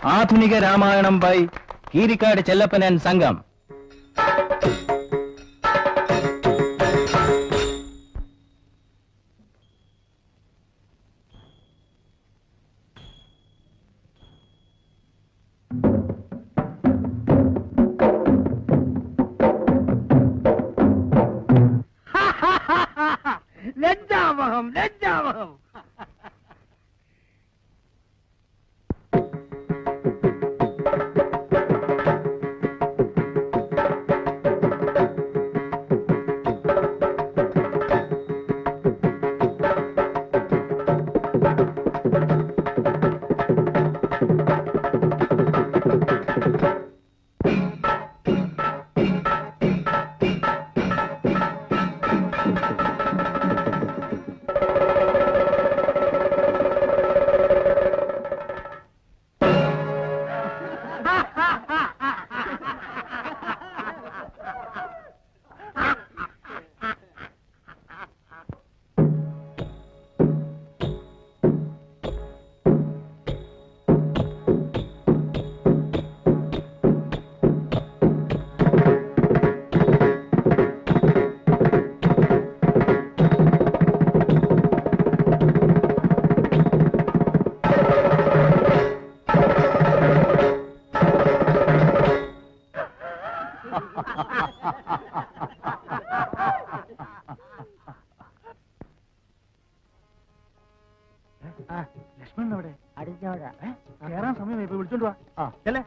ആധുനിക Ramayanam by Keerikkad Chellappan and സംഘം ലജ്ജാവഹം ലജ്ജാവഹം ലക്ഷ്മണൻ അവിടെ അടിച്ചവിടെ കേറാൻ സമയമായി ഇപ്പൊ വിളിച്ചോണ്ട് വാ അല്ലേ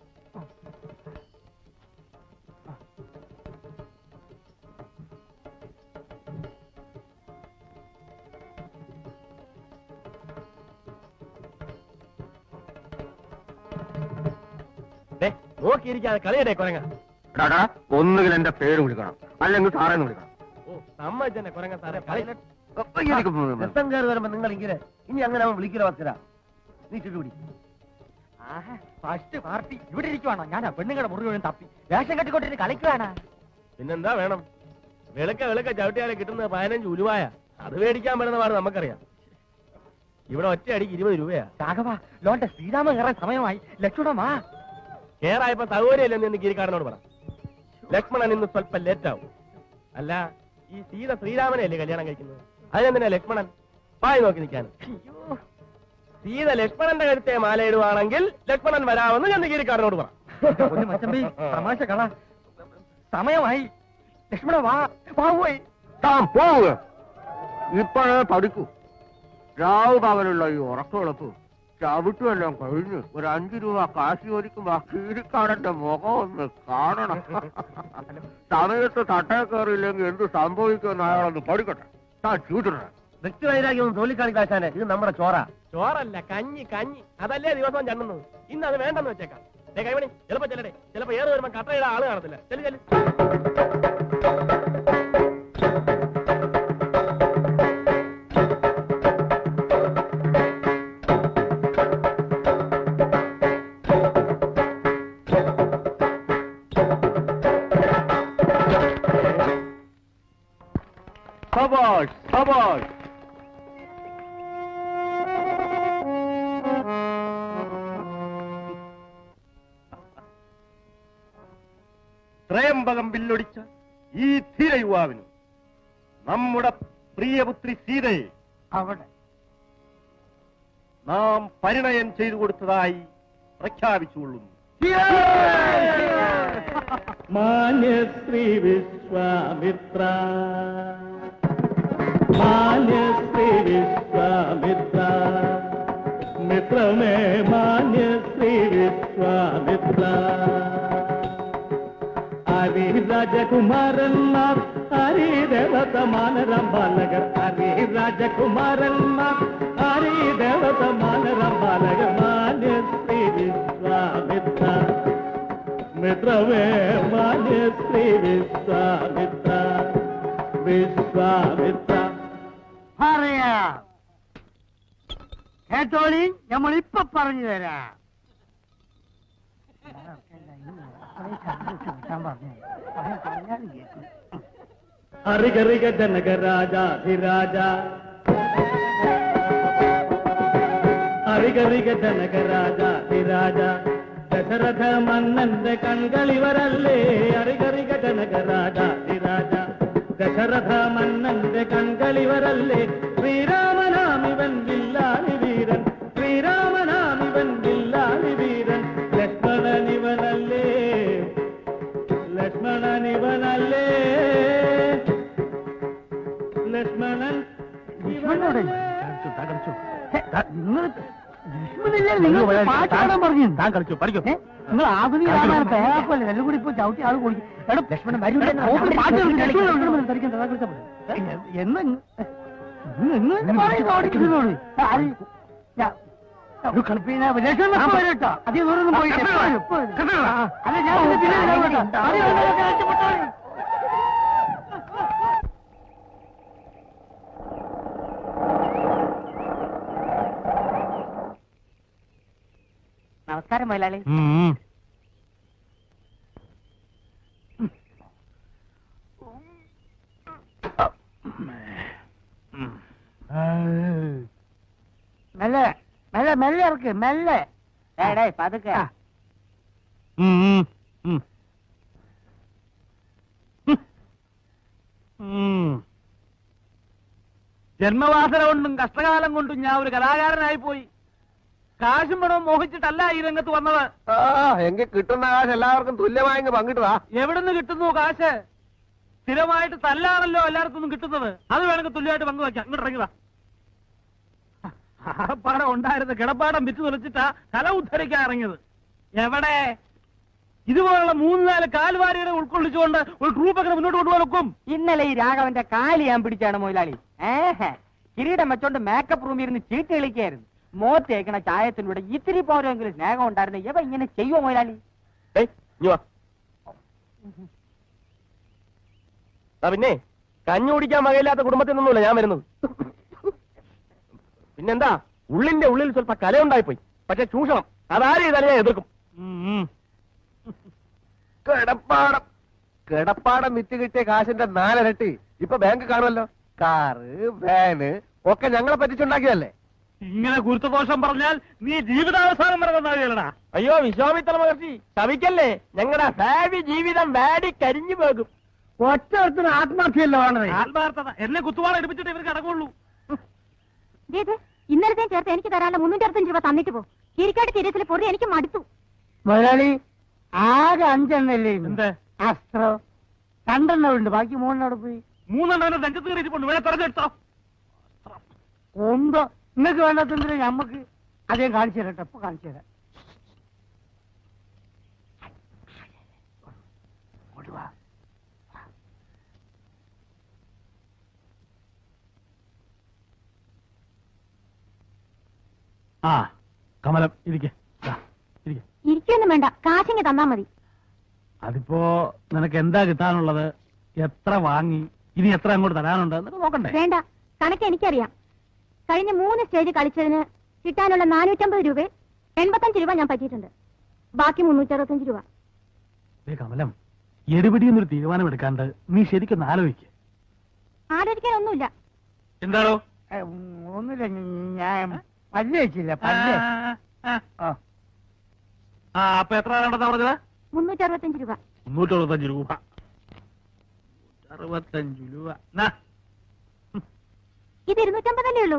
നോക്കിയിരിക്കാതെ കളിയടേ കൊരങ്ങ ഒന്നുകിൽ എന്റെ പേര് വിളിക്കണം അല്ലെങ്കിൽ സാറേന്ന് വിളിക്കണം ഓ സമ്മതിച്ചെന്നെ കൊരങ്ങ സാറേ കളി രക്തം കയറി വരുമ്പോ നിങ്ങൾ ഇങ്ങനെ ഇനി അങ്ങനെ അവൻ വിളിക്കില്ല വസ്തുര നീ ചുറ്റുപിടി ഫസ്റ്റ് പാർട്ടി ഇവിടെ ഇരിക്കുവാണോ ഞാൻ പെണ്ണുങ്ങളുടെ മുറി മുഴുവൻ തപ്പി വേഷം കെട്ടിക്കൊണ്ടിട്ട് കളിക്കുവാണ് പിന്നെന്താ വേണം വെളുക്ക വെളുക്ക ചവിട്ടിയാലെ കിട്ടുന്നത് പതിനഞ്ച് ഉലുവായ അത് മേടിക്കാൻ പറ്റുന്ന പാട് നമുക്കറിയാം ഇവിടെ ഒറ്റ അടിക്ക് ഇരുപത് രൂപയാ രാഘവ ലോന്റെ ശ്രീരാമ കയറാൻ സമയമായി ലക്ഷ്മണമാ കേറായപ്പോ സൗകര്യമില്ലെന്ന് ഇന്ന് കിരിക്കാരനോട് പറ ലക്ഷ്മണൻ ഇന്ന് സ്വല്പം ലേറ്റ് ആവും അല്ല ഈ സീത ശ്രീരാമനെയല്ലേ കല്യാണം കഴിക്കുന്നത് അതിനെന്തിനാ ലക്ഷ്മണൻ പായി നോക്കി നിൽക്കാൻ സീത ലക്ഷ്മണന്റെ കരുത്തെ മാലയിടുവാണെങ്കിൽ ലക്ഷ്മണൻ വരാമെന്ന് ചന്ദ്രഗിരിക്കാരനോട് പറ ഒന്ന് മച്ചമ്പി തമാശ കള സമയമായി ലക്ഷ്മണ വാ വാ പോയി താൻ പോവുക ഇപ്പോഴേ പഠിക്കൂ രാവ് പകലുള്ള ഈ ഉറക്കമുളപ്പ് ചവിട്ടുമെല്ലാം കഴിഞ്ഞ് ഒരു അഞ്ചു രൂപ കാശി ഒരിക്കുമ്പോ ആ കീരിക്കാടന്റെ മുഖം ഒന്ന് കാണണം സമയത്ത് തട്ടേ കയറിയില്ലെങ്കിൽ എന്ത് സംഭവിക്കുമെന്ന് അയാളൊന്ന് പഠിക്കട്ടെ താൻ ചൂട്ടിടണം വ്യക്തിവൈരാഗ്യം തോലിക്കാണിക്കാശാനെ ഇത് നമ്മുടെ ചോറ ചോറല്ല കഞ്ഞി കഞ്ഞി അതല്ലേ ദിവസവും ചണ്ണുന്നത് ഇന്ന് അത് വേണ്ടെന്ന് വെച്ചേക്കാം ദേ കൈമണി ചിലപ്പോ ചെല്ലടേ ചിലപ്പോ ഏറ് വരുമ്പോ കട്ടയുടെ ആള് കാണത്തില്ല ചെല്ലു ചെല്ലു സബാഷ് സബാഷ് ത്രയംബകം ബില്ലൊടിച്ച ഈ ധീര യുവാവിന് നമ്മുടെ പ്രിയപുത്രി സീതയെ അവിടെ നാം പരിണയം ചെയ്തു കൊടുത്തതായി പ്രഖ്യാപിച്ചുകൊള്ളുന്നു മാന്യശ്രീ വിശ്വാമിത്ര മാന്യശ്രീ വിശ്വാമിത്ര മിത്രമേ മാന്യശ്രീ വിശ്വാമിത്ര ഹരി രാജകുമാരന്മാർ ഹരി ദേവത മാനരം ബാലകർ ഹരി രാജകുമാരന്മാർ ഹരി ദേവത മാനരം ബാലകർ മാന്യശ്രീ വിശ്വാമിത്ര മിത്രമേ മാന്യശ്രീ വിശ്വാമിത്ര വിശ്വാമിത്ര പറയാം കേട്ടോളി നമ്മൾ ഇപ്പൊ പറഞ്ഞു തരാം ഹരിഗരിക ജനക രാജാധിരാജ അരികറിക ജനകരാജ വിരാജ ദശരഥ മന്നന്റെ കൺകളിവരല്ലേ അരികറിക ജനകരാജ വിരാജ ദശരഥ മന്നന്റെ കൺകളിവരല്ലേ ശ്രീരാമനാമിവൻ വില്ലാളി വീരൻ ശ്രീരാമനാമിവൻ വില്ലാളി വീരൻ ലക്ഷ്മണനിവനല്ലേ ലക്ഷ്മണനിവനല്ലേ ലക്ഷ്മണൻ ലക്ഷ്മണനോടെ? നിങ്ങൾ നിങ്ങൾ പാട്ട് പാടാൻ പറഞ്ഞു താൻ കളിച്ചു പഠിക്കൂ ഏ? നിങ്ങൾ ആധുനിക രാമായണം പേരാക്കല്ലേ എല്ലാം കൂടി ഇപ്പൊ ചവിട്ടി ആൾ കുടിക്കും എടോ ലക്ഷ്മണൻ വരൂല പാട്ട് കളിക്കും. ലക്ഷ്മണൻ ലക്ഷ്മണൻ ധരിക്കാൻ തഥാ കളിച്ചാ പോരെ. ഏ, എന്ന് നിങ്ങൾ നിങ്ങൾ എന്നെ പറയുന്നത് ഓടിക്കുന്നതോട്. ആര്? ഞാ- പിന്നെ ലക്ഷ്മണൻ ഇപ്പൊ വരും കേട്ടോ. അധികം ദൂരം ഒന്നും പോയില്ല. ഇപ്പൊ വരും, ഇപ്പൊ വരും. ആ, അല്ല ഞാൻ പിന്നെ പിന്നെ വരാം കേട്ടോ. ആദ്യം വന്നതൊക്കെ രക്ഷപ്പെട്ടോളി. നമസ്കാരം മൊയിലാളി മെല്ലെ മെല്ലെ മെല്ലെ ഇറക്ക് മെല്ലെ ഡേ പതുക്കെ ജന്മവാസന കൊണ്ടും കഷ്ടകാലം കൊണ്ടും ഞാൻ ഒരു കലാകാരനായി പോയി കാശും പണവും മോഹിച്ചിട്ടല്ല ഈ രംഗത്ത് വന്നത് എങ്കിൽ കിട്ടുന്ന കാശ് എല്ലാവർക്കും തുല്യമായി പങ്കിട്ടതാ എവിടുന്ന് കിട്ടുന്നു കാശ് സ്ഥിരമായിട്ട് തല്ലാണല്ലോ എല്ലായിടത്തും കിട്ടുന്നത് അത് വേണമെങ്കിൽ തുല്യമായിട്ട് പങ്കുവയ്ക്കാം ഇങ്ങോട്ട് ഇറങ്ങിയതാ ആപ്പാടം ഉണ്ടായിരുന്ന കിടപ്പാടം വിറ്റ് തുലച്ചിട്ടാ കല ഉദ്ധരിക്കാൻ ഇറങ്ങിയത് എവിടെ ഇതുപോലുള്ള മൂന്ന് നാല് കാൽവാരികളെ ഉൾക്കൊള്ളിച്ചുകൊണ്ട് ഒരു ട്രൂപ്പ് ഒക്കെ മുന്നോട്ട് കൊണ്ടുപോകാൻ ഒക്കും ഇന്നലെ ഈ രാഘവന്റെ കാല് ഞാൻ പിടിച്ചാണ് മൊയിലാളി ഏഹ് കിരീടം വെച്ചോണ്ട് മേക്കപ്പ് റൂമിൽ ഇരുന്ന് ചീട്ട് കളിക്കായിരുന്നു മോത്ത് തേക്കണ ചായത്തിലൂടെ ഇത്തിരി പോരെങ്കിലും സ്നേഹം ഉണ്ടായിരുന്നു ഇവ ഇങ്ങനെ ചെയ്യുമോ മൊയിലാളി ഏയ് ഇഞ്ഞി വാ ആ പിന്നെ കഞ്ഞി കുടിക്കാൻ വകയില്ലാത്ത കുടുംബത്തിൽ നിന്നല്ല ഞാൻ വരുന്നത് പിന്നെന്താ ഉള്ളിന്റെ ഉള്ളിൽ സ്വല്പ കലയുണ്ടായിപ്പോയി പക്ഷെ ചൂഷണം അതാരും ഇതാലും ഞാൻ എതിർക്കും കിടപ്പാടം കിടപ്പാടം വിറ്റ് കിട്ടിയ കാശിന്റെ നാലിരട്ടി ഇപ്പൊ ബാങ്ക് കാണുമല്ലോ കാറ് വാന് ഒക്കെ ഞങ്ങളെ പറ്റിച്ചുണ്ടാക്കിയതല്ലേ ഇങ്ങനെ ഗുരുത്വദോഷം പറഞ്ഞാൽ നീ ജീവിതാവസാനം വരെ നന്നാവിയല്ലടാ അയ്യോ വിശ്വാമിത്ര മഹർഷി ശവിക്കല്ലേ ഞങ്ങളുടെ ഭാവി ജീവിതം വാടി കരിഞ്ഞു പോകും ഒറ്റത്തിന് ആത്മഹത്യയല്ലോ ആണത് ആത്മാർത്ഥത എന്നെ കുത്തുവാള എടുപ്പിച്ചിട്ട് ഇവർക്ക് അടങ്ങുള്ളൂ ഇന്നലത്തെ ചേർത്ത് എനിക്ക് തരാനുള്ള മുന്നൂറ്റി അറുപത്തഞ്ച് രൂപ തന്നിട്ട് പോ കിരിക്കാട്ട് തിരച്ചിൽ പൊറി എനിക്ക് മടുത്തു മൊയിലാളി ആകെ അഞ്ചെണ്ണല്ലേ എന്ത് അസ്ത്രം രണ്ടെണ്ണം ഉണ്ട് ബാക്കി മൂന്നെണ്ണം പോയി മൂന്നെണ്ണം രംഗത്ത് കയറിയിട്ടുണ്ട് വേണേ തെരഞ്ഞെടുത്തോ ഒമ്പോ നിങ്ങൾക്ക് വേണ്ടാത്തതിന് ഞമ്മക്ക് അതേ കാണിച്ചു തരട്ടെ ഇപ്പൊ കാണിച്ചു തരാം ഇങ്ങോട്ട് വാ. ആ കമലം ഇരിക്കെ ഇരിക്കെ ഇരിക്കൊന്നും വേണ്ട കാശിങ്ങ് തന്നാ മതി അതിപ്പോ നിനക്ക് എന്താ കിട്ടാനുള്ളത് എത്ര വാങ്ങി ഇനി എത്ര അങ്ങോട്ട് തരാനുണ്ട് എന്നൊക്കെ നോക്കണ്ടേ വേണ്ട കണക്ക് എനിക്കറിയാം കഴിഞ്ഞ മൂന്ന് സ്റ്റേജ് കളിച്ചതിന് കിട്ടാനുള്ള നാനൂറ്റമ്പത് രൂപ എൺപത്തഞ്ച് രൂപ ഞാൻ പറ്റിയിട്ടുണ്ട് ബാക്കി മുന്നൂറ്റി അറുപത്തഞ്ച് രൂപ ദേ കമലം എടുപിടിയെന്നൊരു തീരുമാനം എടുക്കാണ്ട് നീ ശരിക്കൊന്ന് ആലോചിക്ക് ആലോചിക്കാൻ ഒന്നുമില്ല എന്താണോ ഏ, ഒന്നുമില്ല ഞാൻ പല്ല് വെച്ചില്ല പല്ല് ആ. ആ അപ്പൊ എത്ര വേണ്ടെന്നാ പറഞ്ഞത് മുന്നൂറ്റി അറുപത്തഞ്ച് രൂപ മുന്നൂറ്റി അറുപത്തഞ്ച് രൂപ അറുപത്തഞ്ച് രൂപ നാ. ഇത് ഇരുന്നൂറ്റമ്പതല്ലേ ഉള്ളൂ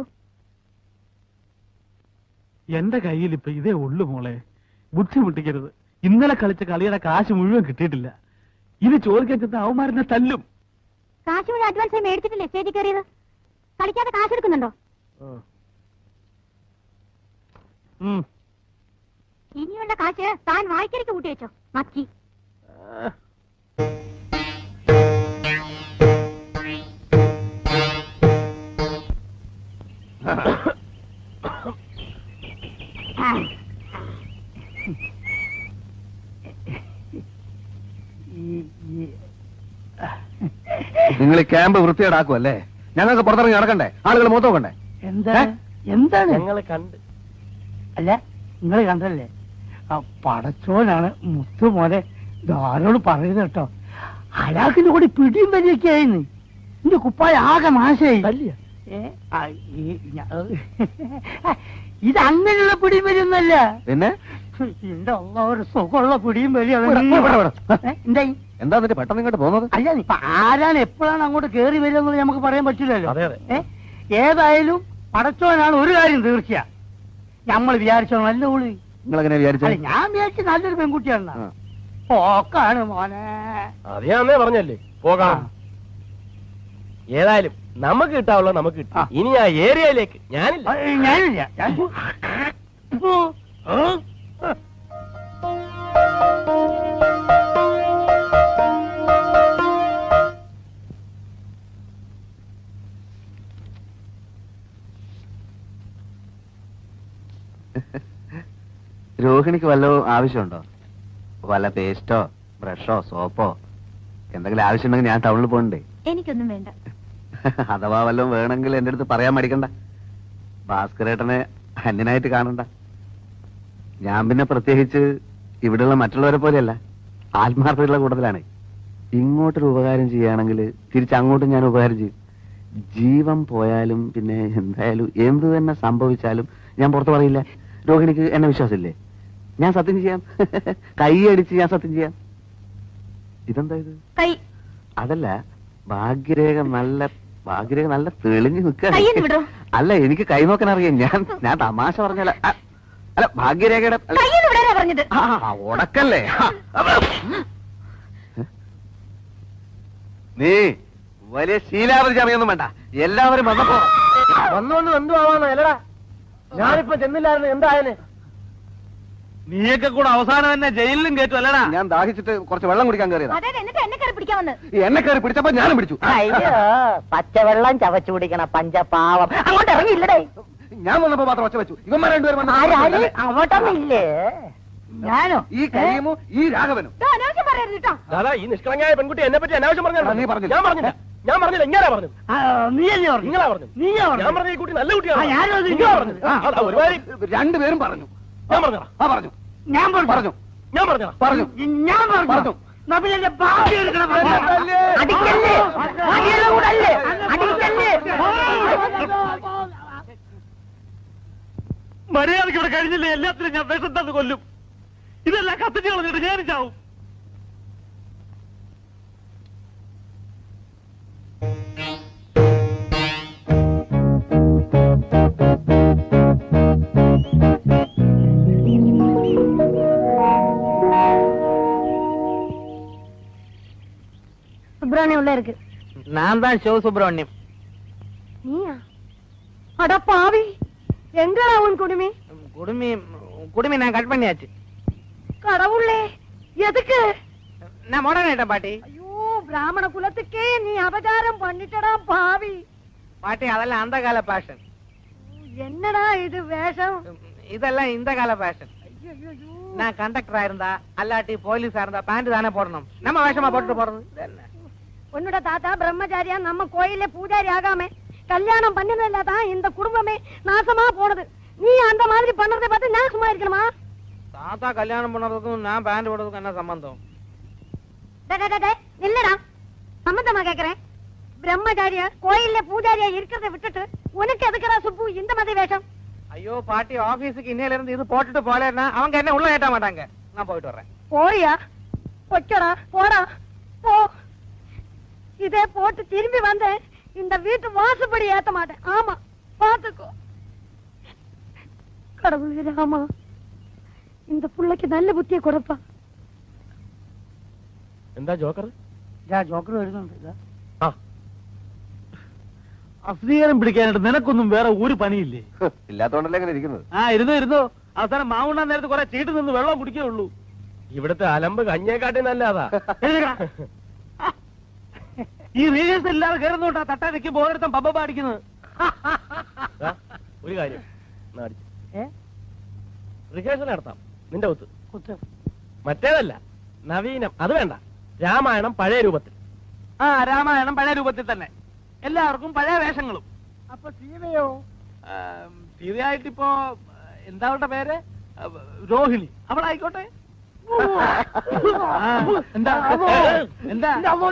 എന്റെ കയ്യിൽ ഇപ്പൊ ഇതേ ഉള്ളു മോളെ ബുദ്ധിമുട്ടിക്കരുത് ഇന്നലെ കളിച്ച കളിയുടെ കാശ് മുഴുവൻ കിട്ടിയിട്ടില്ല ഇത് ചോദിക്കാൻ ചെന്ന അവന്മാരെന്നെ തല്ലും കാശ് മുഴുവൻ അഡ്വാൻസ് മേടിച്ചിട്ടില്ലേ സ്റ്റേജിൽ കയറിയത് കളിക്കാതെ കാശ് എടുക്കുന്നുണ്ടോ ഉം. ഇനിയുള്ള കാശ് താൻ വായിക്കരിക്ക് കൂട്ടി വെച്ചോ മക്കി ഈ- ഈ- നിങ്ങൾ ഈ ക്യാമ്പ് വൃത്തിയേടാക്കുമല്ലേ ഞങ്ങൾക്ക് പുറത്തിറങ്ങി നടക്കണ്ടേ ആളുകൾ മൊത്തം നോക്കണ്ടേ എന്താ എന്താണ് ഞങ്ങള് കണ്ട് അല്ല നിങ്ങൾ കണ്ടല്ലേ ആ പടച്ചോനാണ് മുത്തു മോനെ ധാരോട് പറയുന്നത് കേട്ടോ അയാൾക്കിന്റെ കൂടി പിടിയും വലിയൊക്കെ ആയിരുന്നു എന്റെ കുപ്പായ ആകെ നാശമായി ഏ, ആ, ഈ ഞ- ഇത് അങ്ങനെയുള്ള പിടിയും വലിയൊന്നല്ല പിന്നെ എന്റെ അള്ള ഒരു സുഖമുള്ള പിടിയും വലിയ ഇവിടെ, ഇവിടെ, ഇവിടെ. എന്തായി എന്താ എന്നിട്ട് പെട്ടെന്ന് ഇങ്ങോട്ട് പോകുന്നത് അല്ല ഇപ്പൊ ആരാണ് എപ്പോഴാണ് അങ്ങോട്ട് കേറി വരിക എന്നുള്ളത് നമുക്ക് പറയാൻ പറ്റില്ലല്ലോ അതെ, അതെ. ഏ? ഏതായാലും പടച്ചോനാണ് ഒരു കാര്യം തീർച്ചയാ നമ്മൾ വിചാരിച്ചോ നല്ല ഉള്ളി നിങ്ങൾ എങ്ങനെ വിചാരിച്ചു അല്ല ഞാൻ വിചാരിച്ച നല്ലൊരു പെൺകുട്ടിയാണ് ആ. ഓക്കാണ് മോനെ അത് ഞാൻ അന്നേ പറഞ്ഞല്ലേ പോകാം ഏതായാലും നമുക്ക് കിട്ടാവുള്ളത് നമുക്ക് കിട്ടി ആ. ഇനി ആ ഏരിയയിലേക്ക് ഞാനില്ല ആ, ഞാനില്ല ഞാൻ- രോഹിണിക്ക് വല്ല ആവശ്യമുണ്ടോ വല്ല പേസ്റ്റോ ബ്രഷോ സോപ്പോ എന്തെങ്കിലും ആവശ്യമുണ്ടെങ്കിൽ ഞാൻ ടൗണിൽ പോകണ്ടേ എനിക്കൊന്നും വേണ്ട അഥവാ വല്ലതും വേണമെങ്കിൽ എന്റെ അടുത്ത് പറയാൻ മടിക്കണ്ട ഭാസ്കരേട്ടനെ അന്യനായിട്ട് കാണണ്ട ഞാൻ പിന്നെ പ്രത്യേകിച്ച് ഇവിടെയുള്ള മറ്റുള്ളവരെ പോലെയല്ല ആത്മാർത്ഥതയുള്ള കൂട്ടത്തിലാണ് ഇങ്ങോട്ടൊരു ഉപകാരം ചെയ്യുകയാണെങ്കിൽ തിരിച്ചങ്ങോട്ടും ഞാൻ ഉപകാരം ചെയ്യും ജീവൻ പോയാലും പിന്നെ എന്തായാലും എന്ത് തന്നെ സംഭവിച്ചാലും ഞാൻ പുറത്ത് പറയില്ല രോഹിണിക്ക് എന്നെ വിശ്വാസമില്ലേ ഞാൻ സത്യം ചെയ്യാം കൈയടിച്ച് ഞാൻ സത്യം ചെയ്യാം ഇതെന്താ ഇത് കൈ അതല്ല ഭാഗ്യരേഖ നല്ല ഭാഗ്യരേഖ നല്ല തെളിഞ്ഞു കയ്യൊന്ന് വിടോ. നിൽക്കുക അല്ല എനിക്ക് കൈ നോക്കാൻ അറിയാം ഞാൻ ഞാൻ തമാശ പറഞ്ഞല്ല ആ, അല്ല ഭാഗ്യരേഖയുടെ അല്ല, കയ്യെന്ന് വിടാനാ പറഞ്ഞത് ആ, ആ, ഉടക്കല്ലേ ആ, അപ്പൊ. നീ വലിയ ശീലാവധി ചമയൊന്നും വേണ്ട എല്ലാവരും വന്നപ്പോ വന്നു വന്ന് എന്തു ആവാന്നോ അല്ലടാ ഞാനിപ്പോ ചെന്നില്ലായിരുന്നു എന്തായാലും നീയൊക്കെ കൂടെ അവസാനം തന്നെ ജയിലിലും കയറ്റും അല്ലടാ ഞാൻ ദാഹിച്ചിട്ട് കുറച്ച് വെള്ളം കുടിക്കാൻ കയറിയതാ അതെ എന്നിട്ട് എന്നെ കയറി പിടിക്കാൻ വന്ന് ഈ എന്നെ കയറി പിടിച്ചപ്പോ ഞാനും പിടിച്ചു അയ്യോ പച്ചവെള്ളം ചവച്ചു കുടിക്കണ പഞ്ചപാവം അങ്ങോട്ട് ഇറങ്ങിയില്ലടേ ഞാൻ വന്നപ്പോ മാത്രം ഒച്ച വെച്ചു ഇവന്മാർ രണ്ടുപേരും ആരാര് വന്നു അങ്ങോട്ടൊന്നും ഇല്ലേ ഞാനോ ഈ കരീമും ഈ രാഘവനും ദാ, അനാവശ്യം പറയരുത് കേട്ടോ ദാദാ ഈ നിഷ്കളങ്കയായ പെൺകുട്ടി എന്നെ പറ്റി അനാവശ്യം ആ, നീ പറഞ്ഞു പറഞ്ഞില്ല. ഞാൻ പറഞ്ഞില്ല ഞാൻ പറഞ്ഞില്ല ഇങ്ങനെ പറഞ്ഞു നീയല്ലേ പറഞ്ഞു നിങ്ങളാ പറഞ്ഞു നീയാ ഞാൻ പറഞ്ഞു പറഞ്ഞ ഈ കുട്ടി നല്ല കുട്ടിയാണ് ആ, ഞാനും അത് നിങ്ങളാ പറഞ്ഞത് ആ. അതാ, ഒരുപാട് രണ്ടുപേരും പറഞ്ഞു ഞാൻ പറഞ്ഞതാ ആ പറഞ്ഞു ഞാൻ പറഞ്ഞു പറഞ്ഞു ഞാൻ പറഞ്ഞതാ പറഞ്ഞു ഞാൻ പറഞ്ഞു പറഞ്ഞു. നബിലെ ബാക്കി എടുക്കണം അടിക്കല്ലേ? അടിക്കല്ലേ അടിയുടെ കൂടെ അല്ലേ അടിക്കല്ലേ മര്യാദയ്ക്ക് ഇവിടെ കഴിഞ്ഞില്ലേ എല്ലാത്തിനും ഞാൻ വിഷം തന്ന് കൊല്ലും ഇതെല്ലാം കത്തിച്ച് കളഞ്ഞിട്ട് ഞാനും ചാവും சுப்பிரமணியம் உள்ள இருக்கு நான் தான் சிவ சுப்பிரமணியம் நீயா அட பாவி எங்கடா உன் குடுமி குடுமி குடுமி நான் கட் பண்ணியாச்சு கடவுளே எதுக்கு நான் மாடர்ன் ஆயிட்டேன் பாட்டி ஐயோ பிராமண குலத்துக்கே நீ அபகாரம் பண்ணிட்டடா பாவி பாட்டி அதெல்லாம் அந்த கால பேஷன் என்னடா இது வேஷம் இதெல்லாம் இந்த கால பேஷன் நான் கண்டக்டரா இருந்தா அல்லாட்டி போலீஸா இருந்தா பேண்ட் தானே போடணும் நம்ம வேஷமா போட்டு போறது இது என்ன? உன்னோட தாத்தா பிரம்மச்சாரியா நம்ம கோயில பூஜாரி ஆகாம கல்யாணம் பண்ணதில்ல தான் இந்த குடும்பமே நாசமா போனது நீ அந்த மாதிரி பண்றதை பார்த்து நான் சும்மா இருக்கணுமா தாத்தா கல்யாணம் பண்ணறதுக்கும் நான் பேண்ட் போடுறதுக்கும் என்ன சம்பந்தம் டே, டே, டே, டே, நில்லுடா சம்மந்தமா கேக்குறேன் பிரம்மச்சாரிய கோயில்ல பூஜாரியா இருக்கிறத விட்டுட்டு உனக்கு எதுக்குடா சுப்பு இந்த மாதிரி வேஷம் ஐயோ பாட்டி ஆபீஸுக்கு இன்னையில இருந்து இது போட்டுட்டு போலேன்னா அவங்க என்ன உள்ள ஏட்ட மாட்டாங்க நான் போயிட்டு வர்றேன் போறியா பொச்சடா போடா போ இதே போட்டு திரும்பி வந்தேன் இந்த வீட்டு வாசப்படி ஏத்த மாட்டேன் ஆமா பாத்துக்கோ கடவுளே ராமா இந்த புள்ளைக்கு நல்ல புத்தியை கொடுப்பா എന്താ ജോക്കർ ജോക്കർ വരുന്നുണ്ട് ആ അസ്വീകാരം പിടിക്കാനായിട്ട് നിനക്കൊന്നും വേറെ ഒരു പണിയില്ലേ ഇല്ലാത്തോണ്ടല്ലേ ഇങ്ങനെ ഇരിക്കുന്നത് ആ ഇരുന്നു ഇരുന്നു അവസാനം മാവുണ്ണാൻ നേരത്ത് കുറെ ചീട്ട് നിന്ന് വെള്ളം കുടിക്കേ ഉള്ളൂ ഇവിടുത്തെ അലമ്പ് കഞ്ഞേക്കാട്ടി നല്ലതാ എഴുന്നേക്കടാ. ഈ റീൽസ് ഇല്ലാതെ കയറുന്നോണ്ടാ തട്ടാ നിൽക്കുമ്പോ ഓരോരുത്തൻ പമ്പ പാടിക്കുന്നത് ദാ, ഒരു കാര്യം എന്നാ അടിച്ച്. ഏ? റിഹേഴ്സൽ നടത്താം നിന്റെ ഒത്ത് കുത്ത് മറ്റേതല്ല നവീനം അത് വേണ്ട രാമായണം പഴയ രൂപത്തിൽ ആ രാമായണം പഴയ രൂപത്തിൽ തന്നെ എല്ലാവർക്കും പഴയ വേഷങ്ങളും അപ്പൊ സീതയോ തീർച്ചയായിട്ടിപ്പോ എന്താ അവളുടെ പേര് ആ, രോഹിണി അവളായിക്കോട്ടെ ആ, എന്താ എന്താ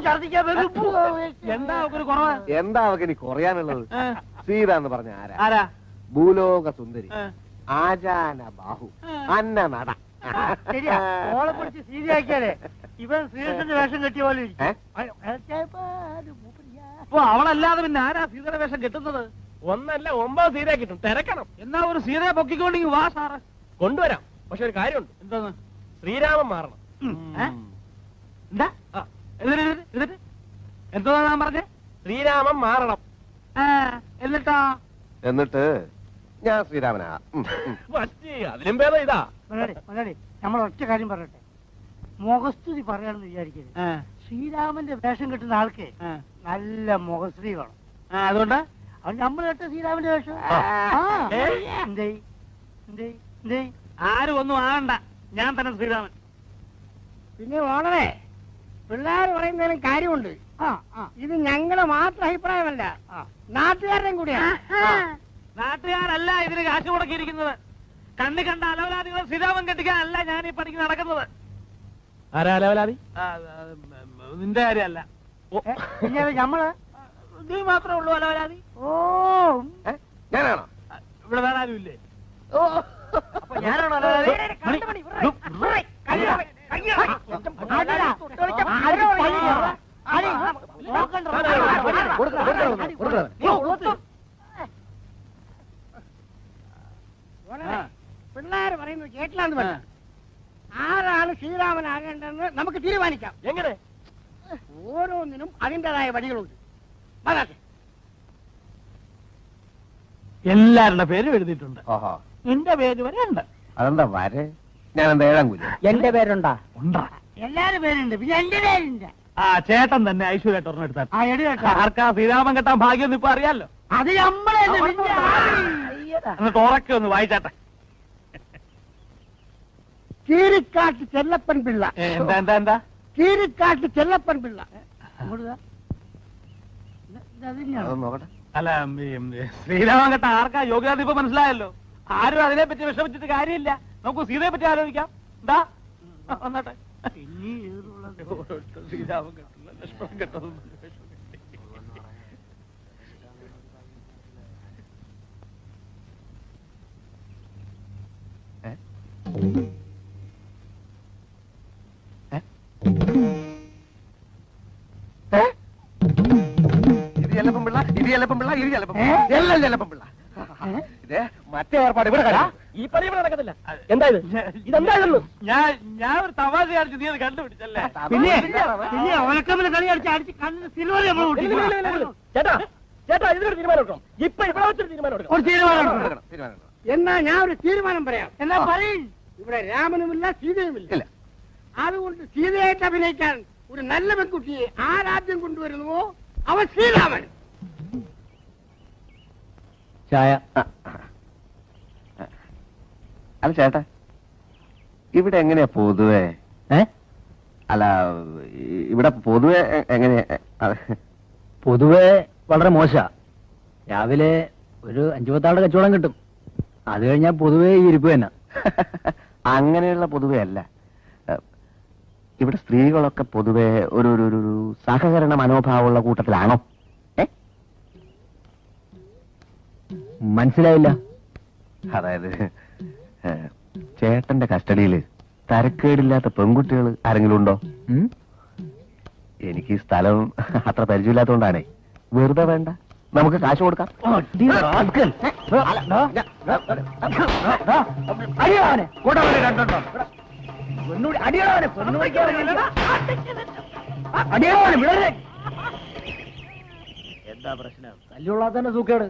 എന്താ ഒരു കുറവ് എന്താ അവക്ക് ഇനി കുറയാനുള്ളത് ഏ, സീത എന്ന് പറഞ്ഞ ആരാ ആരാ ഭൂലോക സുന്ദരി ഏ, ആജാന ബാഹു അന്ന നട ശരിയാ ഓളെ പിടിച്ച് സീരിയാക്കിയാലേ ഇവൻ ശ്രീകൃഷ്ണന്റെ വേഷം കെട്ടിയ പോലെ ഇരിക്കും. ഏ? അയ്യോ, ഏച്ചായപ്പാ, അത് മൂപ്പരിയാ. അപ്പൊ അവളല്ലാതെ പിന്നെ ആരാ സീതയുടെ വേഷം കെട്ടുന്നത് ഒന്നല്ല ഒമ്പത് സീതയെ കിട്ടും തിരക്കണം എന്നാ ഒരു സീതയെ പൊക്കിക്കൊണ്ടെങ്കിൽ വാ സാറ് കൊണ്ടുവരാം പക്ഷെ ഒരു കാര്യമുണ്ട് എന്താന്ന് ശ്രീരാമൻ മാറണം ഏ? എന്താ ആ, എന്നിട്ട് എന്നിട്ട് എന്നിട്ട് എന്തോ ഞാൻ പറഞ്ഞേ ശ്രീരാമൻ മാറണം ആ, എന്നിട്ടാ എന്നിട്ട് ഞാൻ ശ്രീരാമനാ ഉം, ഉം. പറ്റി അതിലും ഭേദം ഇതാ മലയാളി മലയാളി നമ്മൾ ഒറ്റ കാര്യം പറയട്ടെ മുഖസ്തുതി പറയാണെന്ന് വിചാരിക്കരുത് ആ, ശ്രീരാമന്റെ വേഷം കെട്ടുന്ന ആൾക്ക് ആ. നല്ല മുഖശ്രീ വേണം ആ, അതുകൊണ്ട് അവൻ നമ്മൾ കേട്ട ശ്രീരാമന്റെ വേഷം ആ. ആ. ഏ? എന്തേ എന്തേ എന്തേ ആരും ഒന്നും ആകണ്ട ഞാൻ തന്നെ ശ്രീരാമൻ പിന്നെ വളരെ പിള്ളേർ പറയുന്നതിലും കാര്യമുണ്ട് ആ ആ ഇത് ഞങ്ങളുടെ മാത്രം അഭിപ്രായമല്ല നാട്ടുകാരുടെയും കൂടിയാണ് നാട്ടുകാരല്ല ഇതിന് കാശ് മുടക്കിയിരിക്കുന്നത് കണ്ണി കണ്ട അലവലാദികളെ ശ്രീരാമൻ കെട്ടിക്കാനല്ല ഞാൻ ഈ പണിക്ക് നടക്കുന്നത് ആരാ അലവലാതി ആ, ആ, നിന്റെ കാര്യമല്ല ഏ, പിന്നെ അത് ഞമ്മള് നീ മാത്രമേ ഉള്ളൂ അലവലാതി ഓ ഏ? ഞാനാണോ ആ, ഇവിടെ വേറെ ആരും ഇല്ലേ ഓ അപ്പൊ ഞാനാണോ അലവലാതി? മണി, ഡും, അടിടാ. അടി പയ്യ. അടി. നോക്കണ്ട. കൊടുക്കണം, കൊടുക്കണം, കൊടുക്കണം. നീ ഉള്ളത്ത്. ആ. പിള്ളേര് പറയുന്നത് കേട്ടില്ലാന്ന് പറഞ്ഞു ആരാണ് ശ്രീരാമനാകേണ്ടതെന്ന് നമുക്ക് തീരുമാനിക്കാം എങ്ങനെ ഓരോന്നിനും അതിൻ്റെതായ വഴികളുണ്ട് വരാട്ടെ എല്ലാവരുടെ പേരും എഴുതിയിട്ടുണ്ട് ഓഹോ നിന്റെ പേര് വരെ ഉണ്ട് അതെന്താ വരെ ഞാൻ എന്താ ഏഴാം കൂലി എന്റെ പേരുണ്ടാ ഉണ്ടാ എല്ലാരും പേരുണ്ട് പിന്നെ എന്റെ പേരുണ്ട് ആ ചേട്ടൻ തന്നെ ഐശ്വര്യ ടോർണം എടുത്താൽ ആ എടി കേട്ടോ ആർക്കാ ശ്രീരാമൻ കെട്ടാൻ ഭാഗ്യം ഇപ്പൊ അറിയാലോ അത് നമ്മളെ പിന്നെ അയ്യടാ. എന്നിട്ട് ഉറക്കെ ഒന്ന് വായിച്ചാട്ടെ കീരിക്കാട്ട് ചെല്ലപ്പൻ പിള്ള ഏ, എന്താ എന്താ എന്താ കീരിക്കാട്ട് ചെല്ലപ്പൻ പിള്ള ഇങ്ങോട്ട് വാ. ഇത് ഇത് അതിനെയാണോ? അതൊന്ന് നോക്കട്ടെ അല്ല ഉം, ഈ, ശ്രീരാമൻ കെട്ട ആർക്കാ യോഗ്യത ഇപ്പൊ മനസ്സിലായല്ലോ ആരും അതിനെ പറ്റി വിഷമിച്ചിട്ട് കാര്യമില്ല നമുക്ക് സീതയെ പറ്റി ആലോചിക്കാം എന്താ ആ, വന്നാട്ടെ പിന്നെ ഇതിലുള്ളത്. ശ്രീരാമൻ കെട്ടില്ല ലക്ഷ്മണൻ കെട്ടതൊന്നും ഇത് ചെല്ലപ്പം പിള്ള ഇത് ചെല്ലപ്പം പിള്ള ഇത് ചെല്ലപ്പം പിള്ള. എല്ലാം ചെല്ലപ്പം പിള്ള ഇത് മറ്റേ ഏർപ്പാട് ഇവിടെ കഴിയും ഈ പണി ഇവിടെ നടക്കത്തില്ല എന്താ ഇത് ഇതെന്താ ഇതെന്ന് ഞാൻ ഞാൻ ഒരു തമാശ കാണിച്ചു നീ അത് കണ്ടുപിടിച്ചല്ലേ പിന്നെ പിന്നെ ഓലക്കമ്മിൽ കളി അടിച്ച് അടിച്ച് കണ്ണിന് സിൽവർ നമ്മൾ ഇല്ല, ഇല്ല, ഇല്ല, ഇല്ല, ഇല്ല. ചേട്ടാ ചേട്ടാ ഇതിനൊരു തീരുമാനം എടുക്കണം ഇപ്പൊ ഇവിടെ വെച്ചൊരു തീരുമാനം എടുക്കണം ഒരു തീരുമാനം എടുക്കണം, തീരുമാനം എടുക്കണം. എന്നാ ഞാൻ ഒരു തീരുമാനം പറയാം എന്നാ പറയും ഇവിടെ രാമനുമില്ല സീതയുമില്ല ഇല്ല അതുകൊണ്ട് സീതയായിട്ട് അഭിനയിക്കാൻ ഒരു നല്ല പെൺകുട്ടിയെ ആരാദ്യം കൊണ്ടുവരുന്നുവോ അവൻ ശ്രീരാമൻ ചായ അല്ല ചേട്ടാ ഇവിടെ എങ്ങനെയാ പൊതുവെ അല്ല ഈ- ഇവിടെ പൊതുവെ എ- എങ്ങനെയാ എ- അത് പൊതുവെ വളരെ മോശ രാവിലെ ഒരു അഞ്ചു പത്താളുടെ കച്ചവടം കിട്ടും അത് കഴിഞ്ഞാൽ പൊതുവെ ഈ ഇരിപ്പ് തന്നെ അങ്ങനെയുള്ള പൊതുവെ അല്ല ഏ, ഇവിടെ സ്ത്രീകളൊക്കെ പൊതുവെ ഒരു ഒരു ഒരു- ഒരു സഹകരണ മനോഭാവമുള്ള കൂട്ടത്തിലാണോ ഏ മനസ്സിലായില്ല അതായത് ഏ, ചേട്ടന്റെ കസ്റ്റഡിയിൽ തരക്കേടില്ലാത്ത പെൺകുട്ടികൾ ആരെങ്കിലും ഉണ്ടോ ഉം? എനിക്ക് ഈ സ്ഥലം അത്ര പരിചയമില്ലാത്തതുകൊണ്ടാണേ വെറുതെ വേണ്ട നമുക്ക് കാശ് കൊടുക്കാം എന്താ പ്രശ്നം കല്ലുള്ള തന്നെ സൂക്കേട്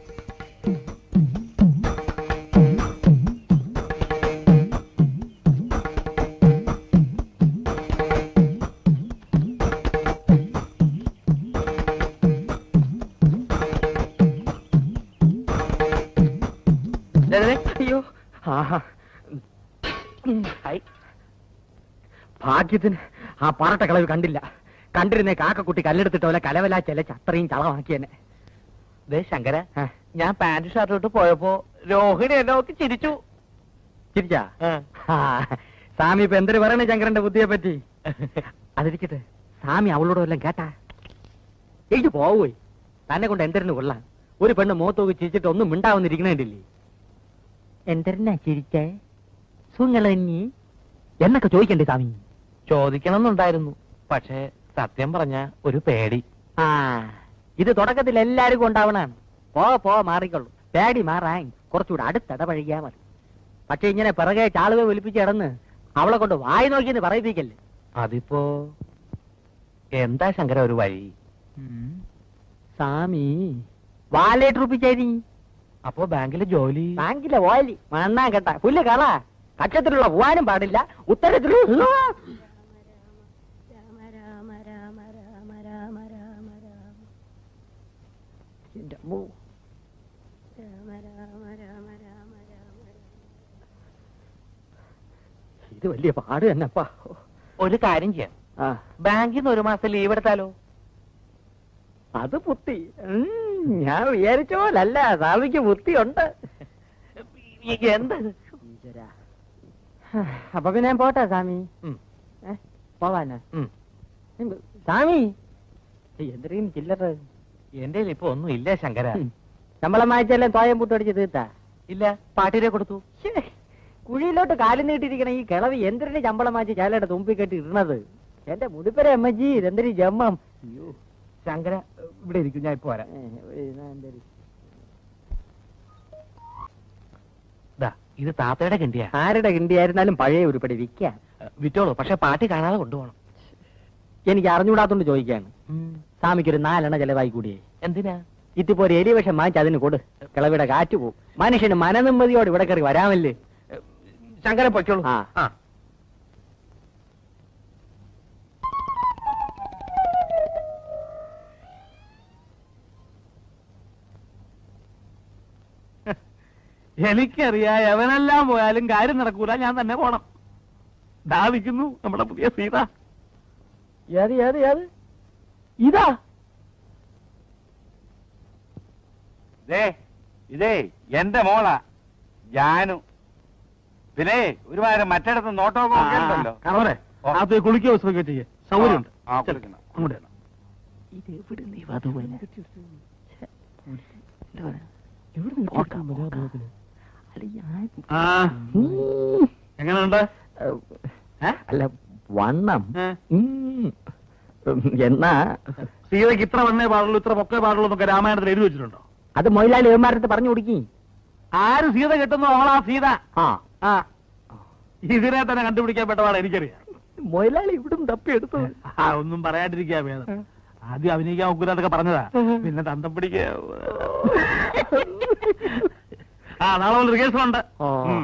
അയ്യോ ആഹാ ഉം, ഹായ്. ഭാഗ്യത്തിന് ആ പാറട്ട കളവ് കണ്ടില്ല കണ്ടിരുന്നേ കാക്കക്കുട്ടി കല്ലെടുത്തിട്ട് പോലെ കലവല ചെലച്ച് അത്രയും ചളമാക്കിയെന്നെ ദേ ശങ്കര ഞാൻ പാന്റ് ഷർട്ട് ഇട്ട് പോയപ്പോ രോഹിണി എന്നെ നോക്കി ചിരിച്ചു ചിരിച്ചാ ആ, സ്വാമി ഇപ്പൊ എന്തൊരു പറയണേ ശങ്കരന്റെ ബുദ്ധിയെ പറ്റി അതിരിക്കട്ടെ സ്വാമി അവളോട് വല്ലതും കേട്ടാ എനിക്ക് പോവുകയെ തന്നെ കൊണ്ട് എന്തിനു കൊള്ളാം ഒരു പെണ്ണ് മുഖത്ത് നോക്കി ചിരിച്ചിട്ട് ഒന്നും മിണ്ടാവുന്നിരിക്കണേണ്ടില്ലേ എന്തെന്നാ ചിരിച്ചേ സുങ്ങളഞ്ഞി എന്നൊക്കെ ചോദിക്കണ്ടേ സ്വാമി ചോദിക്കണം എന്നുണ്ടായിരുന്നു പക്ഷേ സത്യം പറഞ്ഞ ഒരു പേടി ആ ഇത് തുടക്കത്തിൽ എല്ലാവർക്കും ഉണ്ടാവണാണ് പോ പോ മാറിക്കൊള്ളു പേടി മാറാൻ കുറച്ചുകൂടെ അടുത്തിടപഴകിയാ മതി പക്ഷെ ഇങ്ങനെ പിറകെ ചാളുവെ ഒലിപ്പിച്ച് കിടന്ന് അവളെ കൊണ്ട് വായി നോക്കിയെന്ന് പറയിപ്പിക്കല്ലേ അതിപ്പോ എന്താ ശങ്കര ഒരു വഴി സ്വാമി വാലേറ്റ് റുപ്പിച്ചേരി അപ്പോ ബാങ്കിലെ ജോലി ബാങ്കിലെ ഓലി മണ്ണാ കേട്ട പുല്ല് കള കക്ഷത്തിലുള്ള പോവാനും പാടില്ല ഉത്തരത്തിലുള്ള രാമ രാമ രാമ രാമ രാമ രാമ രാമ എന്റെ അമ്മോ. രാമ രാമ രാമ രാമ രാമ ഇത് വലിയ പാട് തന്നെപ്പാ ഒരു കാര്യം ചെയ്യാം ആ ബാങ്കിൽ നിന്ന് ഒരു മാസം ലീവ് എടുത്താലോ അത് ബുദ്ധി ഉം, ഞാൻ വിചാരിച്ച പോലല്ല സ്വാമിക്ക് ബുദ്ധിയുണ്ട് എന്താ ഈശ്വരാ. അപ്പൊ പിന്നെ ഞാൻ പോട്ടെ സ്വാമി ഉം. ഏ, പോവാനാ ഉം. എന്ത്? സ്വാമി എന്തെങ്കിലും ചില്ലറ എന്റെ ഇപ്പൊ ഒന്നും ഇല്ല ശങ്കര ശമ്പളം വായിച്ചെല്ലാം തോയം പുട്ടടിച്ച് തീർത്താ ഇല്ല പാട്ടിരെ കൊടുത്തു ശ്ശേ, കുഴിയിലോട്ട് കാലു നീട്ടിയിരിക്കണ ഈ കിളവി എന്തിനു ശമ്പളം വാങ്ങിച്ച് ചാലയുടെ തുമ്പി കെട്ടി ഇടണത് എന്റെ മുടിപ്പര അമ്മജി ഇതെന്തൊരു ജമ്മം അയ്യോ ശങ്കര ഇവിടെ ഇരിക്കും ഞാൻ ഇപ്പൊ വരാം ഏ, ഏ, ഞാൻ എന്തൊരു- ദാ, ഇത് താത്തയുടെ കിണ്ടിയാ ആരുടെ കിണ്ടിയായിരുന്നാലും പഴയ ഉരുപ്പടി വിൽക്കാം വിറ്റോളൂ പക്ഷെ പാട്ടി കാണാതെ കൊണ്ടുപോകണം എനിക്ക് അറിഞ്ഞുകൂടാത്തോണ്ട് ചോദിക്കാണ് സ്വാമിക്കൊരു നാലെണ്ണ ചെലവായി കൂടിയേ എന്തിനാ ഇതിപ്പോ ഒരു എലി വിഷം വാങ്ങിച്ച് അതിന് കൊടു കിളവിയുടെ കാറ്റ് പോവും മനുഷ്യന് മനനിമ്മതിയോട് ഇവിടെ കയറി വരാമല്ലേ ശങ്കരൻ പൊയ്ക്കോളൂ ആ. ആ എനിക്കറിയാം എവനെല്ലാം പോയാലും കാര്യം നടക്കൂല ഞാൻ തന്നെ പോണം ദാവിക്കുന്നു നമ്മുടെ പുതിയ സീത ഏത് ഏത് ഏത് ഇതാ ദേ ഇതേ എന്റെ മോളാ ജാനു പിന്നെ ഒരുമാതിരി മറ്റിടത്ത് നോട്ടമൊക്കെ ഒക്കെ ഉണ്ടല്ലോ കറവറെ ഓ. അത് കുളിക്കുക വിശ്രമിക്കുക ചെയ്യേ സൗകര്യമുണ്ട് ആ, ചെല്, കുളിക്കണം. അങ്ങോട്ട് ചെല്ലാം. ഇത് എവിടെ നീ വധുവനെ ആ എങ്ങനെയുണ്ട് ഏ? അല്ല വണ്ണം ഏ? ഉം. എന്നാ സീതയ്ക്ക് ഇത്ര വണ്ണേ പാടുള്ളൂ ഇത്ര പൊക്കേ പാടുള്ളൂ എന്നൊക്കെ രാമായണത്തിൽ എഴുതി വെച്ചിട്ടുണ്ടോ അത് മൊയിലാളി ഏമാരത്ത് പറഞ്ഞു കൊടുക്കി ആര് സീത കിട്ടുന്നു അവളാ സീത ആ ആ ഇതിനെ തന്നെ കണ്ടുപിടിക്കാൻ പെട്ടതാണ് എനിക്കറിയാം മൊയിലാളി ഇവിടും തപ്പിയെടുത്തു ആ ഒന്നും പറയാണ്ടിരിക്കാ ഭേദം ആദ്യം അഭിനയിക്കാൻ ഒക്കൂലാതൊക്കെ പറഞ്ഞതാ പിന്നെ തന്തം പിടിക്ക ആ നാളെ മുതൽ റിഹേഴ്സൽ ഉണ്ട് ഓ. ഉം.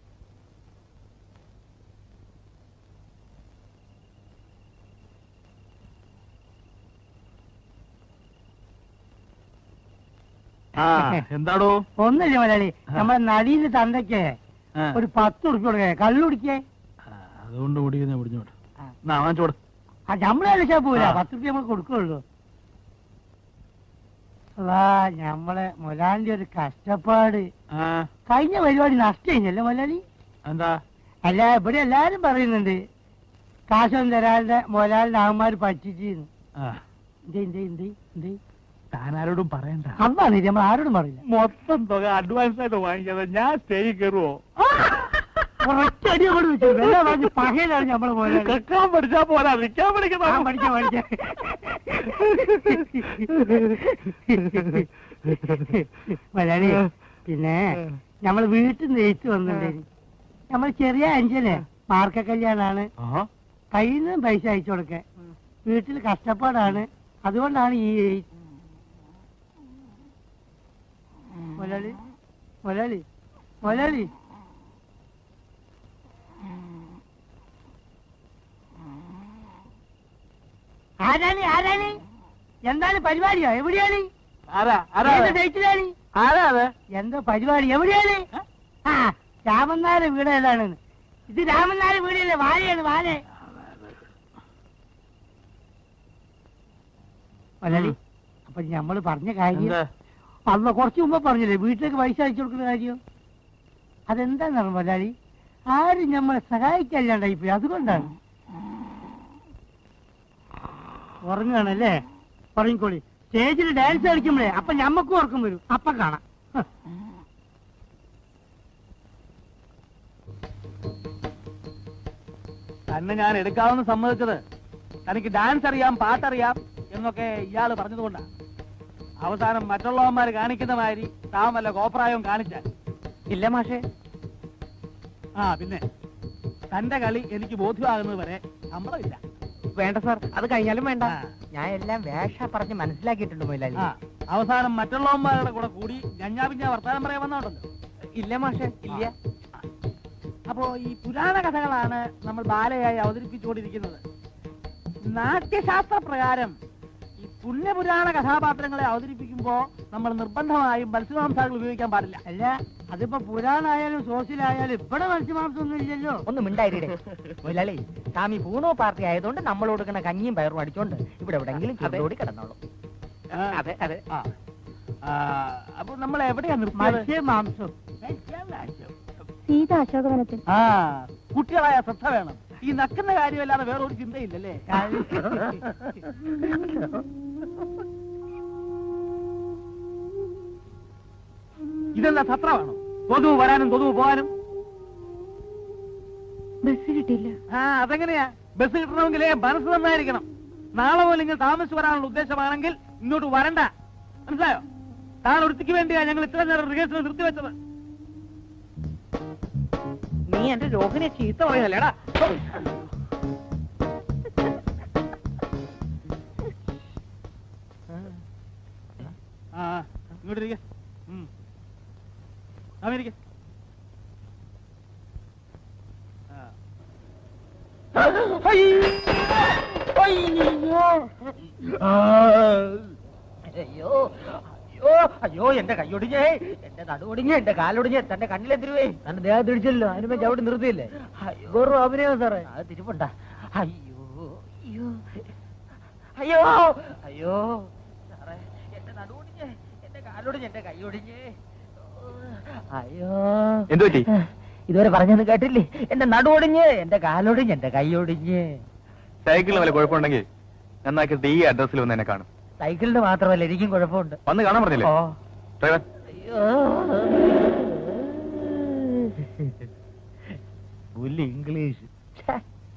ആ എന്താടോ ഒന്നില്ല മൊയിലാളി നമ്മുടെ നടിയില് തന്തയ്ക്ക് ആ. ഒരു പത്ത് ഉറുപ്പ് കൊടുക്കേ കള്ളു കുടിക്കേ ആ, അതുകൊണ്ട് ഓടിക്കുന്ന പിടിഞ്ഞോട്ട് എന്നാ വാങ്ങിച്ചോട് ആ നമ്മളെ കളിച്ചാ പോരാ ആ. പത്ത് ഉറുപ്പ് നമ്മൾ കൊടുക്കുള്ളൂ അല്ലാ ഞമ്മളെ മൊലാലിന്റെ ഒരു കഷ്ടപ്പാട് ആ കഴിഞ്ഞ പരിപാടി നഷ്ടല്ലേ മൊലാലി എന്താ അല്ല ഇവിടെ എല്ലാരും പറയുന്നുണ്ട് കാശൊന്നും തരാതെ മൊലാലിന്റെ ആകുമാര് പറ്റിച്ചിരുന്നു ആ എന്തേ എന്തേ എന്തേ എന്തേ താനാരോടും പറയണ്ട അന്നാണ് ഇത് നമ്മൾ ആരോടും പറയില്ല മൊത്തം തുക അഡ്വാൻസ് ആയിട്ട് വാങ്ങിക്കാതെ ഞാൻ സ്റ്റേജിൽ കയറുവോ ഒറ്റ അടി അങ്ങോട്ട് വെച്ചു വെള്ളം പറഞ്ഞ് പകയിലാണ് നമ്മളെ മൊലാലി കക്കാൻ പഠിച്ചാ പോരാ നിൽക്കാൻ ആ, പഠിക്കുന്ന പഠിക്കാം പഠിക്കാം മലയാളി പിന്നെ നമ്മൾ വീട്ടിൽ നിന്ന് ജയിച്ചു വന്നിട്ടുണ്ടായിരുന്നു നമ്മൾ ചെറിയ അഞ്ചന് മാർക്ക കല്യാണാണ് ആ കയ്യിൽ നിന്നും പൈസ അയച്ചു കൊടുക്ക വീട്ടിൽ കഷ്ടപ്പാടാണ് അതുകൊണ്ടാണ് ഈ മലയാളി മലയാളി മലയാളി ആരാണി ആരാണി എന്താണ് പരിപാടിയോ എവിടെയാണ് ആരാ ആരാ ഏത് അത്? ഡേറ്റിലാണ് ആരാ അത് എന്താ പരിപാടി എവിടെയാണ് ആ രാമനാരെ വീട് ഏതാണ് ഇത് രാമനാരെ വീടല്ലേ വാഴയാണ് വാഴ മലയാളി അപ്പൊ ഞമ്മള് പറഞ്ഞ കാര്യം എന്താ അന്ന് കുറച്ച് മുമ്പ് പറഞ്ഞില്ലേ വീട്ടിലേക്ക് പൈസ അയച്ചു കൊടുക്കുന്ന കാര്യം അതെന്താണെന്ന് മലയാളി ആരും നമ്മളെ സഹായിക്കല്ലാണ്ടായി പോയി അതുകൊണ്ടാണ് ഉറങ്ങുകയാണല്ലേ ഉറങ്ങിക്കോളി സ്റ്റേജിൽ ഡാൻസ് കളിക്കുമ്പോഴേ അപ്പൊ ഞമ്മക്കും ഉറക്കം വരും അപ്പൊ കാണാം ഹ്. തന്നെ ഞാൻ എടുക്കാമെന്ന് സമ്മതിച്ചത് തനിക്ക് ഡാൻസ് അറിയാം പാട്ടറിയാം എന്നൊക്കെ ഇയാള് പറഞ്ഞതുകൊണ്ടാ അവസാനം മറ്റുള്ളവന്മാർ കാണിക്കുന്ന മാതിരി താൻ വല്ല കോപ്രായവും കാണിച്ചാൽ ഇല്ല മാഷേ ആ പിന്നെ തന്റെ കളി എനിക്ക് ബോധ്യമാകുന്നത് വരെ ശമ്പളമില്ല വേണ്ട സാർ അത് കഴിഞ്ഞാലും വേണ്ട ആ. ഞാൻ എല്ലാം വേഷ പറഞ്ഞ് മനസ്സിലാക്കിയിട്ടുണ്ട് മൊയിലാലി ആ അവസാനം മറ്റുള്ളവന്മാരുടെ കൂടെ കൂടി ഞഞ്ഞാ പിഞ്ഞാ വർത്താനം പറയാൻ വന്നോണ്ടല്ലോ ഇല്ല മാഷേ ഇല്ല അപ്പോ ഈ പുരാണ കഥകളാണ് നമ്മൾ ബാലയായി അവതരിപ്പിച്ചുകൊണ്ടിരിക്കുന്നത് നാട്യശാസ്ത്ര പ്രകാരം ഈ പുണ്യപുരാണ കഥാപാത്രങ്ങളെ അവതരിപ്പിക്കുമ്പോ നമ്മൾ നിർബന്ധമായും മത്സ്യമാംസാകൾ ഉപയോഗിക്കാൻ പാടില്ല അല്ല അതിപ്പോ പുരാണായാലും സോസിലായാലും ഇവിടെ മത്സ്യമാംസം ഒന്നും ഇല്ലല്ലോ ഒന്ന് മിണ്ടായിരേ മൊയിലാളി സ്വാമി പൂണോ പാർട്ടി ആയതുകൊണ്ട് നമ്മൾ കൊടുക്കുന്ന കഞ്ഞിയും പയറും അടിച്ചോണ്ട് ഇവിടെ എവിടെങ്കിലും ചുവടോടി കിടന്നോളൂ അതെ അതെ ആ. ആ, അപ്പൊ നമ്മൾ എവിടെയാ നിർത്തിയത് മത്സ്യമാംസം സീത അശോകവനത്തിൽ ആ കുട്ടികളായ ശ്രദ്ധ വേണം ഈ നക്കുന്ന കാര്യമല്ലാതെ വേറെ ഒരു ചിന്തയില്ലല്ലേ ഇതെന്താ സത്രമാണോ തൊതുവ് വരാനും തൊതുവ് പോകാനും ബസ് കിട്ടിയില്ല ആ അതെങ്ങനെയാ ബസ് കിട്ടണമെങ്കിലേ മനസ്സ് നന്നായിരിക്കണം നാളെ പോലും നിങ്ങൾ താമസിച്ച് വരാനുള്ള ഉദ്ദേശമാണെങ്കിൽ ഇങ്ങോട്ട് വരണ്ട മനസ്സിലായോ താൻ ഒരുത്തിക്ക് വേണ്ടിയാ ഞങ്ങൾ ഇത്ര നേരം റിഹേഴ്സൽ നിർത്തിവെച്ചത് നീ എന്റെ രോഹിനെ ചീത്ത പറയുന്നല്ലേടാ ആ ആ, ഇങ്ങോട്ട് ഇരിക്കെ അമേരിക്ക അയ്യോ അയ്യോ അയ്യോ എന്റെ കൈയൊടിഞ്ഞേ എന്റെ നടുവൊടിഞ്ഞ് എന്റെ കാലൊടിഞ്ഞ് തന്റെ കണ്ണിലെത്തിരുവേ തന്റെ ദേഹത്ത് ഇടിച്ചല്ലോ അതിനുമ്പോ ചവിട്ടി നിർത്തിയില്ലേ വെറും അഭിനയം സാറേ അത് തിരുപ്പണ്ട അയ്യോ അയ്യോ അയ്യോ അയ്യോ സാറേ എന്റെ നടുവൊടിഞ്ഞ് എന്റെ കാലൊടിഞ്ഞ് എന്റെ കൈയൊടിഞ്ഞ് അയ്യോ എന്തു പറ്റി ഇതുവരെ പറഞ്ഞൊന്നും കേട്ടില്ലേ എന്റെ നടുവൊടിഞ്ഞ് എന്റെ കാലൊടിഞ്ഞ് എന്റെ കൈയൊടിഞ്ഞ് സൈക്കിളിന് വല്ല കുഴപ്പമുണ്ടെങ്കിൽ നന്നാക്കിയിട്ട് ഈ അഡ്രസ്സിൽ വന്ന് എന്നെ കാണും സൈക്കിളിന് മാത്രമല്ല എനിക്കും കുഴപ്പമുണ്ട് വന്ന് കാണാൻ പറഞ്ഞില്ലേ ഓ ഡ്രൈവർ അയ്യോ പുല്ല് ഇംഗ്ലീഷ് ഛെ.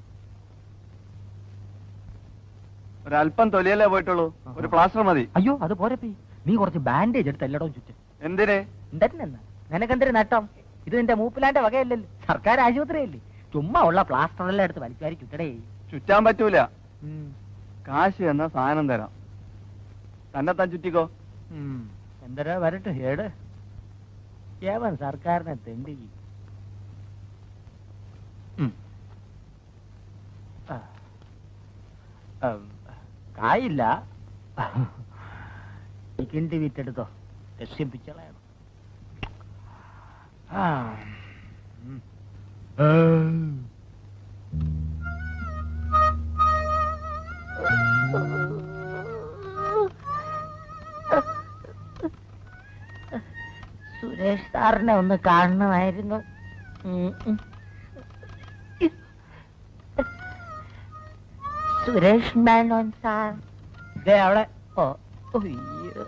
ഒരല്പം തൊലിയല്ലേ പോയിട്ടുള്ളൂ ഒരു പ്ലാസ്റ്റർ മതി അയ്യോ അത് പോരെ പി നീ കുറച്ച് ബാൻഡേജ് എടുത്ത് എല്ലായിടവും ചുറ്റും എന്തിനെ എന്തെന്നാ നിനക്കെന്തൊരു നട്ടം ഇത് നിന്റെ മൂപ്പിലാന്റെ വകയല്ലല്ലോ സർക്കാർ ആശുപത്രിയല്ലേ ചുമ്മാ ഉള്ള പ്ലാസ്റ്റർ എല്ലാം എടുത്ത് വലിച്ചുവാരി ചുറ്റടേ ചുറ്റാൻ പറ്റൂല കാശ് എന്ന സാധനം തരാം തന്നെ താൻ ചുറ്റിക്കോ എന്തരാ വരട്ടെ ഏട് ഏവൻ സർക്കാരിനെ തെണ്ടി ഉം. ആ. ഉം, കായില്ല ഈ കിണ്ടി വിറ്റെടുത്തോ രക്ഷിപ്പിച്ചളയണം ആ ഉം. സുരേഷ് സാറിനെ ഒന്ന് കാണണമായിരുന്നു ഉം, ഉം. സുരേഷ് മേനോൻ സാർ ദേ അവിടെ ഓ ഒയ്യോ.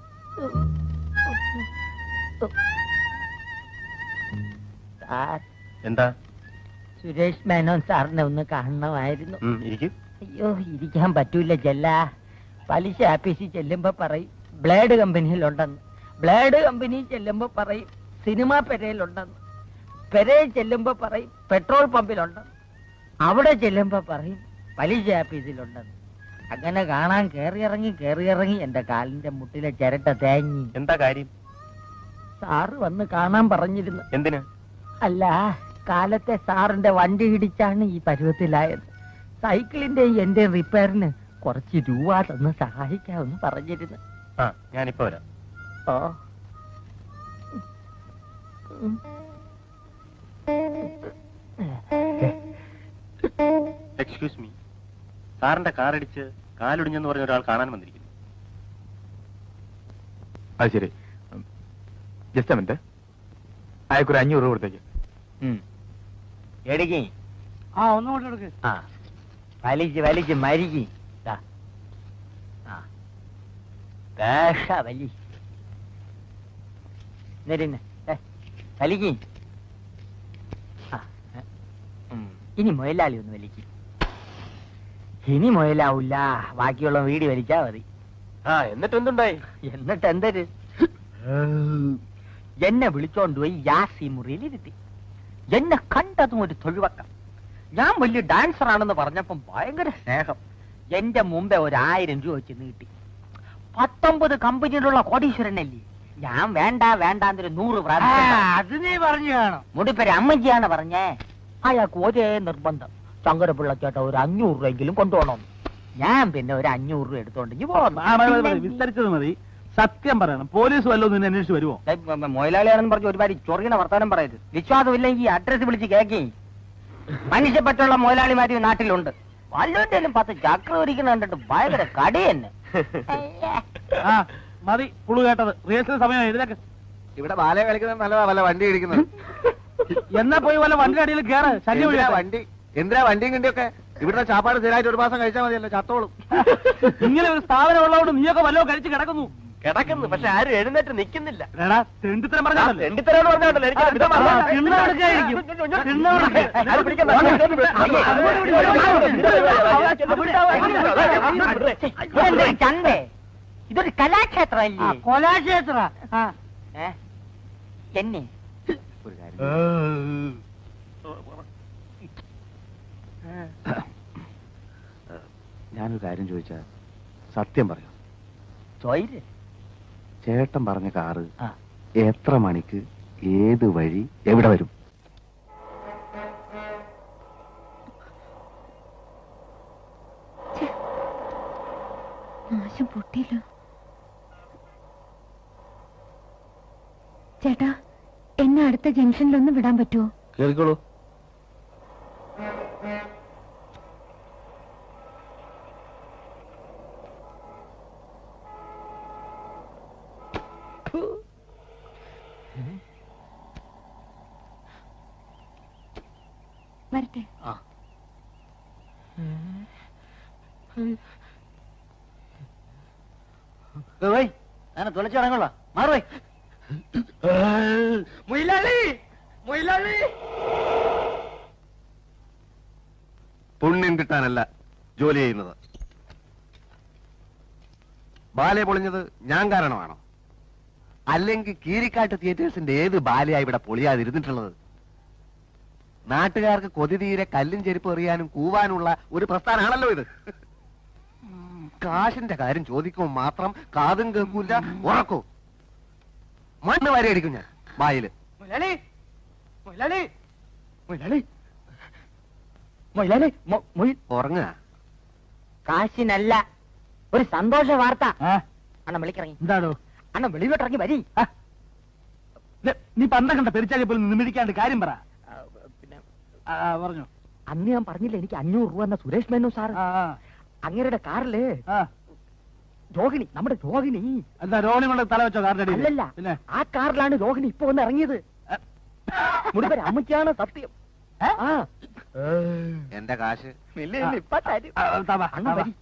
സാർ എന്താ സുരേഷ് മേനോൻ സാറിനെ ഒന്ന് കാണണമായിരുന്നു ഇരിക്കും അയ്യോ ഇരിക്കാൻ പറ്റൂല ചെല്ല പലിശ ആഫീസിൽ ചെല്ലുമ്പോ പറയും ബ്ലേഡ് കമ്പനിയിലുണ്ടെന്ന് ബ്ലേഡ് കമ്പനിയിൽ ചെല്ലുമ്പോ പറയും സിനിമ പെരയിലുണ്ടെന്ന് പെരയിൽ ചെല്ലുമ്പോ പറയും പെട്രോൾ പമ്പിലുണ്ടെന്ന് അവിടെ ചെല്ലുമ്പോ പറയും പലിശ ആഫീസിലുണ്ടെന്ന് അങ്ങനെ കാണാൻ കേറിയിറങ്ങി കേറിയിറങ്ങി എന്റെ കാലിന്റെ മുട്ടിലെ ചിരട്ട തേങ്ങി എന്താ കാര്യം സാറ് വന്ന് കാണാൻ പറഞ്ഞിരുന്നു എന്തിന് അല്ല കാലത്തെ സാറിന്റെ വണ്ടി ഇടിച്ചാണ് ഈ പരുവത്തിലായത് സൈക്കിളിന്റെ എന്റെ റിപ്പയറിന് കുറച്ച് രൂപ തന്ന് സഹായിക്കാമെന്ന് പറഞ്ഞിരുന്നു ആ ഞാനിപ്പോ വരാം ഓ ഉം. എക്സ്ക്യൂസ് മീ സാറിന്റെ കാറടിച്ച് കാലൊടിഞ്ഞെന്ന് പറഞ്ഞ ഒരാൾ കാണാൻ വന്നിരിക്കുന്നു അത് ശരി ജസ്റ്റ് മിനിറ്റ് അയക്കൊരു അഞ്ഞൂറ് രൂപ കൊടുത്തേക്ക് എടിക്കി ആ ഒന്നും കൊണ്ട് എടുക്ക് ആ വലിച്ച് വലിച്ച് മരിക്കി ദാ. ആ വേഷ വലി എന്നിട്ടിന്നെ വലിക്ക് ആ ഉം. ഇനി മുയലാളി ഒന്ന് വലിക്കും ഇനി മുയലാവൂല ബാക്കിയുള്ള വീടി വലിച്ചാ മതി ആ എന്നിട്ട് എന്തുണ്ടായി എന്നിട്ട് എന്തൊരു എന്നെ വിളിച്ചോണ്ട് പോയി യാസി മുറിയിൽ ഇരുത്തി എന്നെ കണ്ടതും ഒരു തൊഴിവക്കം ഞാൻ വലിയ ഡാൻസർ ആണെന്ന് പറഞ്ഞപ്പം ഭയങ്കര സ്നേഹം എന്റെ മുമ്പേ ഒരു ആയിരം രൂപ വെച്ച് നീട്ടി പത്തൊമ്പത് കമ്പനിയിലുള്ള കോടീശ്വരനല്ലേ ഞാൻ വേണ്ട വേണ്ടാന്നൊരു നൂറ് പ്രാവശ്യം അത് നീ പറഞ്ഞു കാണും മുടിപ്പേര് അമ്മജിയാണ് പറഞ്ഞേ അയാൾക്ക് ഒരേ നിർബന്ധം ശങ്കരപിള്ള ചേട്ട ഒരു അഞ്ഞൂറ് രൂപയെങ്കിലും കൊണ്ടുപോകണം ഞാൻ പിന്നെ ഒരു അഞ്ഞൂറ് രൂപ എടുത്തോണ്ടെങ്കിൽ ആ, മതി, മതി, മതി. വിസ്തരിച്ചത് മതി സത്യം പറയണം പോലീസ് വല്ലതും നിന്നെ അന്വേഷിച്ച് വരുമോ മൊയിലാളിയാണെന്ന് പറഞ്ഞ് ഒരുപാട് ചൊറിയണ വർത്താനം പറയരുത് വിശ്വാസമില്ലെങ്കിൽ അഡ്രസ് വിളിച്ച് കേക്കി മനുഷ്യപ്പറ്റുള്ള മൊയിലാളിമാര് ഈ നാട്ടിലുണ്ട് വല്ലവന്റെയും പത്ത് ചക്ര ഒരിക്കണ കണ്ടിട്ട് ഭയങ്കര കടി തന്നെ ആ മതി പുളു കേട്ടത് റിഹേഴ്സൽ സമയം എഴുതേക്ക് ഇവിടെ ബാല കളിക്കുന്നത് നല്ലതാ വല്ല വണ്ടി ഇടിക്കുന്നത് എന്നാ പോയി വല്ല വണ്ടി അടിയിൽ കേറ് ശല്യം എന്തിനാ ഒഴിയട്ടെ. വണ്ടി എന്തിനാ വണ്ടിയും കിണ്ടിയൊക്കെ ഇവിടുത്തെ ചാപ്പാട് സ്ഥിരമായിട്ട് ഒരു മാസം കഴിച്ചാൽ മതിയല്ലോ ചത്തോളും ഇങ്ങനെ ഒരു സ്ഥാപനം ഉള്ളതുകൊണ്ട് നീയൊക്കെ വല്ലതും കഴിച്ച് കിടക്കുന്നു കിടക്കുന്നു പക്ഷെ ആരും എഴുന്നേറ്റ് നിൽക്കുന്നില്ല എടാ തെണ്ടിത്തരം പറഞ്ഞാലേ രണ്ടിത്തരം പറഞ്ഞാണ്ടല്ലോ എനിക്ക് വിധം ആ, വന്നതാ. തിന്ന് കൊടുക്കായിരിക്കും. തിന്ന് കൊടുക്ക. ആരെ പിടിക്കണ്ട. ഇതെന്തൊരു ചന്തേ ഇതൊരു കലാക്ഷേത്രമല്ലേ കൊലാക്ഷേത്ര ഏ? എന്നെ ഒരു കാര്യം ഞാനൊരു കാര്യം ചോദിച്ചാ സത്യം പറയൂ ചോയിര് ചേട്ടൻ പറഞ്ഞ കാറ് ആ. എത്ര മണിക്ക് ഏത് വഴി എവിടെ വരും നാശം പൊട്ടിയില്ല ചേട്ടാ എന്നെ അടുത്ത ജംഗ്ഷനിലൊന്ന് വിടാൻ പറ്റുമോ കേൾക്കോളൂ വരട്ടെ അങ്ങനെ തുളച്ചിടങ്ങളോ മാറുവേ മൊയിലാളി മൊയിലാളി പുണ്യം കിട്ടാനല്ല ജോലി ചെയ്യുന്നത് ബാലെ പൊളിഞ്ഞത് ഞാൻ കാരണമാണോ അല്ലെങ്കിൽ കീരിക്കാട്ട് തിയേറ്റേഴ്സിന്റെ ഏത് ബാലയാ ഇവിടെ പൊളിയാതിരുന്നിട്ടുള്ളത് നാട്ടുകാർക്ക് കൊതി തീരെ കല്ലും ചെരുപ്പ് എറിയാനും കൂവാനുള്ള ഒരു പ്രസ്ഥാനമാണല്ലോ ഇത് കാശിന്റെ കാര്യം ചോദിക്കുമ്പോൾ മാത്രം കാതും കേൾക്കൂല ഉറക്കൂ മണ്ണ് വാരി അടിക്കും ഞാൻ ബായില് മൊയിലാളി മൊയിലാളി മൊയിലാളി മൊയിലാളി മൊ- മൊയ്- ഉറങ്ങുക കാശിനല്ല ഒരു സന്തോഷ വാർത്ത ആ, അണ്ണൻ വിളിക്കിറങ്ങി എന്താടോ അണ്ണൻ വെളിയിലോട്ടിറങ്ങി വരി ദേ, നീ പന്തം കണ്ട പെരിച്ചാലി പോലും നിമിടിക്കാണ്ട് കാര്യം പറ പിന്നെ ആ, ആ, പറഞ്ഞു അന്ന് ഞാൻ പറഞ്ഞില്ല എനിക്ക് അഞ്ഞൂറ് രൂപ എന്ന സുരേഷ് മേനു സാർ ആ, ആ, അങ്ങേരുടെ കാറില് ആ. രോഹിണി നമ്മുടെ രോഹിണി എന്താ രോണി കൊണ്ട് തല വെച്ചോ കാറിന്റെ അടിയിൽ? അല്ലല്ല പിന്നെ ആ കാറിലാണ് രോഹിണി ഇപ്പൊ വന്ന് ഇറങ്ങിയത് മുടിപ്പര അമ്മയ്ക്കാണ് സത്യം ആ എന്റെ കാശ് ഇല്ല, ഇല്ല, ഇപ്പൊ തരും. ആ, താ വാ, അണ്ണ താ വാ. വരി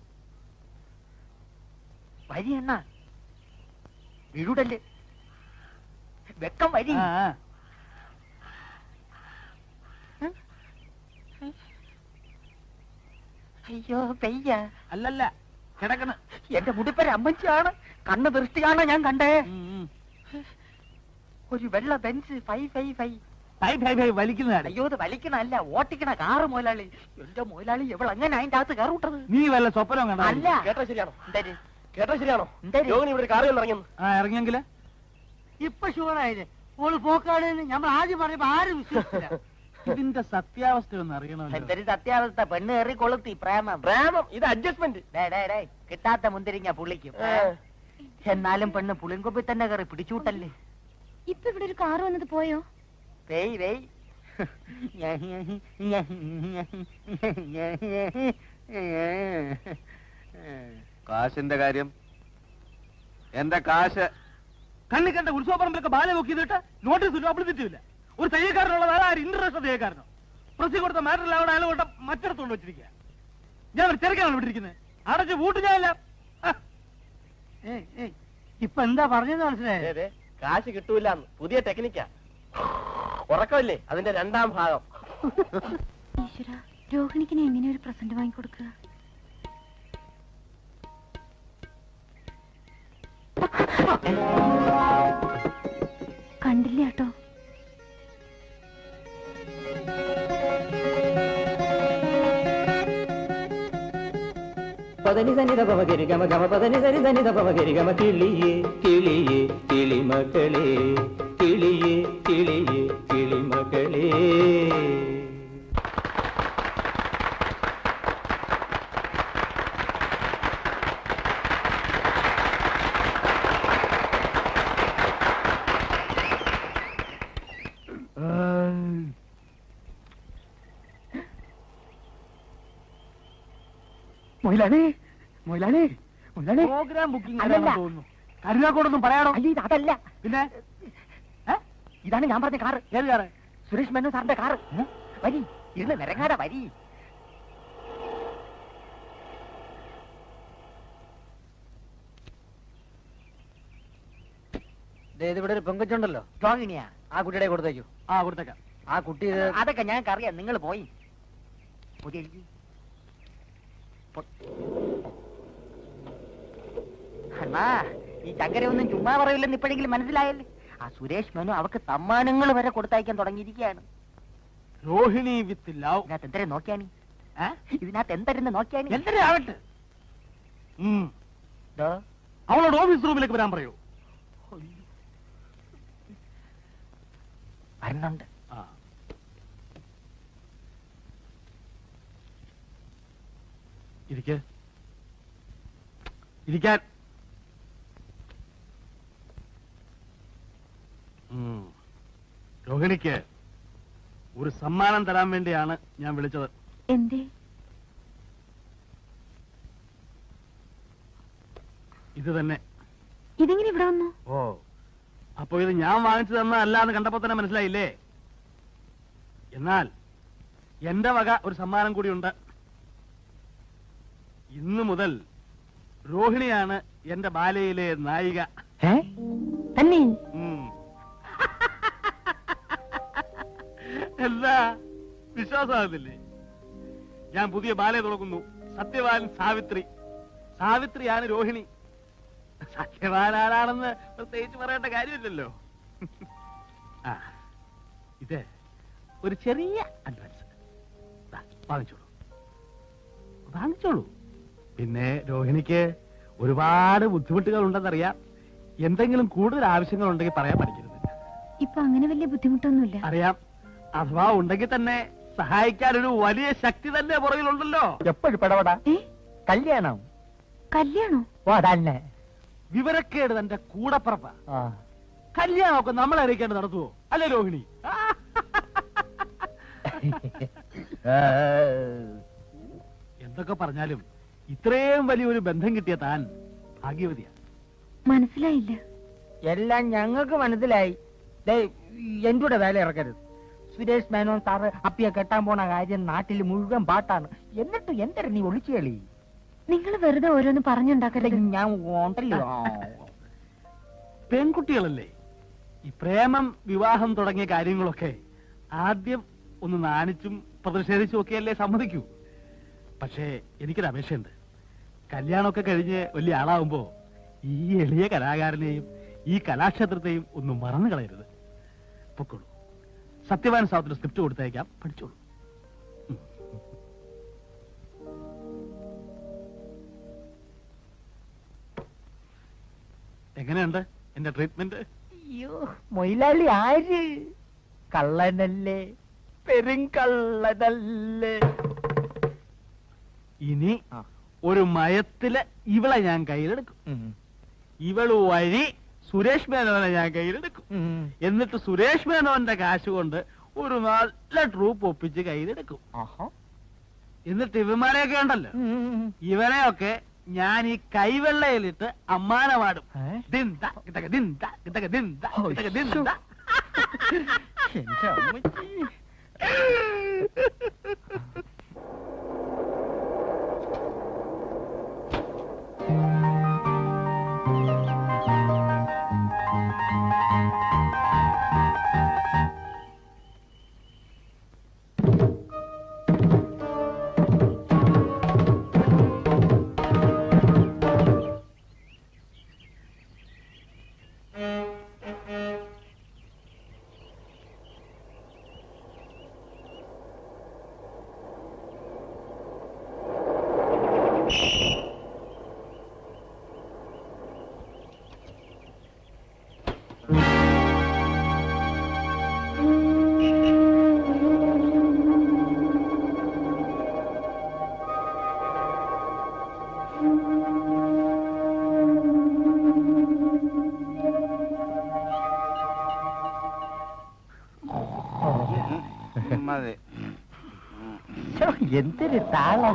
വരി അണ്ണ വീടല്ലേ വെക്കം വരി ആ, ആ. അയ്യോ പെയ്യ അല്ലല്ല കിടക്കണ എന്റെ മുടിപ്പര അമ്മച്ചിയാണ് കണ്ണ് ദൃഷ്ടിയാണ് ഞാൻ കണ്ടേ ഒരു വെള്ള ബെഞ്ച് ഫൈ ഫൈ ഫൈ ഫൈ ഫൈ ഫൈ വലിക്കുന്നതാണ് അയ്യോ ഇത് വലിക്കണല്ല ഓട്ടിക്കണ കാറ് മുതലാളി എന്റെ മുതലാളി എവൾ അങ്ങനെ അതിന്റെ അകത്ത് കയറി വിട്ടത് നീ വല്ല സ്വപ്നം കണ്ട അല്ല കേട്ടോ ശരിയാണോ എന്തായാലും കേട്ടോ ശരിയാണോ എന്തായാലും രോഹിണി ഇവിടെ കാറിൽ ഇറങ്ങിയെന്ന് ആ ഇറങ്ങിയെങ്കില് ഇപ്പൊ ഷുവറായില്ലേ ഓള് പോക്കാട് നമ്മൾ ആദ്യം പറയുമ്പോ ആരും വിശ്വസിച്ചില്ല ഇതിന്റെ സത്യാവസ്ഥ ഒന്ന് അറിയണമല്ലോ എന്തൊരു സത്യാവസ്ഥ പെണ്ണ് കയറി കൊളുത്തി പ്രേമം പ്രേമം ഇത് അഡ്ജസ്റ്റ്മെന്റ് ഡേ, ഡേ, ഡേ, കിട്ടാത്ത മുന്തിരിങ്ങ പുള്ളിക്കും എന്നാലും പെണ്ണ് പുളിങ്കൊപ്പി തന്നെ കയറി പിടിച്ചൂട്ടല്ലേ ഇപ്പൊ ഇവിടെ ഒരു കാറ് വന്നത് പോയോ വേയ് വേയ് കാശിന്റെ കാര്യം എന്റെ കാശ് കണ്ണി കണ്ട ഉത്സവപ്പറമ്പിലൊക്കെ ബാല നോക്കിയിട്ട് നോട്ടീസ് ഇല്ല അപ്പിളിച്ചിട്ടില്ല ഒരു തയ്യക്കാരനുള്ളത് ആര് ഇന്റർനാഷണൽ തയ്യക്കാരനോ പ്രസി കൊടുത്ത മാറ്ററിൽ അവിടെ അയാൾ കൊണ്ട് മറ്റിടത്തോണ്ട് വെച്ചിരിക്കുക ഞാൻ ഒരു തിരക്കാണ് വിട്ടിരിക്കുന്നത് അടച്ച് പൂട്ട് ഞാനല്ല ഏയ്, ഏയ്, ഇപ്പൊ എന്താ പറഞ്ഞത് മനസ്സിലായത് അതെ കാശ് കിട്ടൂല പുതിയ ടെക്നിക്കാ ഉറക്കമില്ലേ അതിന്റെ രണ്ടാം ഭാഗം ഈശ്വര രോഹിണിക്കിനെ എങ്ങനെ ഒരു പ്രസന്റ് വാങ്ങിക്കൊടുക്കുക കണ്ടില്ല കേട്ടോ പതനി സന്നിധ പവകരി ഗമ ഗമ പതനി സരി സന്നിധ പവകരി ഗമ കിളിയേ കിളിയേ കിളിമകളേ കിളിയേ കിളിയേ കിളിമകളേ മൊയിലാണി മൊയിലാണി മൊയിലാണി പ്രോഗ്രാം ബുക്കിംഗ് അതല്ല. തോന്നുന്നു കരുനാക്കോടൊന്നും പറയാടോ അയ്യോ ഇത് അതല്ല പിന്നെ ഏ? ഇതാണ് ഞാൻ പറഞ്ഞ കാറ് ഏത് കാറ് സുരേഷ് മേനോൻ സാറിന്റെ കാറ് വരി ഇരുന്ന് നിരങ്ങാട വരി ഇവിടെ ഒരു പെങ്കൊച്ചുണ്ടല്ലോ ടോങ്ങിനിയാ ആ കുട്ടിയുടെ കൊടുത്തേക്കൂ ആ കൊടുത്തേക്കാം ആ കുട്ടി ഇത് അതൊക്കെ ഞങ്ങൾക്ക് അറിയാം നിങ്ങൾ പോയി പുതിയ എഴുതി. പൊ- അണ്ണാ ഈ ചങ്കരയൊന്നും ചുമ്മാ പറയില്ലെന്ന് ഇപ്പോഴെങ്കിലും മനസ്സിലായല്ലേ ആ സുരേഷ് മേനു അവർക്ക് സമ്മാനങ്ങൾ വരെ കൊടുത്തയക്കാൻ തുടങ്ങിയിരിക്കുകയാണ് രോഹിണി വിത്ത് ലവ് ഇതിനകത്ത് എന്തരെ നോക്കിയാണി ഇതിനകത്ത് എന്തരെന്ന് നോക്കിയാണി എന്തൊരു ആവട്ടെ ഉം. ദോ, അവളോട് ഓഫീസ് റൂമിലേക്ക് വരാൻ പറയൂ വരുന്നുണ്ട് ആ ഇരിക്ക് ഇരിക്കാൻ ഉം. രോഹിണിക്ക് ഒരു സമ്മാനം തരാൻ വേണ്ടിയാണ് ഞാൻ വിളിച്ചത് എന്തേ ഇത് തന്നെ ഇതെങ്ങനെ ഇവിടെ വന്നു ഓ അപ്പൊ ഇത് ഞാൻ വാങ്ങിച്ചു തന്നതല്ല എന്ന് കണ്ടപ്പോ തന്നെ മനസ്സിലായില്ലേ എന്നാൽ എന്റെ വക ഒരു സമ്മാനം കൂടിയുണ്ട് ഇന്നു മുതൽ രോഹിണിയാണ് എന്റെ ബാലയിലെ നായിക ഏ തന്നെ ഉം. എന്താ വിശ്വാസമാകുന്നില്ലേ ഞാൻ പുതിയ ബാലയെ തുറക്കുന്നു സത്യവാൻ സാവിത്രി സാവിത്രിയാണ് രോഹിണി സത്യവാൻ ആരാണെന്ന് പ്രത്യേകിച്ച് പറയേണ്ട കാര്യമില്ലല്ലോ ആ ഇത് ഒരു ചെറിയ അഡ്വാൻസ് ദാ, വാങ്ങിച്ചോളൂ വാങ്ങിച്ചോളൂ പിന്നെ രോഹിണിക്ക് ഒരുപാട് ബുദ്ധിമുട്ടുകൾ ഉണ്ടെന്നറിയാം എന്തെങ്കിലും കൂടുതൽ ആവശ്യങ്ങൾ ഉണ്ടെങ്കിൽ പറയാൻ പഠിക്കരുത് ഇപ്പൊ അങ്ങനെ വലിയ ബുദ്ധിമുട്ടൊന്നുമില്ല അറിയാം അഥവാ ഉണ്ടെങ്കിൽ തന്നെ സഹായിക്കാൻ ഒരു വലിയ ശക്തി തന്നെ പുറകിലുണ്ടല്ലോ എപ്പോഴും പിടപെടാ ഏ കല്യാണം കല്യാണോ ഓ അതന്നെ വിവരക്കേട് തന്റെ കൂടപ്പറപ്പ ആ കല്യാണമൊക്കെ നമ്മളെ അറിയിക്കേണ്ട നടത്തുവോ അല്ലേ രോഹിണി എന്തൊക്കെ പറഞ്ഞാലും ഇത്രയും വലിയൊരു ബന്ധം കിട്ടിയ താൻ ഭാഗ്യവതിയാ മനസ്സിലായില്ല എല്ലാം ഞങ്ങൾക്ക് മനസ്സിലായി ദേ, എന്റെ കൂടെ വേല ഇറക്കരുത് സുരേഷ് മേനോൻ സാറ് അപ്പിയെ കെട്ടാൻ പോണ കാര്യം നാട്ടിൽ മുഴുവൻ പാട്ടാണ് എന്നിട്ട് എന്തൊരു നീ ഒളിച്ചു കളി നിങ്ങൾ വെറുതെ ഓരോന്ന് പറഞ്ഞുണ്ടാക്കരുത് ഞാൻ ഉണ്ടല്ലോ പെൺകുട്ടികളല്ലേ ഈ പ്രേമം വിവാഹം തുടങ്ങിയ കാര്യങ്ങളൊക്കെ ആദ്യം ഒന്ന് നാണിച്ചും പ്രതിഷേധിച്ചും ഒക്കെയല്ലേ സമ്മതിക്കൂ പക്ഷേ എനിക്കൊരു അപേക്ഷയുണ്ട് കല്യാണമൊക്കെ കഴിഞ്ഞ് വലിയ ആളാവുമ്പോ ഈ എളിയ കലാകാരനെയും ഈ കലാക്ഷേത്രത്തെയും ഒന്നും മറന്നു കളയരുത് പൊക്കോളൂ സത്യവാൻ സാഹത്തിന് സ്ക്രിപ്റ്റ് കൊടുത്തയക്കാം പഠിച്ചോളൂ ഉം. എങ്ങനെയുണ്ട് എന്റെ ട്രീറ്റ്മെന്റ് അയ്യോ മൊയിലാളി ആര് കള്ളനല്ലേ പെരുങ്കള്ളനല്ലേ ഇനി ആ. ഒരു മയത്തില് ഇവളെ ഞാൻ കയ്യിലെടുക്കും ഉം. ഇവള് വഴി സുരേഷ് മേനോനെ ഞാൻ കയ്യിലെടുക്കും ഉം. എന്നിട്ട് സുരേഷ് മേനോന്റെ കാശ് കൊണ്ട് ഒരു നല്ല ട്രൂപ്പ് ഒപ്പിച്ച് കയ്യിലെടുക്കും ആഹാ. എന്നിട്ട് ഇവന്മാരെയൊക്കെ ഉണ്ടല്ലോ ഉം. ഇവരെയൊക്കെ ഞാൻ ഈ കൈവെള്ളയിലിട്ട് അമ്മാനമാടും ഏ? ദിന്ത, കിതക ദിന്ത, കിതക ദിന്ത, കിതക ദിന്ത. എന്റെ അമ്മച്ചി. മതി എന്തൊരു താളം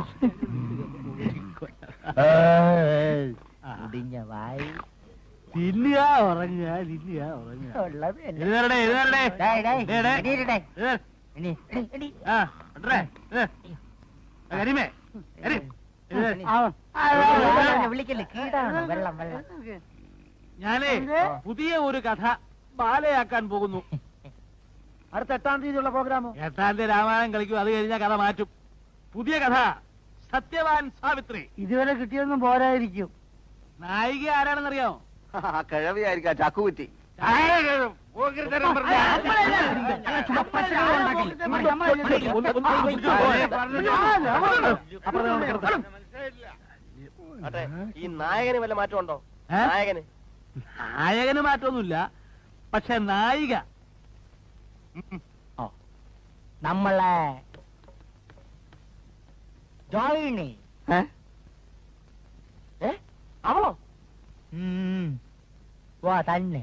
മുടിഞ്ഞ വായി തിന്നുക ഉറങ്ങുക തിന്നുക ഉറങ്ങുക ഉള്ളത് എന്നെ. എഴുതേരടെ എഴുതേരടെ ഡേയ്, ഡേയ്, ഡേ, ഡേ. എണീരടെ. ഏ, എണീ, എണീ, എണീ. ആ ഉണ്ടേ ഏ. ആ, കരീമേ കരീം എഴുതേ. ആ, ആ, വെള്ളം വിളിക്കല്ലേ കീടാണ് വെള്ളം വെള്ളം ഞാനേ പുതിയ ഒരു കഥ ബാലയാക്കാൻ പോകുന്നു അടുത്ത എട്ടാം തീയതിയുള്ള പ്രോഗ്രാമോ എട്ടാം തീയതി രാമായണം കളിക്കും അത് കഴിഞ്ഞാൽ കഥ മാറ്റും പുതിയ കഥ സത്യവാൻ സാവിത്രി ഇതുവരെ കിട്ടിയൊന്നും പോരായിരിക്കും നായിക ആരാണെന്നറിയാമോ കിഴവിയായിരിക്കാം ചക്കുകുറ്റി പോക്കിരിത്തരം പറഞ്ഞ അതെ ഈ നായകന് വല്ല മാറ്റമുണ്ടോ ഏ? നായകന് നായകന് മാറ്റമൊന്നുമില്ല പക്ഷെ നായിക നമ്മളെ ജോയിനി അവളോ വാ തന്നെ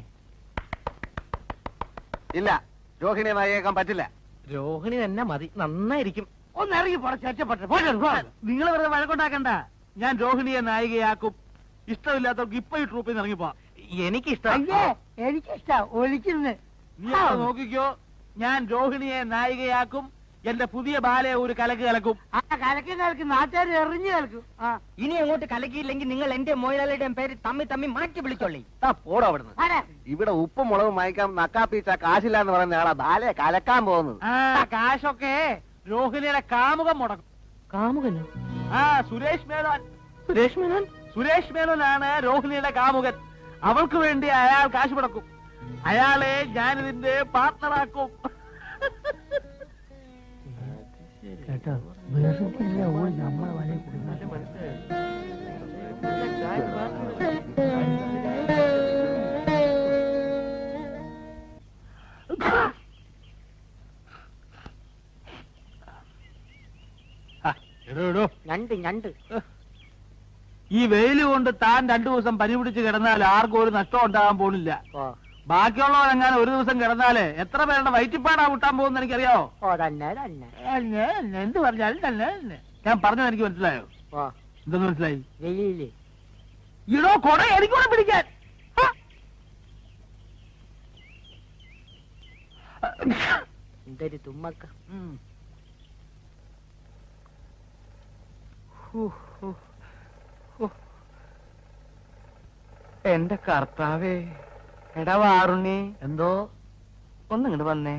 ഇല്ല രോഹിണിയെ നായികേക്കാൻ പറ്റില്ല രോഹിണി തന്നെ മതി നന്നായിരിക്കും ഒന്ന് ഇറങ്ങി പോടെ നിങ്ങൾ വെറുതെ വഴക്കുണ്ടാക്കണ്ട ഞാൻ രോഹിണിയെ നായികയാക്കും ഇഷ്ടമില്ലാത്തവർക്ക് ഇപ്പൊ ഈ ട്രൂപ്പിൽ നിന്ന് ഇറങ്ങിപ്പോ എനിക്കിഷ്ടം അയ്യേ എനിക്കിഷ്ടാ ഒലിക്കുന്നു നീ അവിടെ നോക്കിക്കോ ഞാൻ രോഹിണിയെ നായികയാക്കും എന്റെ പുതിയ ബാലയെ ഒരു കലക്ക് കലക്കും ആ കലക്കി കലക്കി നാട്ടുകാർ എറിഞ്ഞു കേൾക്കും ആ ഇനി അങ്ങോട്ട് കലക്കിയില്ലെങ്കിൽ നിങ്ങൾ എന്റെ മൊയിലാളിയുടെയും പേര് തമ്മി തമ്മി മാറ്റി വിളിച്ചോളി ആ പോടാ അവിടുന്ന് ആരാ? ഇവിടെ ഉപ്പും മുളകും വാങ്ങിക്കാൻ നക്കാപ്പീച്ച കാശില്ല എന്ന് പറയുന്ന ആളാ ബാലയെ കലക്കാൻ പോകുന്നത് ആ കാശൊക്കെ രോഹിണിയുടെ കാമുകം മുടക്കും കാമുകനോ ആ സുരേഷ് മേനോൻ സുരേഷ് മേനോൻ സുരേഷ് മേനോനാണ് രോഹിണിയുടെ കാമുകൻ അവൾക്ക് വേണ്ടി അയാൾ കാശ് മുടക്കും അയാളെ ഞാനിതിന്റെ പാർട്ണറാക്കും കേട്ടോ വെറുതെ ഓടി നമ്മളെ വലയിൽ കുടുങ്ങാൻ എടോ, എടോ. ഞണ്ട് ഞണ്ട് ഈ വെയില് കൊണ്ട് താൻ രണ്ടു ദിവസം പനി പിടിച്ച് കിടന്നാൽ ആർക്കും ഒരു നഷ്ടം ഉണ്ടാകാൻ പോണില്ല ബാക്കിയുള്ളവരെങ്ങാനും ഒരു ദിവസം കിടന്നാല് എത്ര പേരുടെ വയറ്റിപ്പാടാ വിട്ടാൻ പോകുന്ന എനിക്കറിയാവോ ഓ തന്നെ തന്നെ തന്നെ, തന്നെ, എന്ത് പറഞ്ഞാലും തന്നെ തന്നെ. ഞാൻ പറഞ്ഞത് എനിക്ക് മനസ്സിലായോ ഓ എന്തെന്ന് മനസ്സിലായി വെയില് ഇടോ കൊട എനിക്കൂടെ പിടിക്കാൻ ആ. എന്തൊരു തുമ്മക്ക ഉം. എന്റെ കർത്താവേ എടാ വാറുണ്ണി എന്തോ ഒന്നിങ്ങോട്ട് വന്നേ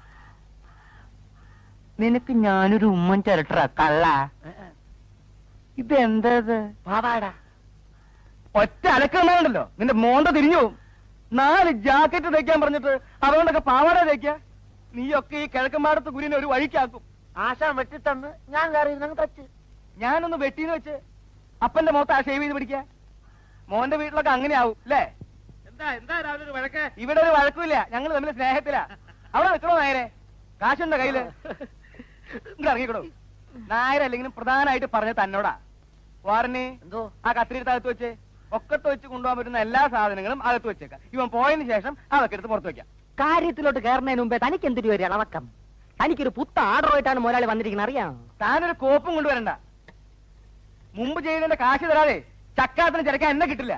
നിനക്ക് ഞാനൊരു ഉമ്മൻ ചിരട്ടറ കള്ള ഇതെന്താ ഇത് പാവാടാ ഒറ്റ അലക്കണ്ടല്ലോ നിന്റെ മോന്ത തിരിഞ്ഞു പോവും. നാല് ജാക്കറ്റ് തയ്ക്കാൻ പറഞ്ഞിട്ട് അതുകൊണ്ടൊക്കെ പാവാട തയ്ക്ക നീയൊക്കെ ഈ കിഴക്കമ്പാടത്ത് കുരിനെ ഒരു വഴിക്കാക്കും ആശാൻ വെട്ടിത്തന്ന് ഞാൻ കയറി ഇരുന്നങ്ങ് തച്ച് ഞാനൊന്ന് വെട്ടിന്ന് വെച്ച് അപ്പന്റെ മുഖത്ത് ആ ഷേവ് ചെയ്ത് പിടിക്ക മോന്റെ വീട്ടിലൊക്കെ അങ്ങനെ ആവും അല്ലേ എന്താ എന്താ രാവിലെ ഒരു വഴക്ക് ഇവിടെ ഒരു വഴക്കുമില്ല ഞങ്ങൾ തമ്മിൽ സ്നേഹത്തിലാ അവിടെ നിൽക്കണോ നായരെ കാശുണ്ടോ കയ്യില് ഇങ്ങട് ഇറങ്ങിക്കണോ നായരല്ലെങ്കിലും പ്രധാനമായിട്ട് പറഞ്ഞ തന്നോടാ വാറിന് എന്തോ ആ കത്തിരിട്ട് അകത്ത് വെച്ച് ഒക്കത്ത് വെച്ച് കൊണ്ടുപോകാൻ പറ്റുന്ന എല്ലാ സാധനങ്ങളും അകത്ത് വെച്ചേക്കാം ഇവൻ പോയതിന് ശേഷം അതൊക്കെ എടുത്ത് പുറത്ത് വെക്കാം കാര്യത്തിലോട്ട് കയറുന്നതിന് മുമ്പേ തനിക്ക് എന്തൊരു ഒരു ഇളവക്കം തനിക്കൊരു പുത്ത ആർഡറുമായിട്ടാണ് മുതലാളി വന്നിരിക്കുന്നത് അറിയാം താനൊരു കോപ്പും കൊണ്ടുവരണ്ട മുമ്പ് ചെയ്തതിന്റെ കാശ് തരാതെ ചക്കാത്തിന് ചിരക്കാൻ എന്നെ കിട്ടില്ല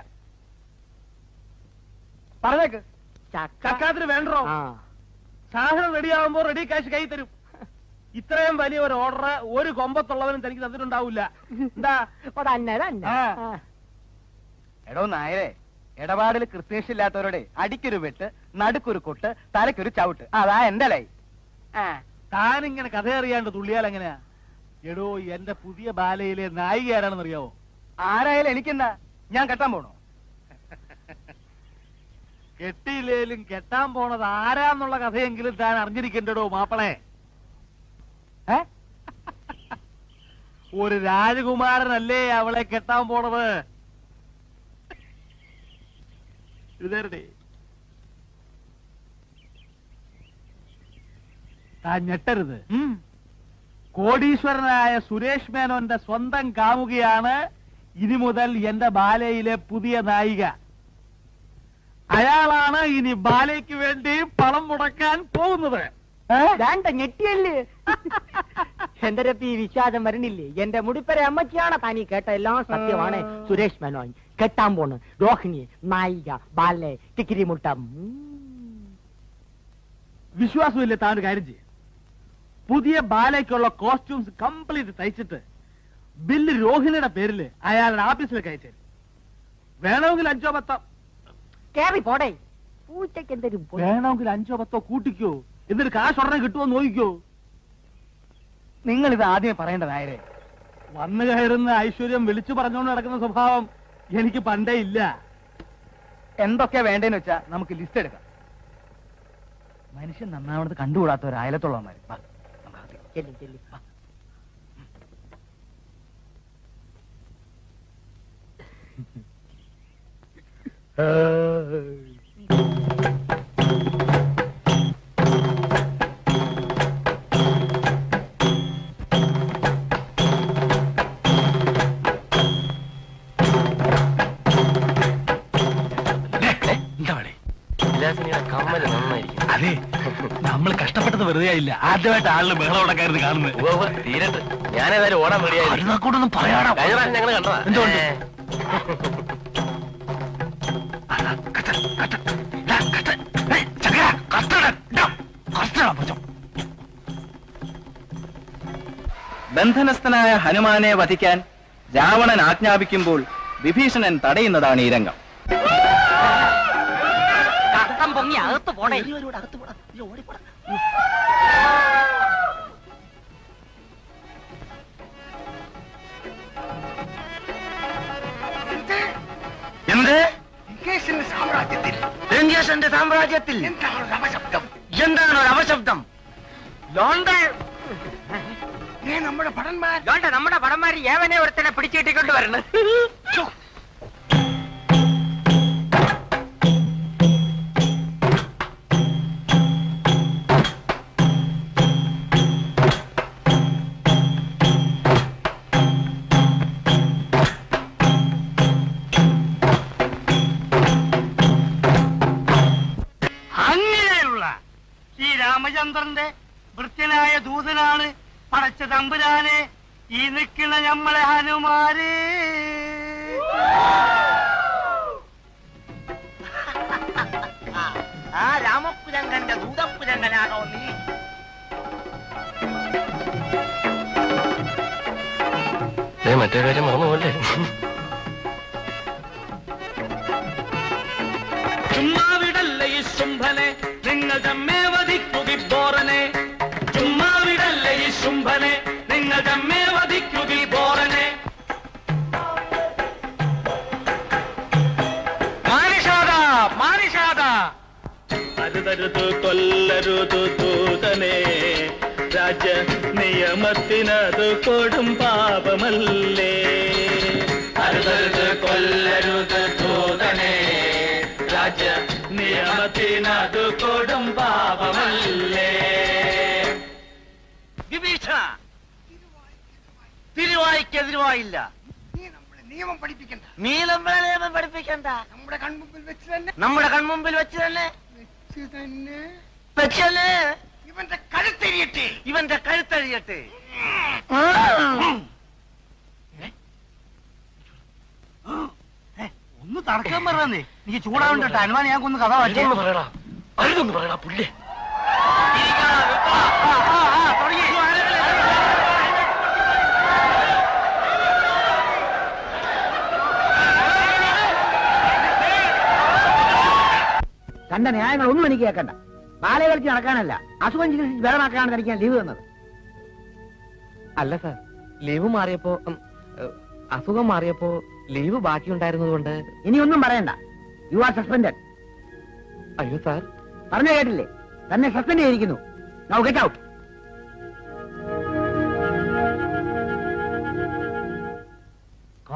പറഞ്ഞേക്ക് ചക്ക ചക്കാത്തിന് വേണ്ടോ ആ സാധനം റെഡിയാവുമ്പോ റെഡി കാശ് കൈ തരും ഇത്രയും വലിയ ഒരു ഓർഡർ ഒരു കൊമ്പത്തുള്ളവനും തനിക്ക് തന്നിട്ടുണ്ടാവില്ല എന്താ ഓ, തന്നെ തന്നെ ആ. ആ. എടോ നായരെ ഇടപാടിൽ കൃത്യനിഷ്ഠില്ലാത്തവരോടെ അടിക്കൊരു വെട്ട് നടുക്കൊരു കൊട്ട് തലക്കൊരു ചവിട്ട് അതാ എന്റെ ലൈ ആ. താനിങ്ങനെ കഥ അറിയാണ്ട് തുള്ളിയാൽ എങ്ങനെയാ എടോ എന്റെ പുതിയ ബാലയിലെ നായിക ആരാണെന്ന് അറിയാവോ ആരായാലും എനിക്കെന്താ ഞാൻ കെട്ടാൻ പോണോ കെട്ടിയില്ലേലും കെട്ടാൻ പോണത് ആരാന്നുള്ള കഥയെങ്കിലും താൻ അറിഞ്ഞിരിക്കണ്ടടോ മാപ്പിളെ ഏ ഒരു രാജകുമാരനല്ലേ അവളെ കെട്ടാൻ പോണത് എഴുതേരടെ താൻ ഞെട്ടരുത് കോടീശ്വരനായ സുരേഷ് മേനോന്റെ സ്വന്തം കാമുകയാണ് ഇനി മുതൽ എന്റെ ബാലയിലെ പുതിയ നായിക അയാളാണ് ഇനി ബാലയ്ക്ക് വേണ്ടി പണം മുടക്കാൻ പോകുന്നത് വേണ്ട ഞെട്ടിയല്ലേ എന്റെ രപ്പി വിശ്വാസം വരണില്ലേ എന്റെ മുടിപ്പര അമ്മച്ചിയാണ് താനീ കേട്ട എല്ലാം സത്യമാണ് സുരേഷ് മേനോൻ കെട്ടാൻ പോണ് രോഹിണി നായിക ബാലെ ടിക്കിരി മുട്ടം വിശ്വാസമില്ല താൻ ഒരു കാര്യം ചെയ്യും പുതിയ ബാലയ്ക്കുള്ള കോസ്റ്റ്യൂംസ് കംപ്ലീറ്റ് തയ്ച്ചിട്ട് ബില്ല് രോഹിണിയുടെ പേരിൽ അയാളുടെ ആഫീസിലേക്ക് അയച്ചു വേണമെങ്കിൽ അഞ്ചോ പത്തോ കേറി പോടേ പൂച്ചയ്ക്ക് എന്തൊരു വേണമെങ്കിൽ അഞ്ചോ പത്തോ കൂട്ടിക്കോ എന്നിട്ട് കാശ് ഉടനെ കിട്ടുമോ നോക്കിക്കോ നിങ്ങൾ ഇത് ആദ്യമേ പറയേണ്ടതായേ വന്നു കയറുന്ന ഐശ്വര്യം വിളിച്ചു പറഞ്ഞുകൊണ്ട് നടക്കുന്ന സ്വഭാവം എനിക്ക് പണ്ടേ ഇല്ല എന്തൊക്കെ വേണ്ടേന്ന് വെച്ചാ നമുക്ക് ലിസ്റ്റ് എടുക്കാം മനുഷ്യൻ നന്നാവണത് കണ്ടുകൂടാത്ത ഒരു അയലത്തുള്ളവന്മാര് വാ, നമുക്ക് അകത്തേക്ക്. ചെല്ല്, ചെല്ല്, വാ. കമ്മല് നന്നായിരിക്കും അതെ നമ്മൾ കഷ്ടപ്പെട്ടത് വെറുതെ ആയില്ല ആദ്യമായിട്ട് ആളിന് ബഹളം ഉണ്ടാക്കായിരുന്നു കാണുന്നത് ഉവ്വ് ഉവ്വ്, തീരട്ട് ഞാനേതായാലും ഓടാൻ റെഡിയായി അരുതാക്കൂടൊന്നും പറയാടാ കഴിഞ്ഞ പ്രാവശ്യം ഞങ്ങൾ കണ്ടതാ എന്തുകൊണ്ട്? ഏ. ബന്ധനസ്ഥനായ ഹനുമാനെ വധിക്കാൻ രാവണൻ ആജ്ഞാപിക്കുമ്പോൾ വിഭീഷണൻ തടയുന്നതാണ് ഈ രംഗം കഷ്ടം പൊങ്ങി അകത്ത് പോടേ എന്ത് സാമ്രാജ്യത്തിൽ ലങ്കേശന്റെ സാമ്രാജ്യത്തിൽ എന്താണ് ഒരു അപശബ്ദം എന്താണ് ഒരു അപശബ്ദം ലോണ്ട ഏ നമ്മുടെ ഭടന്മാർ ലോണ്ട നമ്മുടെ പടന്മാര് ഏവനെ ഒരുത്തനെ പിടിച്ചിട്ടിക്കൊണ്ട് വരണം അങ്ങനെയുള്ള ഈ രാമചന്ദ്രന്റെ വൃത്യനായ ദൂതനാണ് പടച്ച തമ്പുരാനെ ഈ നിൽക്കുന്ന നമ്മളെ ഹനുമാര് ആ രാമപുരങ്കന്റെ ദൂതപുരങ്കനാണോ നീ ദേ, മറ്റേ കാര്യം മറന്നുപോലെ ചുമ്മാവിടല്ല ഈ ശുംഭനെ നിങ്ങൾ തമ്മേ വധിക്കു ബോറനെ ചുമ്മാവിടല്ല ഈ ശുംഭനെ നിങ്ങൾ തമ്മേ വധിക്കു ബോറനെ മാനിഷാദ മാനിഷാദ അരുതരുതു കൊല്ലരുതു ദൂതനെ രാജ നിയമത്തിനത് കൊടും പാപമല്ലേ അരുതരുത് കൊല്ലരുത് ദൂതനെ രാജ നിയമത്തിനത് കൊടും പാപമല്ലേ വിഭീഷണ തിരുവായിക്കെതിരുവായില്ല നീ നമ്മളെ നിയമം പഠിപ്പിക്കണ്ട നീ നമ്മളെ നിയമം പഠിപ്പിക്കണ്ട നമ്മുടെ കൺമുമ്പിൽ വെച്ച് തന്നെ നമ്മുടെ കൺമുമ്പിൽ വെച്ച് തന്നെ വെച്ച് തന്നെ വെച്ചല്ലേ ഇവന്റെ കഴുത്തെരിയട്ടെ ഇവന്റെ കഴുത്തഴിയട്ടെ ഒന്ന് തർക്കം പറഞ്ഞേ നീ ചൂടാവണ്ടോ അനുമാൻ ഞാൻ കൊന്ന് കഥ പറ്റേ ഇതൊന്ന് പറയടാ അഴുതൊന്ന് പറയടാ പുല്ലേ കണ്ട ന്യായങ്ങൾ ഒന്നും എനിക്ക് കേൾക്കണ്ട ബാലെ കളിച്ച് നടക്കാനല്ല അസുഖം ചികിത്സിച്ച് ബലമാക്കാനാണ് തനിക്ക് ഞാൻ ലീവ് തന്നത് അല്ല സാർ ലീവ് മാറിയപ്പോ ഉം, ഏഹ്, അസുഖം മാറിയപ്പോ ലീവ് ബാക്കിയുണ്ടായിരുന്നത് കൊണ്ട് ഇനി ഒന്നും പറയണ്ട യു ആർ സസ്പെൻഡഡ് അയ്യോ സാർ പറഞ്ഞു കേട്ടില്ലേ തന്നെ സസ്പെൻഡ് ചെയ്തിരിക്കുന്നു നൗ ഗെറ്റ് ഔട്ട്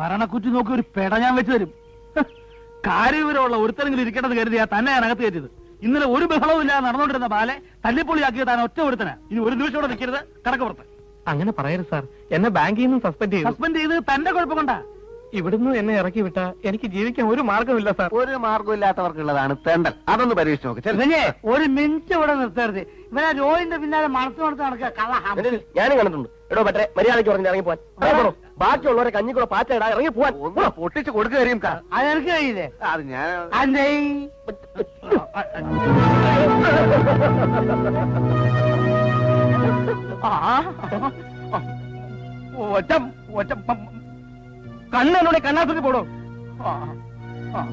ഭരണക്കുറ്റി നോക്കി ഒരു പെട ഞാൻ വെച്ച് തരും ഹ്, കാര്യവിവരമുള്ള ഒരുത്തരെങ്കിലും ഇരിക്കേണ്ടത് കരുതിയാ തന്നെ ഞാൻ അകത്ത് കയറ്റിയത് ഇന്നലെ ഒരു ബഹളവും ഇല്ലാതെ നടന്നുകൊണ്ടിരുന്ന ബാലെ തല്ലിപ്പൊളിയാക്കിയത് താൻ ഒറ്റ ഒരുത്തനാ ഇനി ഒരു നിമിഷം ഇവിടെ നിൽക്കരുത് കടക്കപ്പുറത്ത് അങ്ങനെ പറയരുത് സാർ എന്നെ ബാങ്കിൽ നിന്നും സസ്പെൻഡ് ചെയ്തു സസ്പെൻഡ് ചെയ്ത് തന്റെ കുഴപ്പം കൊണ്ടാ ഇവിടുന്ന് എന്നെ ഇറക്കി വിട്ട എനിക്ക് ജീവിക്കാൻ ഒരു മാർഗമില്ല സാർ ഒരു മാർഗമില്ലാത്തവർക്കുള്ളതാണ് തെണ്ടൽ അതൊന്ന് പരീക്ഷിച്ച് നോക്ക് ചെല്ല്. ഇവനെ ഒരു മിനിറ്റ് ഇവിടെ നിർത്തരുത് ഇവനെ രോഹിന്റെ പിന്നാലെ മണത്ത് മണത്ത് നടക്കുക കള്ള എന്നിട്ട് ഞാനും കണ്ടിട്ടുണ്ട് എടോ പറ്റേ മര്യാദയ്ക്ക് പറഞ്ഞ് ഇറങ്ങി പോവാൻ ഇറങ്ങി പോടോ. ബാക്കിയുള്ളവരെ കഞ്ഞിക്കൂടെ പാറ്റ ഇടാ ഇറങ്ങി പോവാൻ ഒന്ന് പൊട്ടിച്ച് കൊടുക്കുക കരീം കാ അതെനിക്ക് കഴിയില്ലേ അത് ഞാൻ അന്തേ ഒറ്റ ഒറ്റ കണ്ണോടെ കണ്ണാസുക്ക് പോടോ ആ, ആ.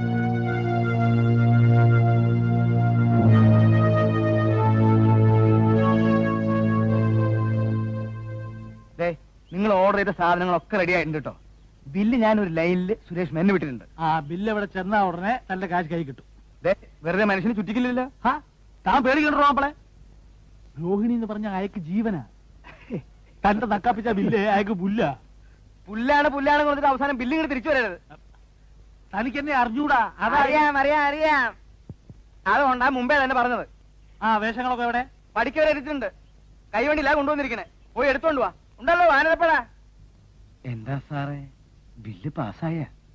ദേ, നിങ്ങൾ ഓർഡർ ചെയ്ത സാധനങ്ങളൊക്കെ റെഡി ആയിട്ടുണ്ട് കേട്ടോ ബില്ല് ഞാൻ ഒരു ലൈനിൽ സുരേഷ് മെന്ന് വിട്ടിട്ടുണ്ട് ആ ബില്ല് ഇവിടെ ചെന്നാ ഉടനെ തന്റെ കാശ് കൈ കിട്ടും ദേ, വെറുതെ മനുഷ്യന് ചുറ്റിക്കില്ലല്ലോ ഹാ താൻ പേടിക്കണ്ടോ മാപ്പിളെ രോഹിണി എന്ന് പറഞ്ഞ അയക്ക് ജീവനാ തന്റെ നക്കാപ്പിച്ച ബില്ല് അയക്ക് പുല്ല പുല്ലാണ് പുല്ലാണ് പറഞ്ഞിട്ട് അവസാനം ബില്ല് ഇങ്ങനെ തിരിച്ചു വരരുത് തനിക്ക് എന്നെ അറിഞ്ഞൂടാ അറിയാം അറിയാം അറിയാം അതുകൊണ്ടാ മുമ്പേ തന്നെ പറഞ്ഞത് ആ വേഷങ്ങളൊക്കെ എവിടെ പഠിക്കവരെ എടുത്തിട്ടുണ്ട് കൈവണ്ടിയിലാ കൊണ്ടുവന്നിരിക്കണേ പോയി എടുത്തോണ്ട് വാ ഉണ്ടല്ലോ വാനരപ്പഴ എന്താ സാറേ ബില്ല് പാസ്സായ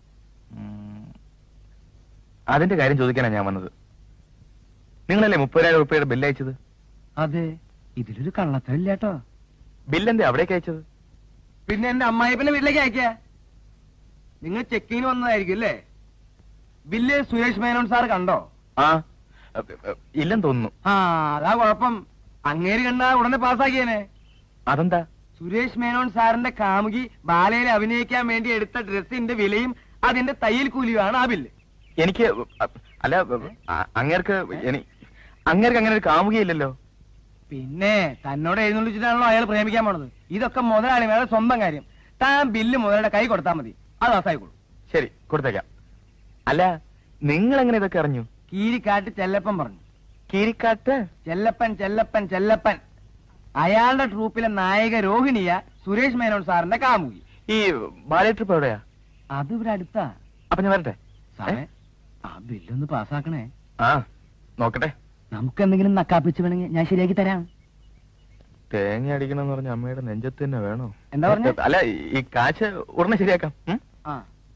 അതിന്റെ കാര്യം ചോദിക്കാനാണ് ഞാൻ വന്നത് നിങ്ങളല്ലേ മുപ്പതിനായിരം ഉറുപ്പയുടെ ബില്ല് അയച്ചത് അതെ ഇതിലൊരു കള്ളത്തരില്ല കേട്ടോ ബില്ലെന്തേ അവിടേക്ക് അയച്ചത് പിന്നെ എന്റെ അമ്മായിപ്പന്റെ വീട്ടിലേക്ക് അയക്കുക നിങ്ങൾ ചെക്കിങ്ങിന് വന്നതായിരിക്കും അല്ലേ ബില്ല് സുരേഷ് മേനോൻ സാർ കണ്ടോ ആ അ, അ, ഇല്ലെന്ന് തോന്നുന്നു ആ അതാ കുഴപ്പം അങ്ങേര് കണ്ടാ ഉടനെ പാസ്സാക്കിയേനെ അതെന്താ സുരേഷ് മേനോൻ സാറിന്റെ കാമുകി ബാലയിൽ അഭിനയിക്കാൻ വേണ്ടി എടുത്ത ഡ്രസ്സിന്റെ വിലയും അതിന്റെ തയ്യൽ കൂലിയുമാണ് ആ ബില്ല് എനിക്ക് അ, അല്ല അ, അങ്ങേർക്ക് എനി അങ്ങേർക്ക് അങ്ങനെ ഒരു കാമുകയില്ലല്ലോ പിന്നെ തന്നോട് എഴുന്നള്ളിച്ചിട്ടാണല്ലോ അയാൾ പ്രേമിക്കാൻ പോണത് ഇതൊക്കെ മുതലാളിമാരുടെ സ്വന്തം കാര്യം താൻ ബില്ല് മുതലാളിയുടെ കൈ കൊടുത്താൽ മതി അത് പാസ്സായിക്കോളൂ ശരി കൊടുത്തേക്കാം അല്ല നിങ്ങൾ എങ്ങനെ ഇതൊക്കെ അറിഞ്ഞു കീരിക്കാട്ട് ചെല്ലപ്പൻ പറഞ്ഞു കീരിക്കാട്ട് ചെല്ലപ്പൻ ചെല്ലപ്പൻ ചെല്ലപ്പൻ അയാളുടെ ട്രൂപ്പിലെ നായിക രോഹിണിയ സുരേഷ് മേനോൻ സാറിന്റെ കാമുകി ഈ ബാലേ ട്രിപ്പ് എവിടെയാ അത് ഇവിടെ അടുത്താ അപ്പൊ ഞാൻ വരട്ടെ സാറേ ആ ബില്ലൊന്ന് പാസ്സാക്കണേ ആ നോക്കട്ടെ നമുക്ക് എന്തെങ്കിലും നക്കാപ്പിച്ച് വേണമെങ്കിൽ ഞാൻ ശരിയാക്കി തരാം തേങ്ങ അടിക്കണമെന്ന് പറഞ്ഞ അമ്മയുടെ നെഞ്ചത്ത് തന്നെ വേണോ എന്താ പറഞ്ഞേ? അല്ല ഈ കാശ് ഉടനെ ശരിയാക്കാം ഉം? ആ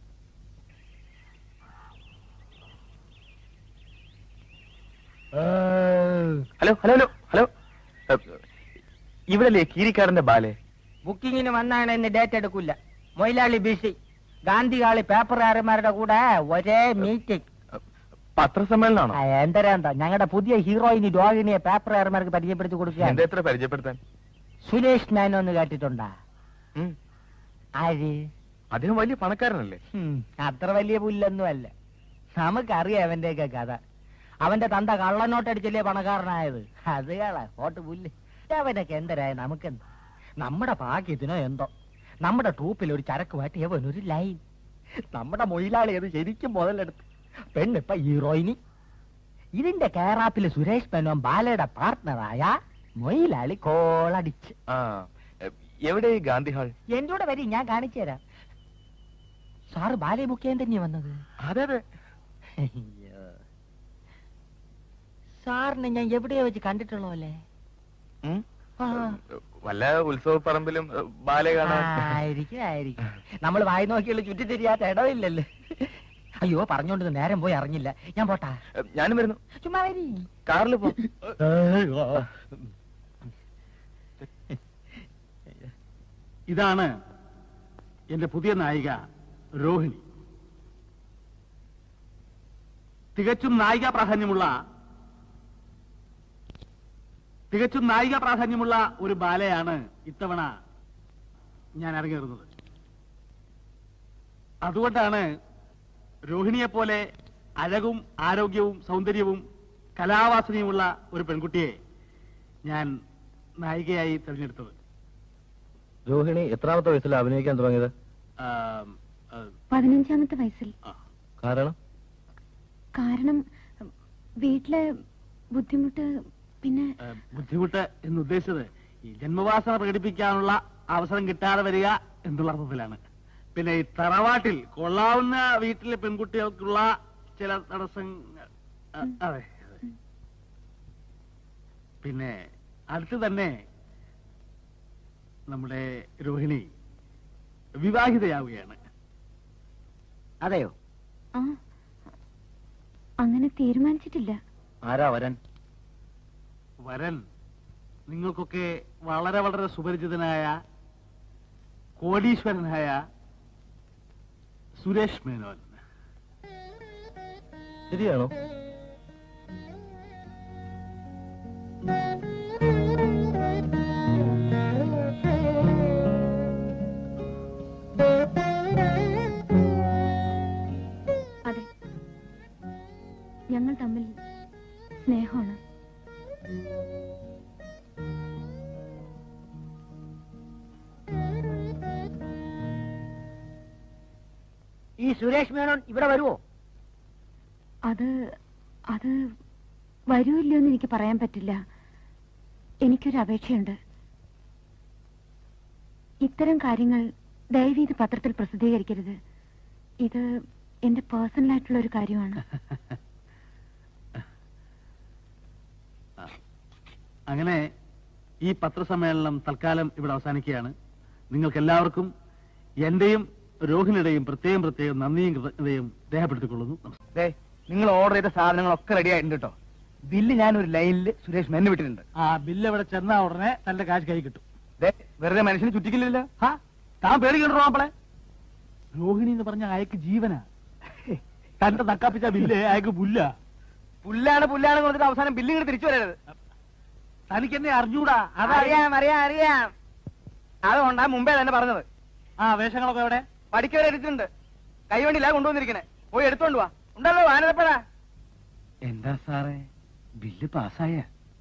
ഹലോ ഹലോ ഹലോ ഹലോ ഏ, ഇവിടല്ലേ കീരിക്കാടന്റെ ബാലെ ബുക്കിങ്ങിന് വന്നാണ് ഇന്ന് ഡേറ്റ് എടുക്കില്ല മൊയിലാളി ബിസി ഗാന്ധികാളി പേപ്പറുകാരന്മാരുടെ കൂടെ ഒരേ മീറ്റിംഗ് പത്രസമ്മേളനമാണോ എന്തരാന്താ ഞങ്ങളുടെ പുതിയ ഹീറോയിനി രോഹിണിയെ പേപ്പറുകാരന്മാർക്ക് പരിചയപ്പെടുത്തി കൊടുക്കുക എന്താ എത്ര പരിചയപ്പെടുത്താൻ സുരേഷ് മേനോന്ന് കേട്ടിട്ടുണ്ടാ ഉം. ആര് അദ്ദേഹം വലിയ പണക്കാരനല്ലേ ഹും, അത്ര വലിയ പുല്ലൊന്നും അല്ല നമുക്കറിയാം അവന്റെയൊക്കെ കഥ അവന്റെ തന്ത കള്ളനോട്ടടിച്ചല്ലേ പണക്കാരനായത് അത് കള ഓട്ട് പുല്ല് അവനൊക്കെ എന്തരായ നമുക്കെന്ത് നമ്മുടെ ഭാഗ്യത്തിനോ എന്തോ നമ്മുടെ ട്രൂപ്പിൽ ഒരു ചരക്ക് മാറ്റി അവൻ ഒരു ലൈൻ നമ്മുടെ മൊയിലാളി അത് ശരിക്കും മുതലെടുത്തു പെണ്ണിപ്പ ഹീറോയിനി ഇതിന്റെ കേറാപ്പില് സുരേഷ് മേനോൻ ബാലയുടെ പാർട്ട്ണറായ മൊയിലാളി കോളടിച്ച് ആ ഏ, എവിടെ ഈ ഗാന്ധി ഹാൾ എന്റെ കൂടെ വരി ഞാൻ കാണിച്ചു തരാം സാറ് ബാലയെ ബുക്ക് ചെയ്യാൻ തന്നെയാ വന്നത് അതെ അതെ അയ്യോ. സാറിനെ ഞാൻ എവിടെയോ വെച്ച് കണ്ടിട്ടുള്ളോ അല്ലേ ഉം? ആ. വല്ല ഉത്സവ പറമ്പിലും ഏ, ബാലെ കാണാൻ ആയിരിക്കും ആയിരിക്കും നമ്മൾ വായി നോക്കിയുള്ള ചുറ്റി തിരിയാത്ത ഇടമില്ലല്ലോ അയ്യോ പറഞ്ഞോണ്ട് നേരം പോയി അറിഞ്ഞില്ല ഞാൻ പോട്ടാ ഏ, ഞാനും വരുന്നു ചുമ്മാ വരി കാറിൽ പോ ഇതാണ് എന്റെ പുതിയ നായിക രോഹിണി തികച്ചും നായിക പ്രാധാന്യമുള്ള തികച്ചും നായിക പ്രാധാന്യമുള്ള ഒരു ബാലയാണ് ഇത്തവണ ഞാൻ ഇറങ്ങിയിരുന്നത് അതുകൊണ്ടാണ് രോഹിണിയെ പോലെ അഴകും ആരോഗ്യവും സൗന്ദര്യവും കലാവാസനയുമുള്ള ഒരു പെൺകുട്ടിയെ ഞാൻ നായികയായി തിരഞ്ഞെടുത്തത് രോഹിണി എത്രാമത്തെ വയസ്സിൽ അഭിനയിക്കാൻ തുടങ്ങിയത് ആം, ആ, പതിനഞ്ചാമത്തെ വയസ്സിൽ കാരണം കാരണം വീട്ടിലെ ബുദ്ധിമുട്ട് പിന്നെ ആ, ബുദ്ധിമുട്ട് എന്ന് ഉദ്ദേശിച്ചത് ഈ ജന്മവാസന പ്രകടിപ്പിക്കാനുള്ള അവസരം കിട്ടാതെ വരിക എന്നുള്ള അർത്ഥത്തിലാണ് പിന്നെ ഈ തറവാട്ടിൽ കൊള്ളാവുന്ന വീട്ടിലെ പെൺകുട്ടികൾക്കുള്ള ചില തടസ്സങ്ങൾ അ- അതെ അതെ. പിന്നെ അടുത്ത് തന്നെ നമ്മുടെ രോഹിണി വിവാഹിതയാവുകയാണ് അതെയോ ആ അങ്ങനെ തീരുമാനിച്ചിട്ടില്ല ആരാ വരൻ വരൻ നിങ്ങൾക്കൊക്കെ വളരെ വളരെ സുപരിചിതനായ കോടീശ്വരനായ സുരേഷ് മേനോൻ ശരിയാണോ അതെ ഞങ്ങൾ തമ്മിൽ സ്നേഹമാണ് ഈ സുരേഷ് മേനോൻ ഇവിടെ വരുവോ അത് അത് വരുമില്ലോ എന്ന് എനിക്ക് പറയാൻ പറ്റില്ല എനിക്കൊരു അപേക്ഷയുണ്ട് ഇത്തരം കാര്യങ്ങൾ ദയവ് ഇത് പത്രത്തിൽ പ്രസിദ്ധീകരിക്കരുത് ഇത് എന്റെ പേഴ്സണൽ ആയിട്ടുള്ള ഒരു കാര്യമാണ് അങ്ങനെ ഈ പത്രസമ്മേളനം തൽക്കാലം ഇവിടെ അവസാനിക്കുകയാണ് നിങ്ങൾക്ക് എല്ലാവർക്കും എന്റെയും രോഹിണിയുടെയും പ്രത്യേകം പ്രത്യേകം നന്ദിയും കൃതജ്ഞതയും രേഖപ്പെടുത്തിക്കൊള്ളുന്നു നമസ്കാരം. ദേ നിങ്ങൾ ഓർഡർ ചെയ്ത സാധനങ്ങളൊക്കെ റെഡി ആയിട്ടുണ്ട് കേട്ടോ ബില്ല് ഞാൻ ഒരു ലൈനിൽ സുരേഷ് മെന്ന് വിട്ടിട്ടുണ്ട് ആ ബില്ല് ഇവിടെ ചെന്നാ ഉടനെ തന്റെ കാശ് കൈ കിട്ടും ദേ വെറുതെ മനുഷ്യന് ചുറ്റിക്കില്ലല്ലോ ഹാ താൻ പേടിക്കണ്ടോ മാപ്പിളെ രോഹിണി എന്ന് പറഞ്ഞ അയക്ക് ജീവനാ തന്റെ നക്കാപ്പിച്ച ബില്ല് അയക്ക് പുല്ല പുല്ലാണ് പുല്ലാണ് കൊടുത്തിട്ട് അവസാനം ബില്ല് ഇങ്ങോട്ട് തിരിച്ചു വരരുത് തനിക്ക് എന്നെ അറിഞ്ഞൂടാ അതാ അറിയാം അറിയാം അറിയാം അതുകൊണ്ടാ മുമ്പേ തന്നെ പറഞ്ഞത് ആ വേഷങ്ങളൊക്കെ എവിടെ പഠിക്കവരെ എടുത്തിട്ടുണ്ട് കൈവണ്ടിയിലാ കൊണ്ടുവന്നിരിക്കണേ പോയി എടുത്തോണ്ട് വാ ഉണ്ടല്ലോ ആനന്ദപ്പഴ എന്താ സാറേ ബില്ല് പാസ്സായ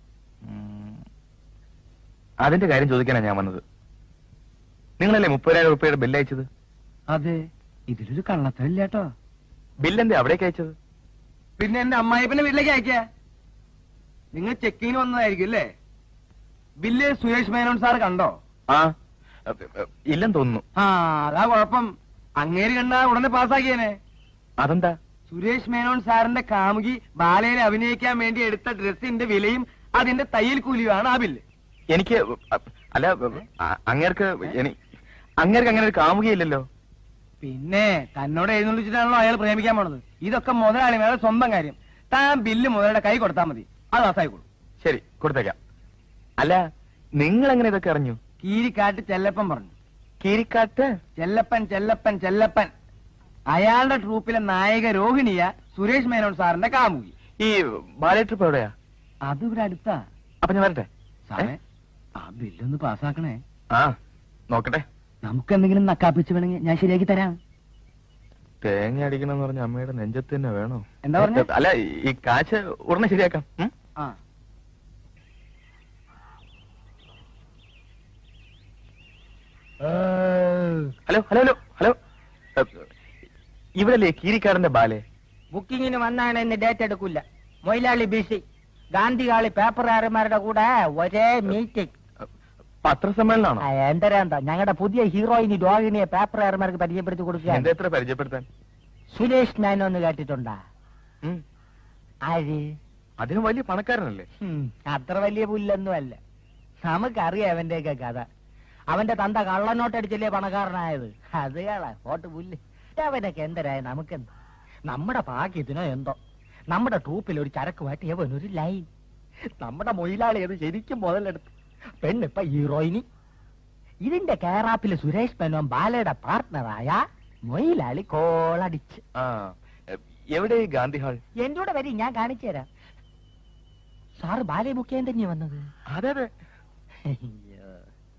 അതിന്റെ കാര്യം ചോദിക്കാനാണ് ഞാൻ വന്നത് നിങ്ങളല്ലേ മുപ്പതിനായിരം രൂപയുടെ ബില്ല് അയച്ചത് അതെ ഇതിലൊരു കള്ളത്തരില്ല കേട്ടോ ബില്ലെന്തേ അവിടേക്ക് അയച്ചത് പിന്നെ എന്റെ അമ്മായിപ്പന്റെ വീട്ടിലേക്ക് അയക്കാ നിങ്ങൾ ചെക്കിങ്ങിന് വന്നതായിരിക്കും അല്ലേ ബില്ല് സുരേഷ് മേനോൻ സാർ കണ്ടോ ആ അ- അ- ഇല്ലെന്ന് തോന്നുന്നു ആ അതാ കുഴപ്പം അങ്ങേര് കണ്ട ഉടനെ പാസ്സാക്കിയേനെ അതെന്താ സുരേഷ് മേനോൻ സാറിന്റെ കാമുകി ബാലയിൽ അഭിനയിക്കാൻ വേണ്ടി എടുത്ത ഡ്രസ്സിന്റെ വിലയും അതിന്റെ തയ്യൽ കൂലിയുമാണ് ആ ബില്ല് എനിക്ക് അ- അല്ല അ- അങ്ങേർക്ക് എനി അങ്ങേർക്ക് അങ്ങനെ ഒരു കാമുകയില്ലല്ലോ പിന്നെ തന്നോട് എഴുന്നള്ളിച്ചിട്ടാണല്ലോ അയാൾ പ്രേമിക്കാൻ പോണത് ഇതൊക്കെ മുതലാളിമാരുടെ സ്വന്തം കാര്യം താൻ ബില്ല് മുതലാളിയുടെ കൈ കൊടുത്താൽ മതി അത് പാസ്സായിക്കോളൂ ശരി കൊടുത്തേക്കാം അല്ല നിങ്ങൾ എങ്ങനെ ഇതൊക്കെ അറിഞ്ഞു കീരിക്കാട്ട് ചെല്ലപ്പൻ പറഞ്ഞു കീരിക്കാട്ട് ചെല്ലപ്പൻ ചെല്ലപ്പൻ ചെല്ലപ്പൻ അയാളുടെ ട്രൂപ്പിലെ നായിക രോഹിണിയ സുരേഷ് മേനോൻ സാറിന്റെ കാമുകി ഈ ബാലേ ട്രിപ്പ് എവിടെയാ അത് ഇവിടെ അടുത്താ അപ്പൊ ഞാൻ വരട്ടെ സാറേ ആ ബില്ലൊന്ന് പാസ്സാക്കണേ ആ നോക്കട്ടെ നമുക്ക് എന്തെങ്കിലും നക്കാപ്പിച്ച് വേണമെങ്കിൽ ഞാൻ ശരിയാക്കി തരാം തേങ്ങ അടിക്കണമെന്ന് പറഞ്ഞ അമ്മയുടെ നെഞ്ചത്ത് തന്നെ വേണോ എന്താ പറഞ്ഞേ? അല്ല ഈ കാശ് ഉടനെ ശരിയാക്കാം ഉം? ആ ഹലോ ഹലോ ഹലോ ഹലോ ഇവിടല്ലേ കീരിക്കാടന്റെ ബാലെ ബുക്കിങ്ങിന് വന്നാണ് ഇന്ന് ഡേറ്റ് എടുക്കില്ല മൊയിലാളി ബിസി ഗാന്ധികാളി പേപ്പറുകാരന്മാരുടെ കൂടെ ഒരേ മീറ്റിംഗ് പത്രസമ്മേളനാണോ എന്തരാന്താ ഞങ്ങളുടെ പുതിയ ഹീറോയിനി രോഹിണിയെ പേപ്പറുകാരന്മാർക്ക് പരിചയപ്പെടുത്തി കൊടുക്കുക എന്താ എത്ര പരിചയപ്പെടുത്താൻ സുരേഷ് മേനോ എന്ന് കേട്ടിട്ടുണ്ടാ ഉം. ആര് അദ്ദേഹം വലിയ പണക്കാരനല്ലേ ഹും, അത്ര വലിയ പുല്ലൊന്നും അല്ല നമുക്കറിയാം അവന്റെയൊക്കെ കഥ അവന്റെ തന്ത കള്ളനോട്ടടിച്ചല്ലേ പണക്കാരനായത് അത് കള ഓട്ട് പുല്ല് അവനൊക്കെ എന്തരായ നമുക്കെന്ത് നമ്മുടെ ഭാഗ്യത്തിനോ എന്തോ നമ്മുടെ ട്രൂപ്പിൽ ഒരു ചരക്കുമായിട്ട് എവൻ ഒരു ലൈൻ നമ്മുടെ മൊയിലാളി അത് ശരിക്കും മുതലെടുത്ത് പെണ്ണിപ്പ ഹീറോയിനി ഇതിന്റെ കേറാപ്പില് സുരേഷ് മേനോൻ ബാലയുടെ പാർട്ട്ണറായ മൊയിലാളി കോളടിച്ച് ആ എവിടെ ഈ ഗാന്ധി ഹാൾ എന്റെ കൂടെ വരി ഞാൻ കാണിച്ചു തരാം സാറ് ബാലയെ ബുക്ക് ചെയ്യാൻ തന്നെയാ വന്നത് അതെ അതെ അയ്യോ.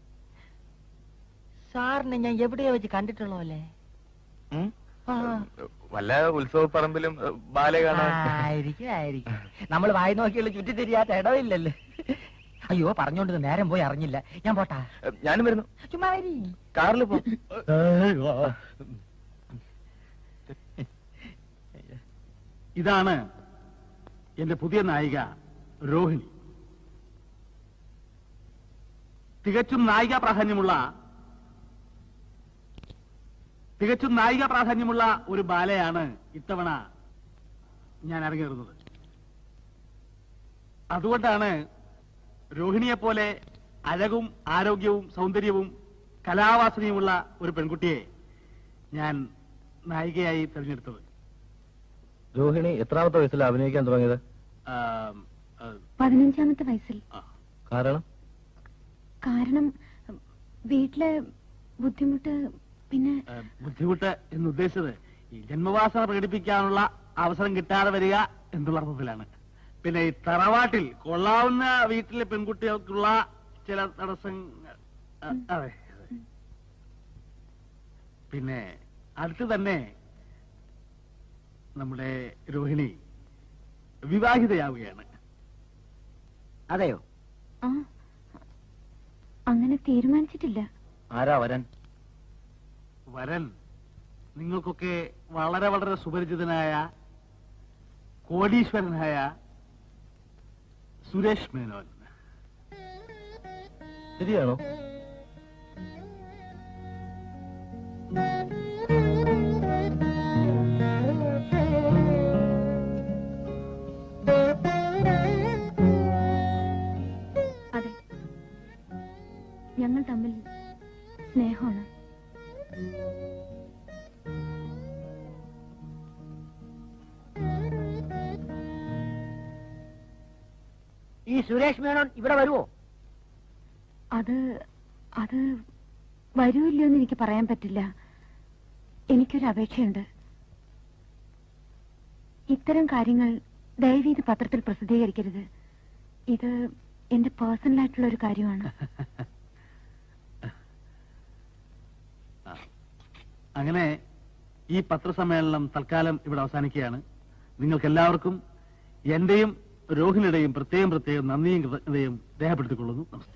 സാറിനെ ഞാൻ എവിടെയോ വെച്ച് കണ്ടിട്ടുള്ളതല്ലേ ഉം? ആ. വല്ല ഉത്സവ പറമ്പിലും ഏ, ബാലെ കാണാൻ ആയിരിക്കും ആയിരിക്കും നമ്മൾ വായി നോക്കിയുള്ള ചുറ്റി തിരിയാത്ത ഇടമില്ലല്ലേ അയ്യോ പറഞ്ഞോണ്ട് നേരം പോയി അറിഞ്ഞില്ല ഞാൻ പോട്ടാ ഏ, ഞാനും വരുന്നു ചുമ്മാ വരി കാറിൽ പോ ഇതാണ് എന്റെ പുതിയ നായിക രോഹിണി തികച്ചും നായിക പ്രാധാന്യമുള്ള തികച്ചും നായിക പ്രാധാന്യമുള്ള ഒരു ബാലയാണ് ഇത്തവണ ഞാൻ അരങ്ങേറുന്നത് അതുകൊണ്ടാണ് രോഹിണിയെ പോലെ അഴകും ആരോഗ്യവും സൗന്ദര്യവും കലാവാസനയുമുള്ള ഒരു പെൺകുട്ടിയെ ഞാൻ നായികയായി തെരഞ്ഞെടുത്തത് രോഹിണി എത്രാമത്തെ വയസ്സിൽ അഭിനയിക്കാൻ തുടങ്ങിയത് ആം, ആ, പതിനഞ്ചാമത്തെ വയസ്സിൽ കാരണം കാരണം വീട്ടിലെ ബുദ്ധിമുട്ട് പിന്നെ ആ, ബുദ്ധിമുട്ട് എന്ന് ഉദ്ദേശിച്ചത് ഈ ജന്മവാസന പ്രകടിപ്പിക്കാനുള്ള അവസരം കിട്ടാതെ വരിക എന്നുള്ള അർത്ഥത്തിലാണ് പിന്നെ ഈ തറവാട്ടിൽ കൊള്ളാവുന്ന വീട്ടിലെ പെൺകുട്ടികൾക്കുള്ള ചില തടസ്സങ്ങൾ ആ, അതെ അതെ. പിന്നെ അടുത്ത് തന്നെ നമ്മുടെ രോഹിണി വിവാഹിതയാവുകയാണ് അതെയോ ആ അങ്ങനെ തീരുമാനിച്ചിട്ടില്ല ആരാ വരൻ വരൻ നിങ്ങൾക്കൊക്കെ വളരെ വളരെ സുപരിചിതനായ കോടീശ്വരനായ സുരേഷ് മേനോൻ ശരിയാണോ അതെ ഞങ്ങൾ തമ്മിൽ സ്നേഹമാണ് ഈ സുരേഷ് മേനോൻ ഇവിടെ വരുവോ അത് അത് വരുമില്ലോ എന്ന് എനിക്ക് പറയാൻ പറ്റില്ല എനിക്കൊരു അപേക്ഷയുണ്ട് ഇത്തരം കാര്യങ്ങൾ ദയവീത് പത്രത്തിൽ പ്രസിദ്ധീകരിക്കരുത് ഇത് എന്റെ പേഴ്സണൽ ആയിട്ടുള്ള ഒരു കാര്യമാണ് അങ്ങനെ ഈ പത്രസമ്മേളനം തൽക്കാലം ഇവിടെ അവസാനിക്കുകയാണ് നിങ്ങൾക്ക് എല്ലാവർക്കും എന്റെയും രോഹിണിയുടെയും പ്രത്യേകം പ്രത്യേകം നന്ദിയും കൃതജ്ഞതയും രേഖപ്പെടുത്തിക്കൊള്ളുന്നു നമസ്തേ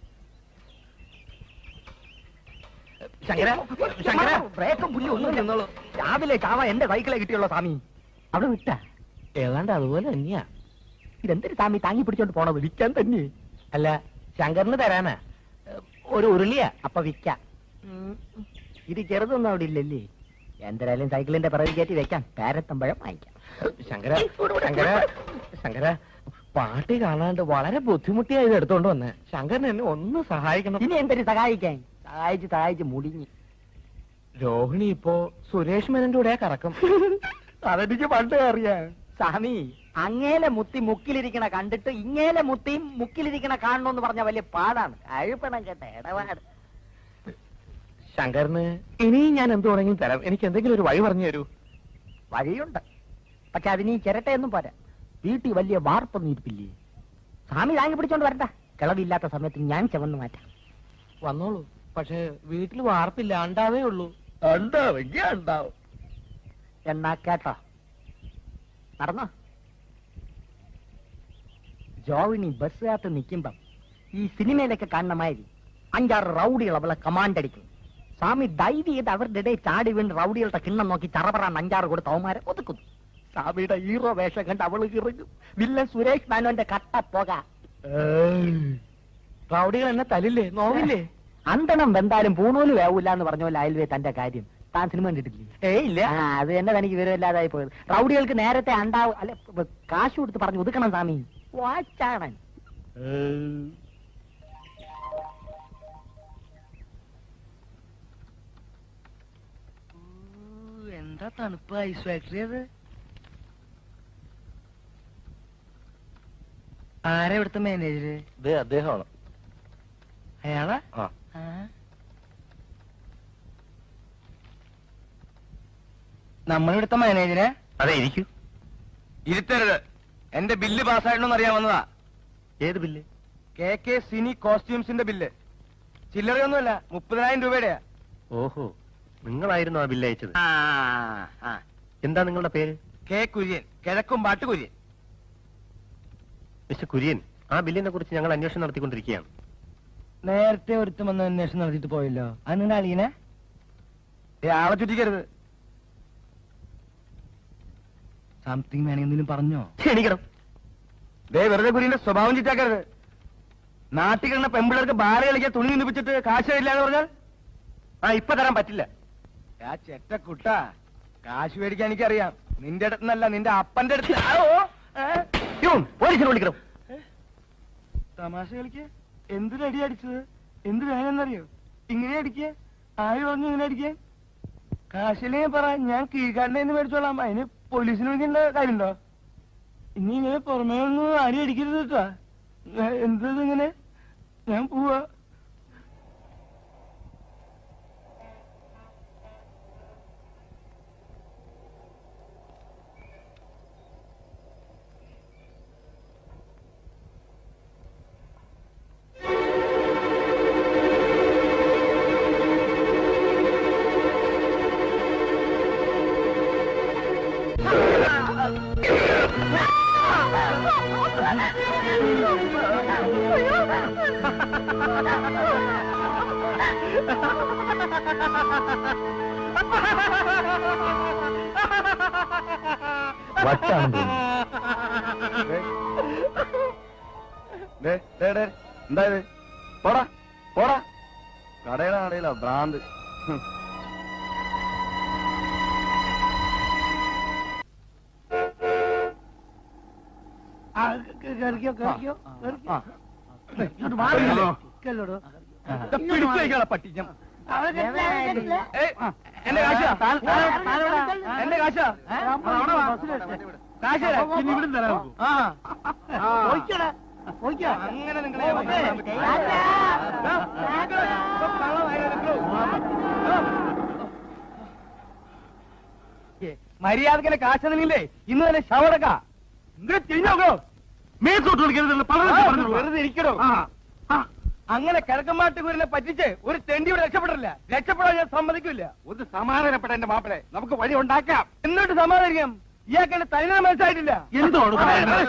ശങ്കര ശങ്കര ബ്രേക്കും പുല്ലും ഒന്നും നിന്നോളൂ രാവിലെ ചാവ എന്റെ കൈക്കളെ കിട്ടിയുള്ളൂ സ്വാമി അവിടെ വിട്ട ഏതാണ്ട് അതുപോലെ തന്നെയാ ഇതെന്തൊരു സ്വാമി താങ്ങി പിടിച്ചോണ്ട് പോണത് വിൽക്കാൻ തന്നെ അല്ല ശങ്കറിന് തരാനാ ഒരു ഉരുളിയാ അപ്പൊ വിൽക്ക ഇത് ചെറുതൊന്നും അവിടെ ഇല്ലല്ലേ എന്തായാലും സൈക്കിളിന്റെ പിറകിൽ കയറ്റി വെക്കാം പേരത്തമ്പഴം വാങ്ങിക്കാം ശങ്കര ശങ്കര ശങ്കര പാട്ടി കാണാണ്ട് വളരെ ബുദ്ധിമുട്ടിയായി ഇത് എടുത്തോണ്ട് വന്നേ ശങ്കരൻ എന്നെ ഒന്ന് സഹായിക്കണം ഇനി എന്തൊരു സഹായിക്കാൻ സഹായിച്ച് സഹായിച്ച് മുടിഞ്ഞു രോഹിണി ഇപ്പോ സുരേഷ് മേനന്റെ കൂടെ കറക്കം അതെനിക്ക് പണ്ട് അറിയാം സ്വാമി അങ്ങേലെ മുത്തി മുക്കിലിരിക്കണ കണ്ടിട്ട് ഇങ്ങേലെ മുത്തിയും മുക്കിലിരിക്കണ കാണണമെന്ന് പറഞ്ഞ വലിയ പാടാണ് അഴുപ്പണം കേട്ട ഇടപാട് ശങ്കറിന് ഇനിയും ഞാൻ എന്ത് വേണമെങ്കിലും തരാം എനിക്ക് എന്തെങ്കിലും ഒരു വഴി പറഞ്ഞു തരൂ വഴിയുണ്ട് പക്ഷെ അതിന് ഈ ചിരട്ടയൊന്നും പോരാ വീട്ടിൽ വലിയ വാർപ്പൊന്നും ഇരിപ്പില്ലേ സ്വാമി താങ്ങി പിടിച്ചോണ്ട് വരണ്ട കിളവില്ലാത്ത സമയത്ത് ഞാൻ ചവന്ന് മാറ്റാം വന്നോളൂ പക്ഷെ വീട്ടിൽ വാർപ്പില്ല ഉണ്ടാവേ ഉള്ളൂ ഉണ്ടാവെങ്കിൽ ഉണ്ടാവും എന്നാ കേട്ടോ നടന്നോ ജോവിനി ബസ്സിനകത്ത് നിൽക്കുമ്പം ഈ സിനിമയിലൊക്കെ കാണുന്ന മാതിരി അഞ്ചാറ് റൗഡികൾ അവളെ കമാൻഡ് അടിക്കും സ്വാമി ഡൈവ് ചെയ്ത് അവരുടെ ഇടയിൽ ചാടി വീണ് റൗഡികളുടെ കിണ്ണം നോക്കി ചറപറാൻ അഞ്ചാറ് കൊടുത്ത് അവന്മാരെ ഒതുക്കുന്നു സ്വാമിയുടെ ഹീറോ വേഷം കണ്ട് അവള് ഇറങ്ങും വില്ലൻ സുരേഷ് മാനോന്റെ കട്ട പോക റൗഡികൾ എന്നെ തലില്ലേ നോവില്ലേ അന്തണം വെന്താലും പൂണൂല് വേവൂല എന്ന് പറഞ്ഞ പോലെ അയൽവേ തന്റെ കാര്യം താൻ സിനിമ കണ്ടിട്ടില്ലേ ഏയ് ഇല്ല ആ, അത് തന്നെ തനിക്ക് വിവരമില്ലാതായി പോയത് റൗഡികൾക്ക് നേരത്തെ അണ്ടാവ് അല്ല ബ- കാശ് കൊടുത്ത് പറഞ്ഞു ഒതുക്കണം സ്വാമി വാച്ചാണൻ എന്താ തണുപ്പ് ഐസ് ഫാക്ടറി അത് ആരാ ഇവിടുത്തെ മാനേജര് ഇത് അദ്ദേഹമാണ് അയാളാ ആ ആ. നമ്മളിവിടുത്തെ മാനേജരെ അതെ ഇരിക്കൂ ഇരുത്തരുത് എന്റെ ബില്ല് പാസ്സായിട്ടെന്ന് അറിയാൻ വന്നതാ ഏത് ബില്ല് കെ കെ സിനി കോസ്റ്റ്യൂംസിന്റെ ബില്ല് ചില്ലറയൊന്നുമല്ല മുപ്പതിനായിരം രൂപയുടെയാ ഓഹോ നിങ്ങളായിരുന്നു ആ ബില്ല് അയച്ചത് ആ ആ എന്താ നിങ്ങളുടെ പേര് കെ കുര്യൻ കിഴക്കും പാട്ട് കുര്യൻ മിസ്റ്റർ കുര്യൻ ആ ബില്ലിനെ കുറിച്ച് ഞങ്ങൾ അന്വേഷണം നടത്തിക്കൊണ്ടിരിക്കുകയാണ് നേരത്തെ ഒരുത്തം വന്ന് അന്വേഷണം നടത്തിയിട്ട് പോയല്ലോ അത് നിങ്ങളുടെ അളിയനെ ആളെ ചുറ്റിക്കരുത് സംതിങ് വേണമെങ്കിലും പറഞ്ഞോ ക്ഷണിക്കണം ദേ വെറുതെ കുര്യന്റെ സ്വഭാവം ചിറ്റാക്കരുത് നാട്ടിൽ കിടന്ന പെമ്പിള്ളേർക്ക് ബാല കളിക്കാൻ തുണി നിന്നിപ്പിച്ചിട്ട് കാശ് ഇല്ല എന്ന് പറഞ്ഞാൽ ആ ഇപ്പൊ തരാൻ പറ്റില്ല ചെറ്റ കുട്ട കാശ് മേടിക്കാൻ എനിക്കറിയാം നിന്റെ അടുത്തുനിന്നല്ല നിന്റെ അപ്പന്റെ അടുത്ത് പോലീസിനെ വിളിക്കണം തമാശ കളിക്ക് എന്തിനടി അടിച്ചത് എന്ത് വേണമെന്നറിയോ ഇങ്ങനെ അടിക്കുക ആര് പറഞ്ഞു ഇങ്ങനെ അടിക്കാൻ കാശിലെ പറ ഞാൻ കീഴ്ക്കാരനെ എന്ന് മേടിച്ചോളാം അതിന് പോലീസിന് വിളിക്കേണ്ട കാര്യമുണ്ടോ ഇനി ഇങ്ങനെ പുറമേ ഒന്നും ആരും അടിക്കരുത് കേട്ടാ എന്തത് ഇങ്ങനെ ഞാൻ പോവാ വട്ടാണെന്ന് എന്താ ഇത് പോടാ പോടാ കടയുടെ കടയിലോ ഭ്രാന്ത് ഹും. ആ, കേ- കേറിക്കോ കേറിക്കോ കേറിക്കോ ആ. ഇങ്ങോട്ട് മാറിയല്ലോ കേളോടോ ദാ പിടിച്ച് വെക്കാളെ പട്ടി ഞാൻ ഏയ്, എന്റെ കാശാ എന്റെ കാശാ അവിടെ വാ. കാശ് തരാം. ഇനി ഇവിടും തരാൻ നോക്കൂ. ആ പോയിക്കോടാ പോയിക്കോ അങ്ങനെ നിങ്ങളെ ഞാൻ പറ്റിക്കാൻ പറ്റില്ല. ദാ, നിങ്ങള് ഇപ്പൊ കള്ളമായില്ലേ നിങ്ങള്? ഏ, മര്യാദക്കിനെ കാശ് തന്നില്ലേ ഇന്ന് തന്നെ ശവടക്ക ഇങ്ങനെ തിരിഞ്ഞോക്കോ മേത്തോട്ട് വിളിക്കരുതല്ലോ പല വെറുതെ ഇരിക്കണോ അങ്ങനെ കിഴക്കമ്മാട്ട് കുരനെ പറ്റിച്ച് ഒരു തെണ്ടിയോട് രക്ഷപ്പെടില്ല രക്ഷപ്പെടാൻ ഞാൻ സമ്മതിക്കില്ല ഒന്ന് സമാധാനപ്പെട്ട എന്റെ മാപ്പിളെ നമുക്ക് വഴി ഉണ്ടാക്കാം എന്നിട്ട് സമാധാനിക്കാം ഇയാൾക്ക് എന്റെ തനിനെ മനസ്സിലായിട്ടില്ല എന്തോട് പറയുന്നത്?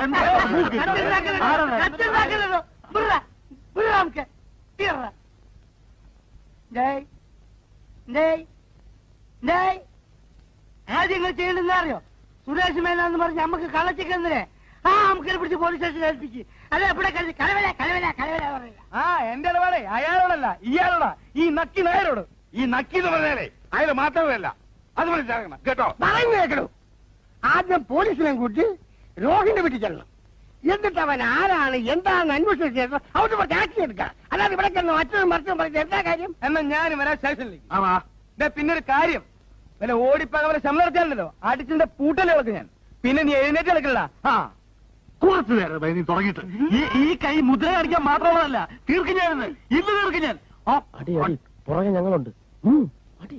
ആദ്യം നിങ്ങൾ ചെയ്യണ്ടെന്ന് അറിയോ സുരേഷ് മേനാന്ന് പറഞ്ഞ് നമുക്ക് കള്ളച്ചിക്കെന്നില്ലേ ആ നമുക്ക് പിടിച്ച് പോലീസ് സ്റ്റേഷനിൽ ഏൽപ്പിച്ച് അല്ല ഇവിടെ കളി കലവല കലവല കലവല പറയില്ല ആ എന്റെ ഇടപാടെ അയാളോടല്ല ഇയാളോടാ ഈ നക്കി നായരോട് ഈ നക്കി എന്ന് പറഞ്ഞാലേ അയാൾ മാത്രമല്ല അത് മനസ്സിലാക്കണം കേട്ടോ പറഞ്ഞു കേൾക്കണു ആദ്യം പോലീസിനെ കൂട്ടി രോഹിന്റെ വീട്ടിൽ ചെല്ലണം എന്നിട്ട് അവൻ ആരാണ് എന്താണെന്ന് അന്വേഷിച്ച ശേഷം അവിടെ പോയി ആക്ഷൻ എടുക്കാം അല്ലാതെ ഇവിടെ ചെന്ന് മറ്റൊരു മറിച്ചും പറഞ്ഞ എന്താ കാര്യം എന്നാ ഞാൻ വരാം സ്റ്റേഷനിലേക്ക് ആവാ ദേ, പിന്നെ ഒരു കാര്യം വല്ല ഓടിപ്പകവരെ ശമ്പളം നടത്താനല്ലോ അടിച്ചിന്റെ പൂട്ടല് കളക്കും ഞാൻ പിന്നെ നീ എഴുന്നേറ്റ് കളിക്കണ്ട ആ കുറച്ചു നേരം നീ തുടങ്ങിയിട്ട് ഈ ഈ കൈ മുദ്ര അടിക്കാൻ മാത്രമുള്ളതല്ല തീർക്കും ഞാൻ ഇന്ന്. ഇന്ന് തീർക്കും ഞാൻ ആ, അടി അടി പുറകെ ഞങ്ങളുണ്ട് അടി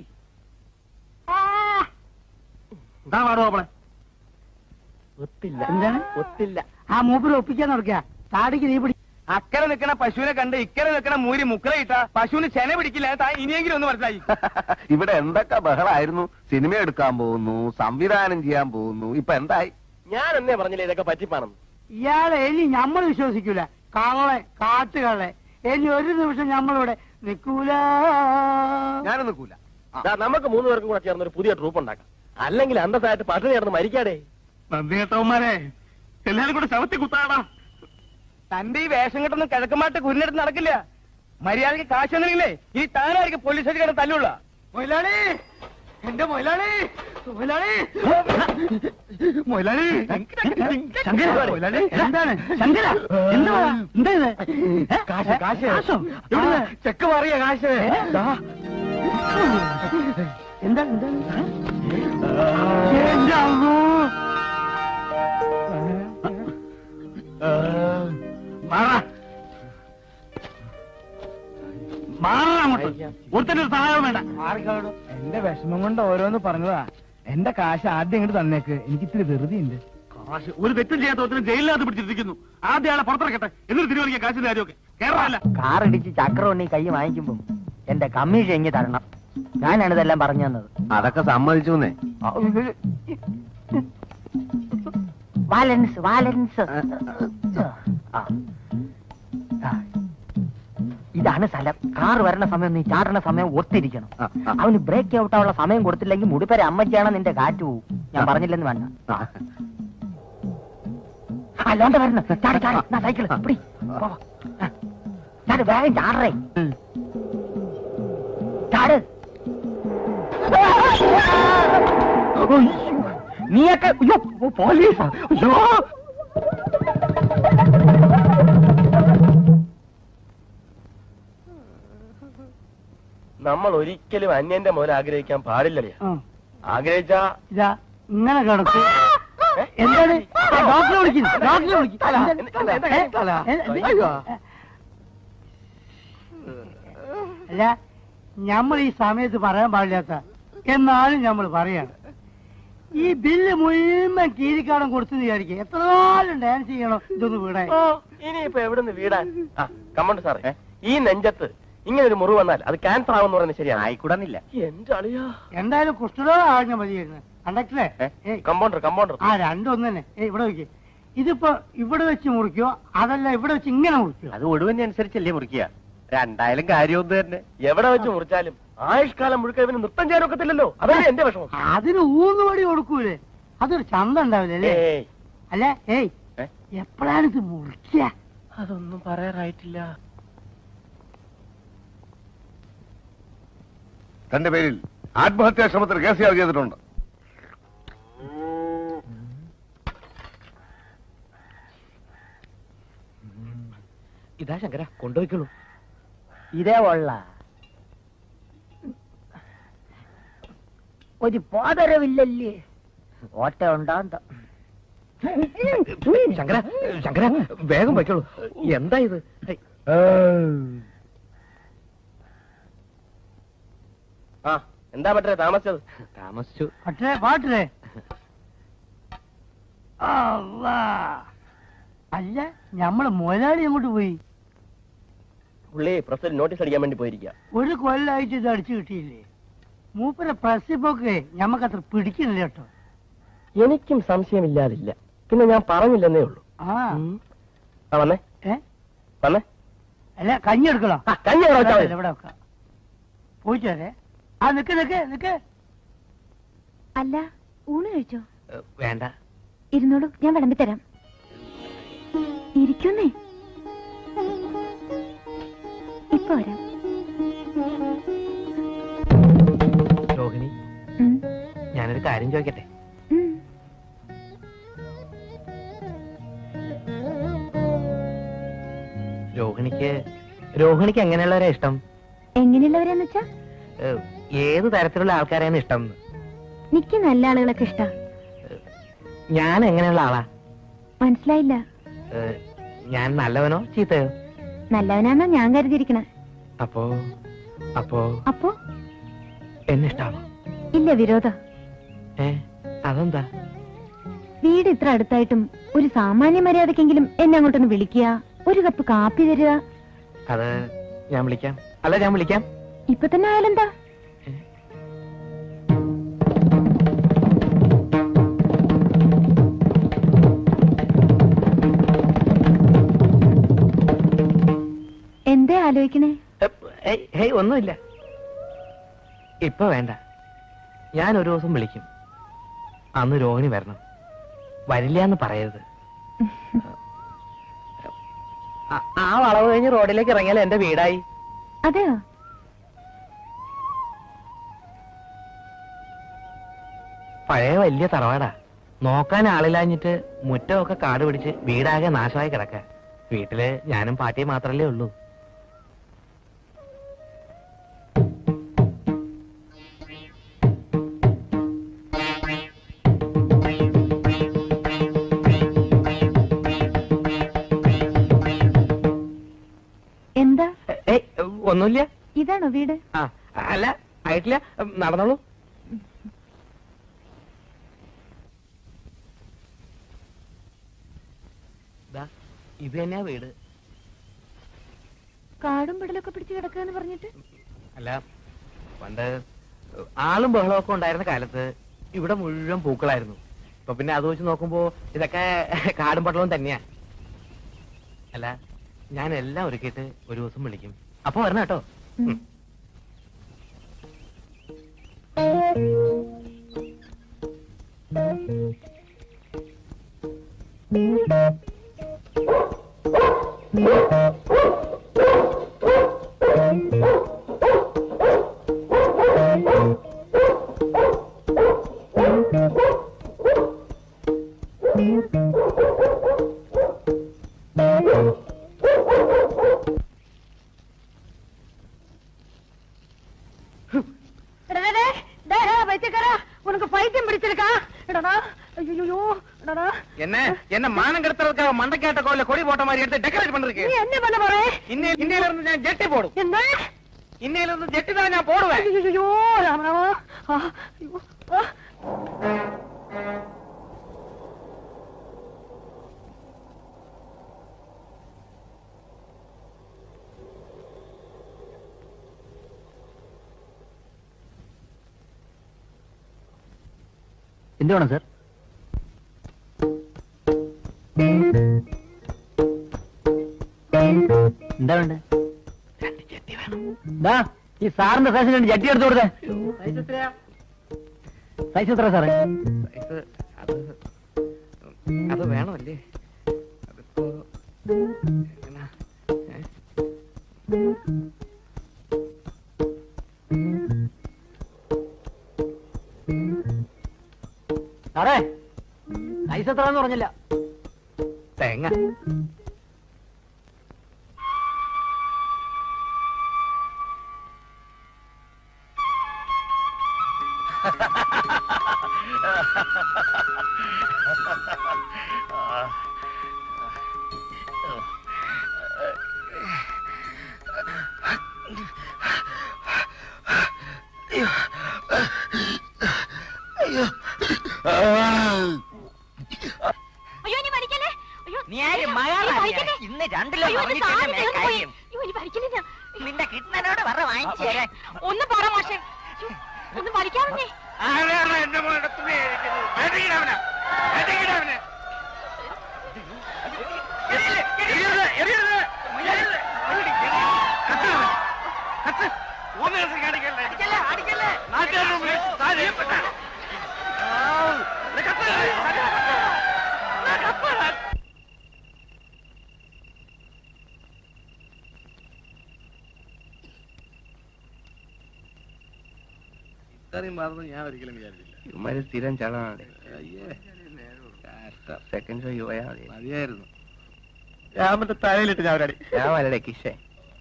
എന്താ പാടുവോ അവളെ ഒത്തില്ല എന്താണ്? ഒത്തില്ല ആ മൂപ്പിൽ ഒപ്പിക്കാൻ നടക്കുക താടിക്ക് നീ പിടി അക്കരെ നിൽക്കണ പശുവിനെ കണ്ട് ഇക്കരെ നിൽക്കണ മൂരി മുക്കറ ഇട്ട പശുവിന് ചെന പിടിക്കില്ല താ ഇനിയെങ്കിലും ഒന്ന് മനസ്സിലായി ഇവിടെ എന്തൊക്കെ ബഹളായിരുന്നു സിനിമ എടുക്കാൻ പോകുന്നു സംവിധാനം ചെയ്യാൻ പോകുന്നു ഇപ്പൊ എന്തായി ഞാൻ എന്നേ പറഞ്ഞില്ലേ ഇതൊക്കെ പറ്റിപ്പാണെന്ന് ഇയാളെ ഇനി നമ്മൾ വിശ്വസിക്കൂല കള്ളെ കാട്ടുകള്ളെ ഇനി ഒരു നിമിഷം നമ്മളിവിടെ നിൽക്കൂല ഞാനും നിൽക്കൂല ദാ, നമുക്ക് മൂന്ന് പേർക്കും കൂടെ ചേർന്ന് ഒരു പുതിയ ട്രൂപ്പ് ഉണ്ടാക്കാം അല്ലെങ്കിൽ അന്തസ്സായിട്ട് പട്ടിണി ചേർന്ന് മരിക്കാടേ നന്ദി കേട്ടവന്മാരെ എല്ലാരും കൂടെ ശവത്തി കുത്താടാ തന്റെ ഈ വേഷം കെട്ടൊന്നും കിഴക്കമാട്ട് കുരിനെടുത്ത് നടക്കില്ല മര്യാദക്ക് കാശ് തന്നില്ലേ ഈ താനായിരിക്കും പോലീസ് സ്റ്റേഷൻ തല്ലുള്ള മൊയിലാളി എന്റെ മൊയിലാളി മൊയിലാളി മൊയിലാളി ശങ്കര മൊയിലാളി എന്താണ് ശങ്കര എന്താ എന്താ ഇത് ഏ? കാശ് കാശ് കാശോ? എവിടുന്ന്? ആ. ചെക്ക് മാറിയ കാശ് ദാ. എന്താണ് എന്താണ് എന്റെ അമ്മോ. മാറാ മാറാ അങ്ങോട്ട് ഒരുത്തന്റെ ഒരു സഹായം വേണ്ട മാറിക്കോളൂ. എന്റെ വിഷമം കൊണ്ട് ഓരോന്ന് പറഞ്ഞതാ എന്റെ കാശ് ആദ്യം ഇങ്ങോട്ട് തന്നേക്ക് എനിക്ക് ഇത്തിരി ധൃതി ഉണ്ട് കാശ് ഒരു തെറ്റും ചെയ്യാത്ത ഒരുത്തരും ജയിലിനകത്ത് പിടിച്ചിരിക്കുന്നു ആദ്യം ആളെ പുറത്തിറക്കട്ടെ എന്നിട്ട് തിരുവനിക്കാൻ കാശിന്റെ കാര്യമൊക്കെ കേരളമല്ല കാറിടിച്ച് ചക്രവണ്ണി കൈ വാങ്ങിക്കുമ്പോ എന്റെ കമ്മീഷൻ ഇങ്ങ് തരണം ഞാനാണ് ഇതെല്ലാം പറഞ്ഞു തന്നത് അതൊക്കെ സമ്മതിച്ചു വാലൻസ് വാലൻസ് ആ. ആ. ഇതാണ് സ്ഥലം കാർ വരണ സമയം നീ ചാടണ സമയം ഒത്തിരിക്കണം അവന് ബ്രേക്ക് ഔട്ടാനുള്ള സമയം കൊടുത്തില്ലെങ്കിൽ മുടിപ്പര അമ്മയ്ക്കാണ് നിന്റെ കാറ്റ് പോവും ഞാൻ പറഞ്ഞില്ലെന്ന് വേണ്ട അല്ലാണ്ട് വരണം ചാടി ചാടി നാ സൈക്കിൾ പിടി പോ. ആ. ചാട് വേഗം ചാടറേ ചാട് നീയൊക്കെ അയ്യോ പോലീസാ അയ്യോ നമ്മൾ ഒരിക്കലും അന്യന്റെ മുതൽ ആഗ്രഹിക്കാൻ പാടില്ലല്ലേ ആഗ്രഹിച്ചാ ഇതാ ഇങ്ങനെ കിടക്കും എന്താണ് ഡോക്ടറെ വിളിക്കുന്നു ഡോക്ടറെ വിളിക്കും അല്ല നമ്മൾ ഈ സമയത്ത് പറയാൻ പാടില്ലാത്ത എന്നാലും നമ്മൾ പറയാണ് ഈ ബില്ല് മുഴുവൻ കീരിക്കാടം കൊടുത്തു വിചാരിക്കുക എത്ര കാലം ഡാൻസ് ചെയ്യണം ഇതൊന്ന് വീടാൻ ഓ ഇനിയിപ്പോ എവിടുന്ന് വീടാൻ ആ കമ്മണ്ട് സാറേ ഈ നെഞ്ചത്ത് ഇങ്ങനെ ഒരു മുറിവ് വന്നാൽ അത് ക്യാൻസർ ആവുമെന്ന് പറയുന്നത് ശരിയാണ് ആയിക്കൂടാന്നില്ല എന്റെ അളിയാ എന്തായാലും കുഷ്ഠരോഗം ആകഞ്ഞ മതിയായിരുന്നു കണ്ടക്ടറെ ഏയ് കമ്പൗണ്ടർ കമ്പൗണ്ടർ ആ രണ്ടൊന്നു തന്നെ ഏയ് ഇവിടെ വെക്ക് ഇതിപ്പോ ഇവിടെ വെച്ച് മുറിക്കോ അതല്ല ഇവിടെ വെച്ച് ഇങ്ങനെ മുറിക്കോ അത് ഒടുവിനെ അനുസരിച്ചല്ലേ മുറിക്കുക രണ്ടായാലും കാര്യമൊന്നും തന്നെ എവിടെ വെച്ച് മുറിച്ചാലും ആയുഷ്കാലം മുഴുക്ക ഇവന് നൃത്തം ചെയ്യാൻ ഒക്കത്തില്ലല്ലോ അതല്ലേ എന്റെ വിഷമം അതിന് ഊന്നുവടി കൊടുക്കൂലേ അതൊരു ചന്ത ഉണ്ടാവില്ല അല്ലേ ഏയ് അല്ല ഏയ് എപ്പോഴാണ് ഇത് മുറിക്കുക അതൊന്നും പറയാറായിട്ടില്ല തന്റെ പേരിൽ ആത്മഹത്യാ ശ്രമത്തിന് കേസ് ചാർജ് ചെയ്തിട്ടുണ്ട് ഇതാ ശങ്കര കൊണ്ടുപോയിക്കോളൂ ഇതേ ഉള്ള ഒരു പോതരവില്ലല്ലേ ഓട്ട ഉണ്ടാന്ത ശങ്കര ശങ്കര വേഗം വയ്ക്കോളൂ എന്താ ഇത് ഹൈ. ആ എന്താ പറ്റേ താമസിച്ചത് താമസിച്ചു പക്ഷേ പാട്ടില്ലേ അല്ലാ. അല്ല ഞമ്മള് മുതലാളി അങ്ങോട്ട് പോയി പുള്ളി പ്രസിൽ നോട്ടീസ് അടിക്കാൻ വേണ്ടി പോയിരിക്കുക ഒരു കൊല്ലായിട്ട് ഇത് അടിച്ചു കിട്ടിയില്ലേ മൂപ്പരെ പ്രസിപ്പൊക്കെ ഞമ്മക്ക് അത്ര പിടിക്കുന്നില്ല കേട്ടോ എനിക്കും സംശയമില്ലാതില്ല പിന്നെ ഞാൻ പറഞ്ഞില്ലെന്നേ ഉള്ളൂ ആ ആ വന്നേ ഏ വന്നേ അല്ല കഞ്ഞി എടുക്കണോ ആ, കഞ്ഞി അവിടെ വെച്ചാ മതി. ഇവിടെ വെക്കാം പോയിട്ട് വരെ ആ നിക്ക് നിക്ക് നിക്ക് അല്ല ഊണ് കഴിച്ചോ വേണ്ട ഇരുന്നോളൂ ഞാൻ വിളമ്പി തരാം ഇരിക്കുന്നേ ഇപ്പൊ വരാം രോഹിണി ഉം, ഞാനൊരു കാര്യം ചോദിക്കട്ടെ ഉം. രോഹിണിക്ക് രോഹിണിക്ക് എങ്ങനെയുള്ളവരാ ഇഷ്ടം എങ്ങനെയുള്ളവരെന്ന് വെച്ചാ ഏഹ്, ഏത് തരത്തിലുള്ള ആൾക്കാരെയാണ് ഇഷ്ടം എന്ന്? നിക്ക് നല്ല ആളുകളൊക്കെ ഇഷ്ടാ ഞാൻ എങ്ങനെയുള്ള ആളാ മനസ്സിലായില്ല ഏഹ്, ഞാൻ നല്ലവനോ ചീത്തയോ നല്ലവനാന്നാ ഞാൻ കരുതിയിരിക്കണേ അപ്പോ അപ്പോ അപ്പോ എന്നെ ഇഷ്ടാണോ ഇല്ല വിരോധ ഏ അതെന്താ വീട് ഇത്ര അടുത്തായിട്ടും ഒരു സാമാന്യ മര്യാദക്കെങ്കിലും എന്നെ അങ്ങോട്ടൊന്ന് വിളിക്കുക ഒരു കപ്പ് കാപ്പി തരിക അത് ഞാൻ വിളിക്കാം അല്ല ഞാൻ വിളിക്കാം ഇപ്പൊ തന്നെ ആയാലെന്താ എന്തേ ആലോചിക്കണേ ഏയ്, ഹേയ് ഒന്നുമില്ല ഇപ്പൊ വേണ്ട ഞാൻ ഒരു ദിവസം വിളിക്കും അന്ന് രോഹിണി വരണം വരില്ല എന്ന് പറയരുത് ആ- ആ വളവ് കഴിഞ്ഞ് റോഡിലേക്ക് ഇറങ്ങിയാൽ എന്റെ വീടായി അതെയോ പഴയ വലിയ തറവാടാ നോക്കാൻ ആളില്ലാഞ്ഞിട്ട് മുറ്റമൊക്കെ കാട് പിടിച്ച് വീടാകെ നാശമായി കിടക്ക വീട്ടില് ഞാനും പാട്ടിയും മാത്രല്ലേ ഉള്ളൂ എന്താ ഏയ് ഒന്നുമില്ല ഇതാണോ വീട് ആ അല്ല ആയിട്ടില്ല നടന്നോളൂ ദാ, ഇത് തന്നെയാ വീട് കാടും പിടലൊക്കെ പിടിച്ച് കിടക്കുക പറഞ്ഞിട്ട് അല്ല പണ്ട് ആളും ബഹളമൊക്കെ ഉണ്ടായിരുന്ന കാലത്ത് ഇവിടെ മുഴുവൻ പൂക്കളായിരുന്നു ഇപ്പൊ പിന്നെ അത് വെച്ച് നോക്കുമ്പോ ഇതൊക്കെ കാടും പട്ടളവും തന്നെയാ അല്ല ഞാൻ എല്ലാം ഒരുക്കിയിട്ട് ഒരു ദിവസം വിളിക്കും അപ്പൊ വരണം കേട്ടോ ഉം. பைத்தியக்காரா உனக்கு பைத்தியம் பிடிச்சிருக்கா இடடா ஐயோ இடடா என்ன என்ன மானம் கெடுத்துறதுக்காக மண்டைக்காட்ட கோயில கொடி போட்ட மாதிரி எடுத்து டெக்கரேட் பண்றதுக்கு நீ என்ன பண்ண போற இன்னையில இன்னையில இருந்து நான் ஜெட்டி போடும் என்ன இன்னையில இருந்து ஜெட்டி தான் நான் போடுவேன் ஐயோ ராமராமா ஆ, ஐயோ, ஆ. എന്ത് വേണം സാർ എന്താ വേണ്ടത് ദാ, ഈ സാറിന്റെ സൈസിന് രണ്ട് ജട്ടി എടുത്തു കൊടുത്തേ സൈസ് എത്ര സാറേ അത് അത് വേണമല്ലേ അതിപ്പോ എങ്ങനാ? ഏ? സാറേ സൈസ് എത്രയെന്ന് പറഞ്ഞില്ല തേങ്ങ അയ്യോ ഇനി വലിക്കല്ലേ അയ്യോ നീ ആര് മകളാ ഇന്ന് രണ്ടിലും പറഞ്ഞിട്ടല്ലേ കാര്യം നിന്റെ കിട്ടുന്നതിനോട് പറ വാങ്ങിച്ചു തരാൻ ഒന്ന് പറ മാഷെ അയ്യോ, ഒന്ന് വലിക്കാമെന്നേ ആരാണ് എന്റെ മോളുടെ തുണി അഴിക്കുന്നത്? വേട്ടയിടാവനെ. വേട്ടയിടാവനെ. എറിയരുത്, എറിയരുത്, എറിയരുത്, എറിയരുത്. കത്ത്, കത്ത്. മൂന്ന് ദിവസം കാണിക്കല്ലേ? നാട്ടുകാരുടെ മുമ്പിൽ താൻ ചെയ്യപ്പെട്ട. ആവ്. ഇത് കത്ത്. ഇത് കത്ത്. ഇത്രയും മറന്ന് ഞാൻ ഒരിക്കലും വിചാരിച്ചില്ല ഇവന്മാര് സ്ഥിരം ചളമാണ് അയ്യേ സെക്കൻഡ് ഷോ പോയാൽ മതി മതിയായിരുന്നു രാമന്റെ തലയിലിട്ട് ഞാൻ ഒരടി ഞാൻ വരടെ കിഷേ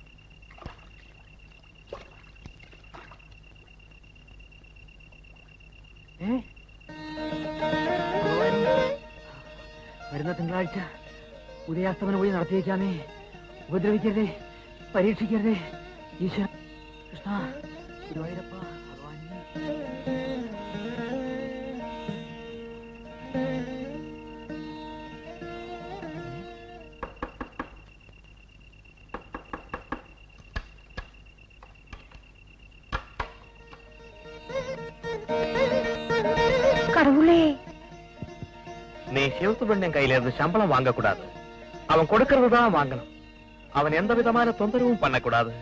വരുന്ന തിങ്കളാഴ്ച ഉദയാസ്തമന വഴി നടത്തിയേക്കാമേ ഉപദ്രവിക്കരുതേ പരീക്ഷിക്കരുതേ ഈശ്വര കൃഷ്ണ ഗുരുവായൂരപ്പ ഭഗവാനേ கடவுளே நீ சிவத்து பெண்ணன் கையில இருந்து சம்பளம் வாங்கக்கூடாது அவன் கொடுக்கறது தான் வாங்கணும் அவன் எந்த விதமான தொந்தரவும் பண்ணக்கூடாது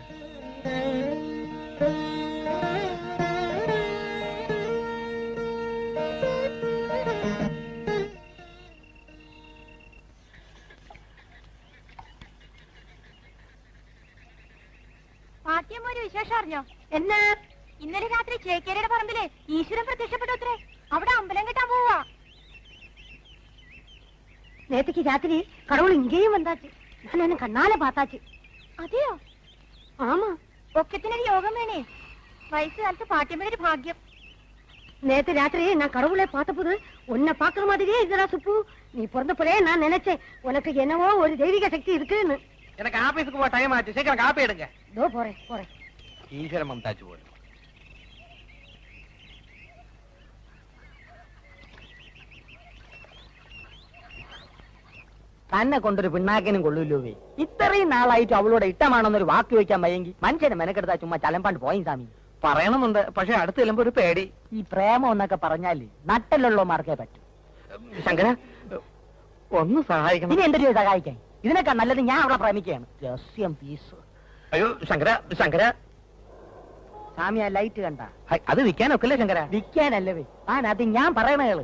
പാട്ടിയം ഒരു വിശേഷം അറിഞ്ഞോ എന്നാ ഇന്നലെ രാത്രി ചേക്കേരിയുടെ പറമ്പില് ഈശ്വരൻ പ്രത്യക്ഷപ്പെട്ടു അത്രേ അവിടെ അമ്പലം കെട്ടാൻ പോവാ நேத்துக்கு ராத்திரி கடவுள் இங்கேயும் வந்தாச்சு நான் என்ன கண்ணால பார்த்தாச்சு അതെയോ ஆமா ഒക്കത്തിനൊരു യോഗം വേണേ വയസ്സുകാലത്ത് പാട്ടിയമ്മയുടെ ഒരു ഭാഗ്യം நேத்து ராத்திரி நான் கடவுளை பார்த்தபோது உன்னை பாக்குற மாதிரியே இதுடா சுப்பு நீ பிறந்தப்பவே நான் நினைச்சேன் உனக்கு என்னவோ ஒரு தெய்வீக சக்தி இருக்குன்னு எனக்கு ஆபீஸுக்கு போக டைம் ஆச்சு சீக்கிரம் காப்பி எடுங்க இதோ போறேன் போறேன் ഈശ്വരൻ മമതാച്ചു പോലും തന്നെ കൊണ്ടൊരു പിണ്ണാക്കിനും കൊള്ളൂല്ലോവേ ഇത്രയും നാളായിട്ട് അവളോട് ഇഷ്ടമാണെന്നൊരു വാക്ക് ചോദിക്കാൻ വയ്യെങ്കിൽ മനുഷ്യനെ മെനക്കെടുത്താ ചുമ്മാ ചലമ്പാണ്ട് പോയി സ്വാമി പറയണമെന്നുണ്ട് പക്ഷെ അടുത്ത് ചെല്ലുമ്പോ ഒരു പേടി ഈ പ്രേമം എന്നൊക്കെ പറഞ്ഞാല് നട്ടലുള്ളമാർക്കേ പറ്റൂ ശങ്കര ഒന്ന് സഹായിക്കണം ഇനി എന്തൊരു സഹായിക്കാൻ ഇതിനൊക്കെ നല്ലത് ഞാൻ അവളെ പ്രേമിക്കുകയാണ് രഹസ്യം പീസ് അയ്യോ ശങ്കര ശങ്കര സ്വാമി ആ ലൈറ്റ് കണ്ട ഹൈ, അത് വിൽക്കാനൊക്കില്ല ശങ്കര വിൽക്കാനല്ലവേ ആ അത് ഞാൻ പറയണ കേള്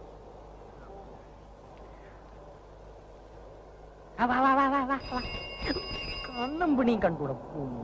ആ, വാ, വാ, വാ, വാ, വാ, വാ. കണ്ണും പിണിയും കണ്ടുകൂടും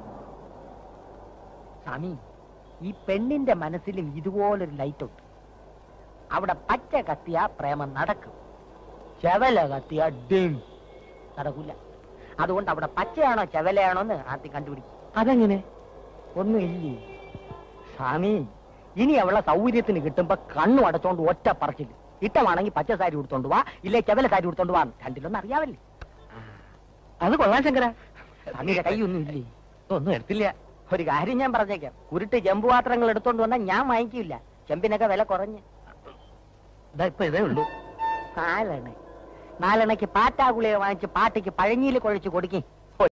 സ്വാമി ഈ പെണ്ണിന്റെ മനസ്സിലും ഇതുപോലൊരു ലൈറ്റ് ഉണ്ട് അവിടെ പച്ച കത്തിയ പ്രേമം നടക്കും ചെവല കത്തിയ ഡിം നടക്കൂല അതുകൊണ്ട് അവിടെ പച്ചയാണോ ചെവലയാണോ എന്ന് ആദ്യം കണ്ടുപിടിക്കും അതെങ്ങനെ ഒന്നുമില്ലേ സ്വാമി ഇനി അവളെ സൗകര്യത്തിന് കിട്ടുമ്പോ കണ്ണു അടച്ചോണ്ട് ഒറ്റ പറച്ചില്ല ഇട്ടമാണെങ്കിൽ പച്ച സാരി ഉടുത്തോണ്ട് വാ ഇല്ലേ ചെവല സാരി ഉടുത്തോണ്ട് വാ രണ്ടിലൊന്നും അറിയാവല്ലേ അത് കൊള്ളാം ശങ്കര അങ്ങയുടെ കൈയൊന്നും ഇല്ലേ ഒന്നും എടുത്തില്ല ഒരു കാര്യം ഞാൻ പറഞ്ഞേക്കാം ഉരുട്ട് ചെമ്പ് പാത്രങ്ങൾ എടുത്തോണ്ട് വന്നാൽ ഞാൻ വാങ്ങിക്കില്ല ചെമ്പിനൊക്കെ വില കുറഞ്ഞ് ഇതാ ഇപ്പൊ ഇതേ ഉള്ളൂ നാലെണ്ണ നാലെണ്ണയ്ക്ക് പാറ്റാഗുളിയെ വാങ്ങിച്ച് പാട്ടയ്ക്ക് പഴഞ്ഞിയിൽ കുഴച്ച് കൊടുക്കേ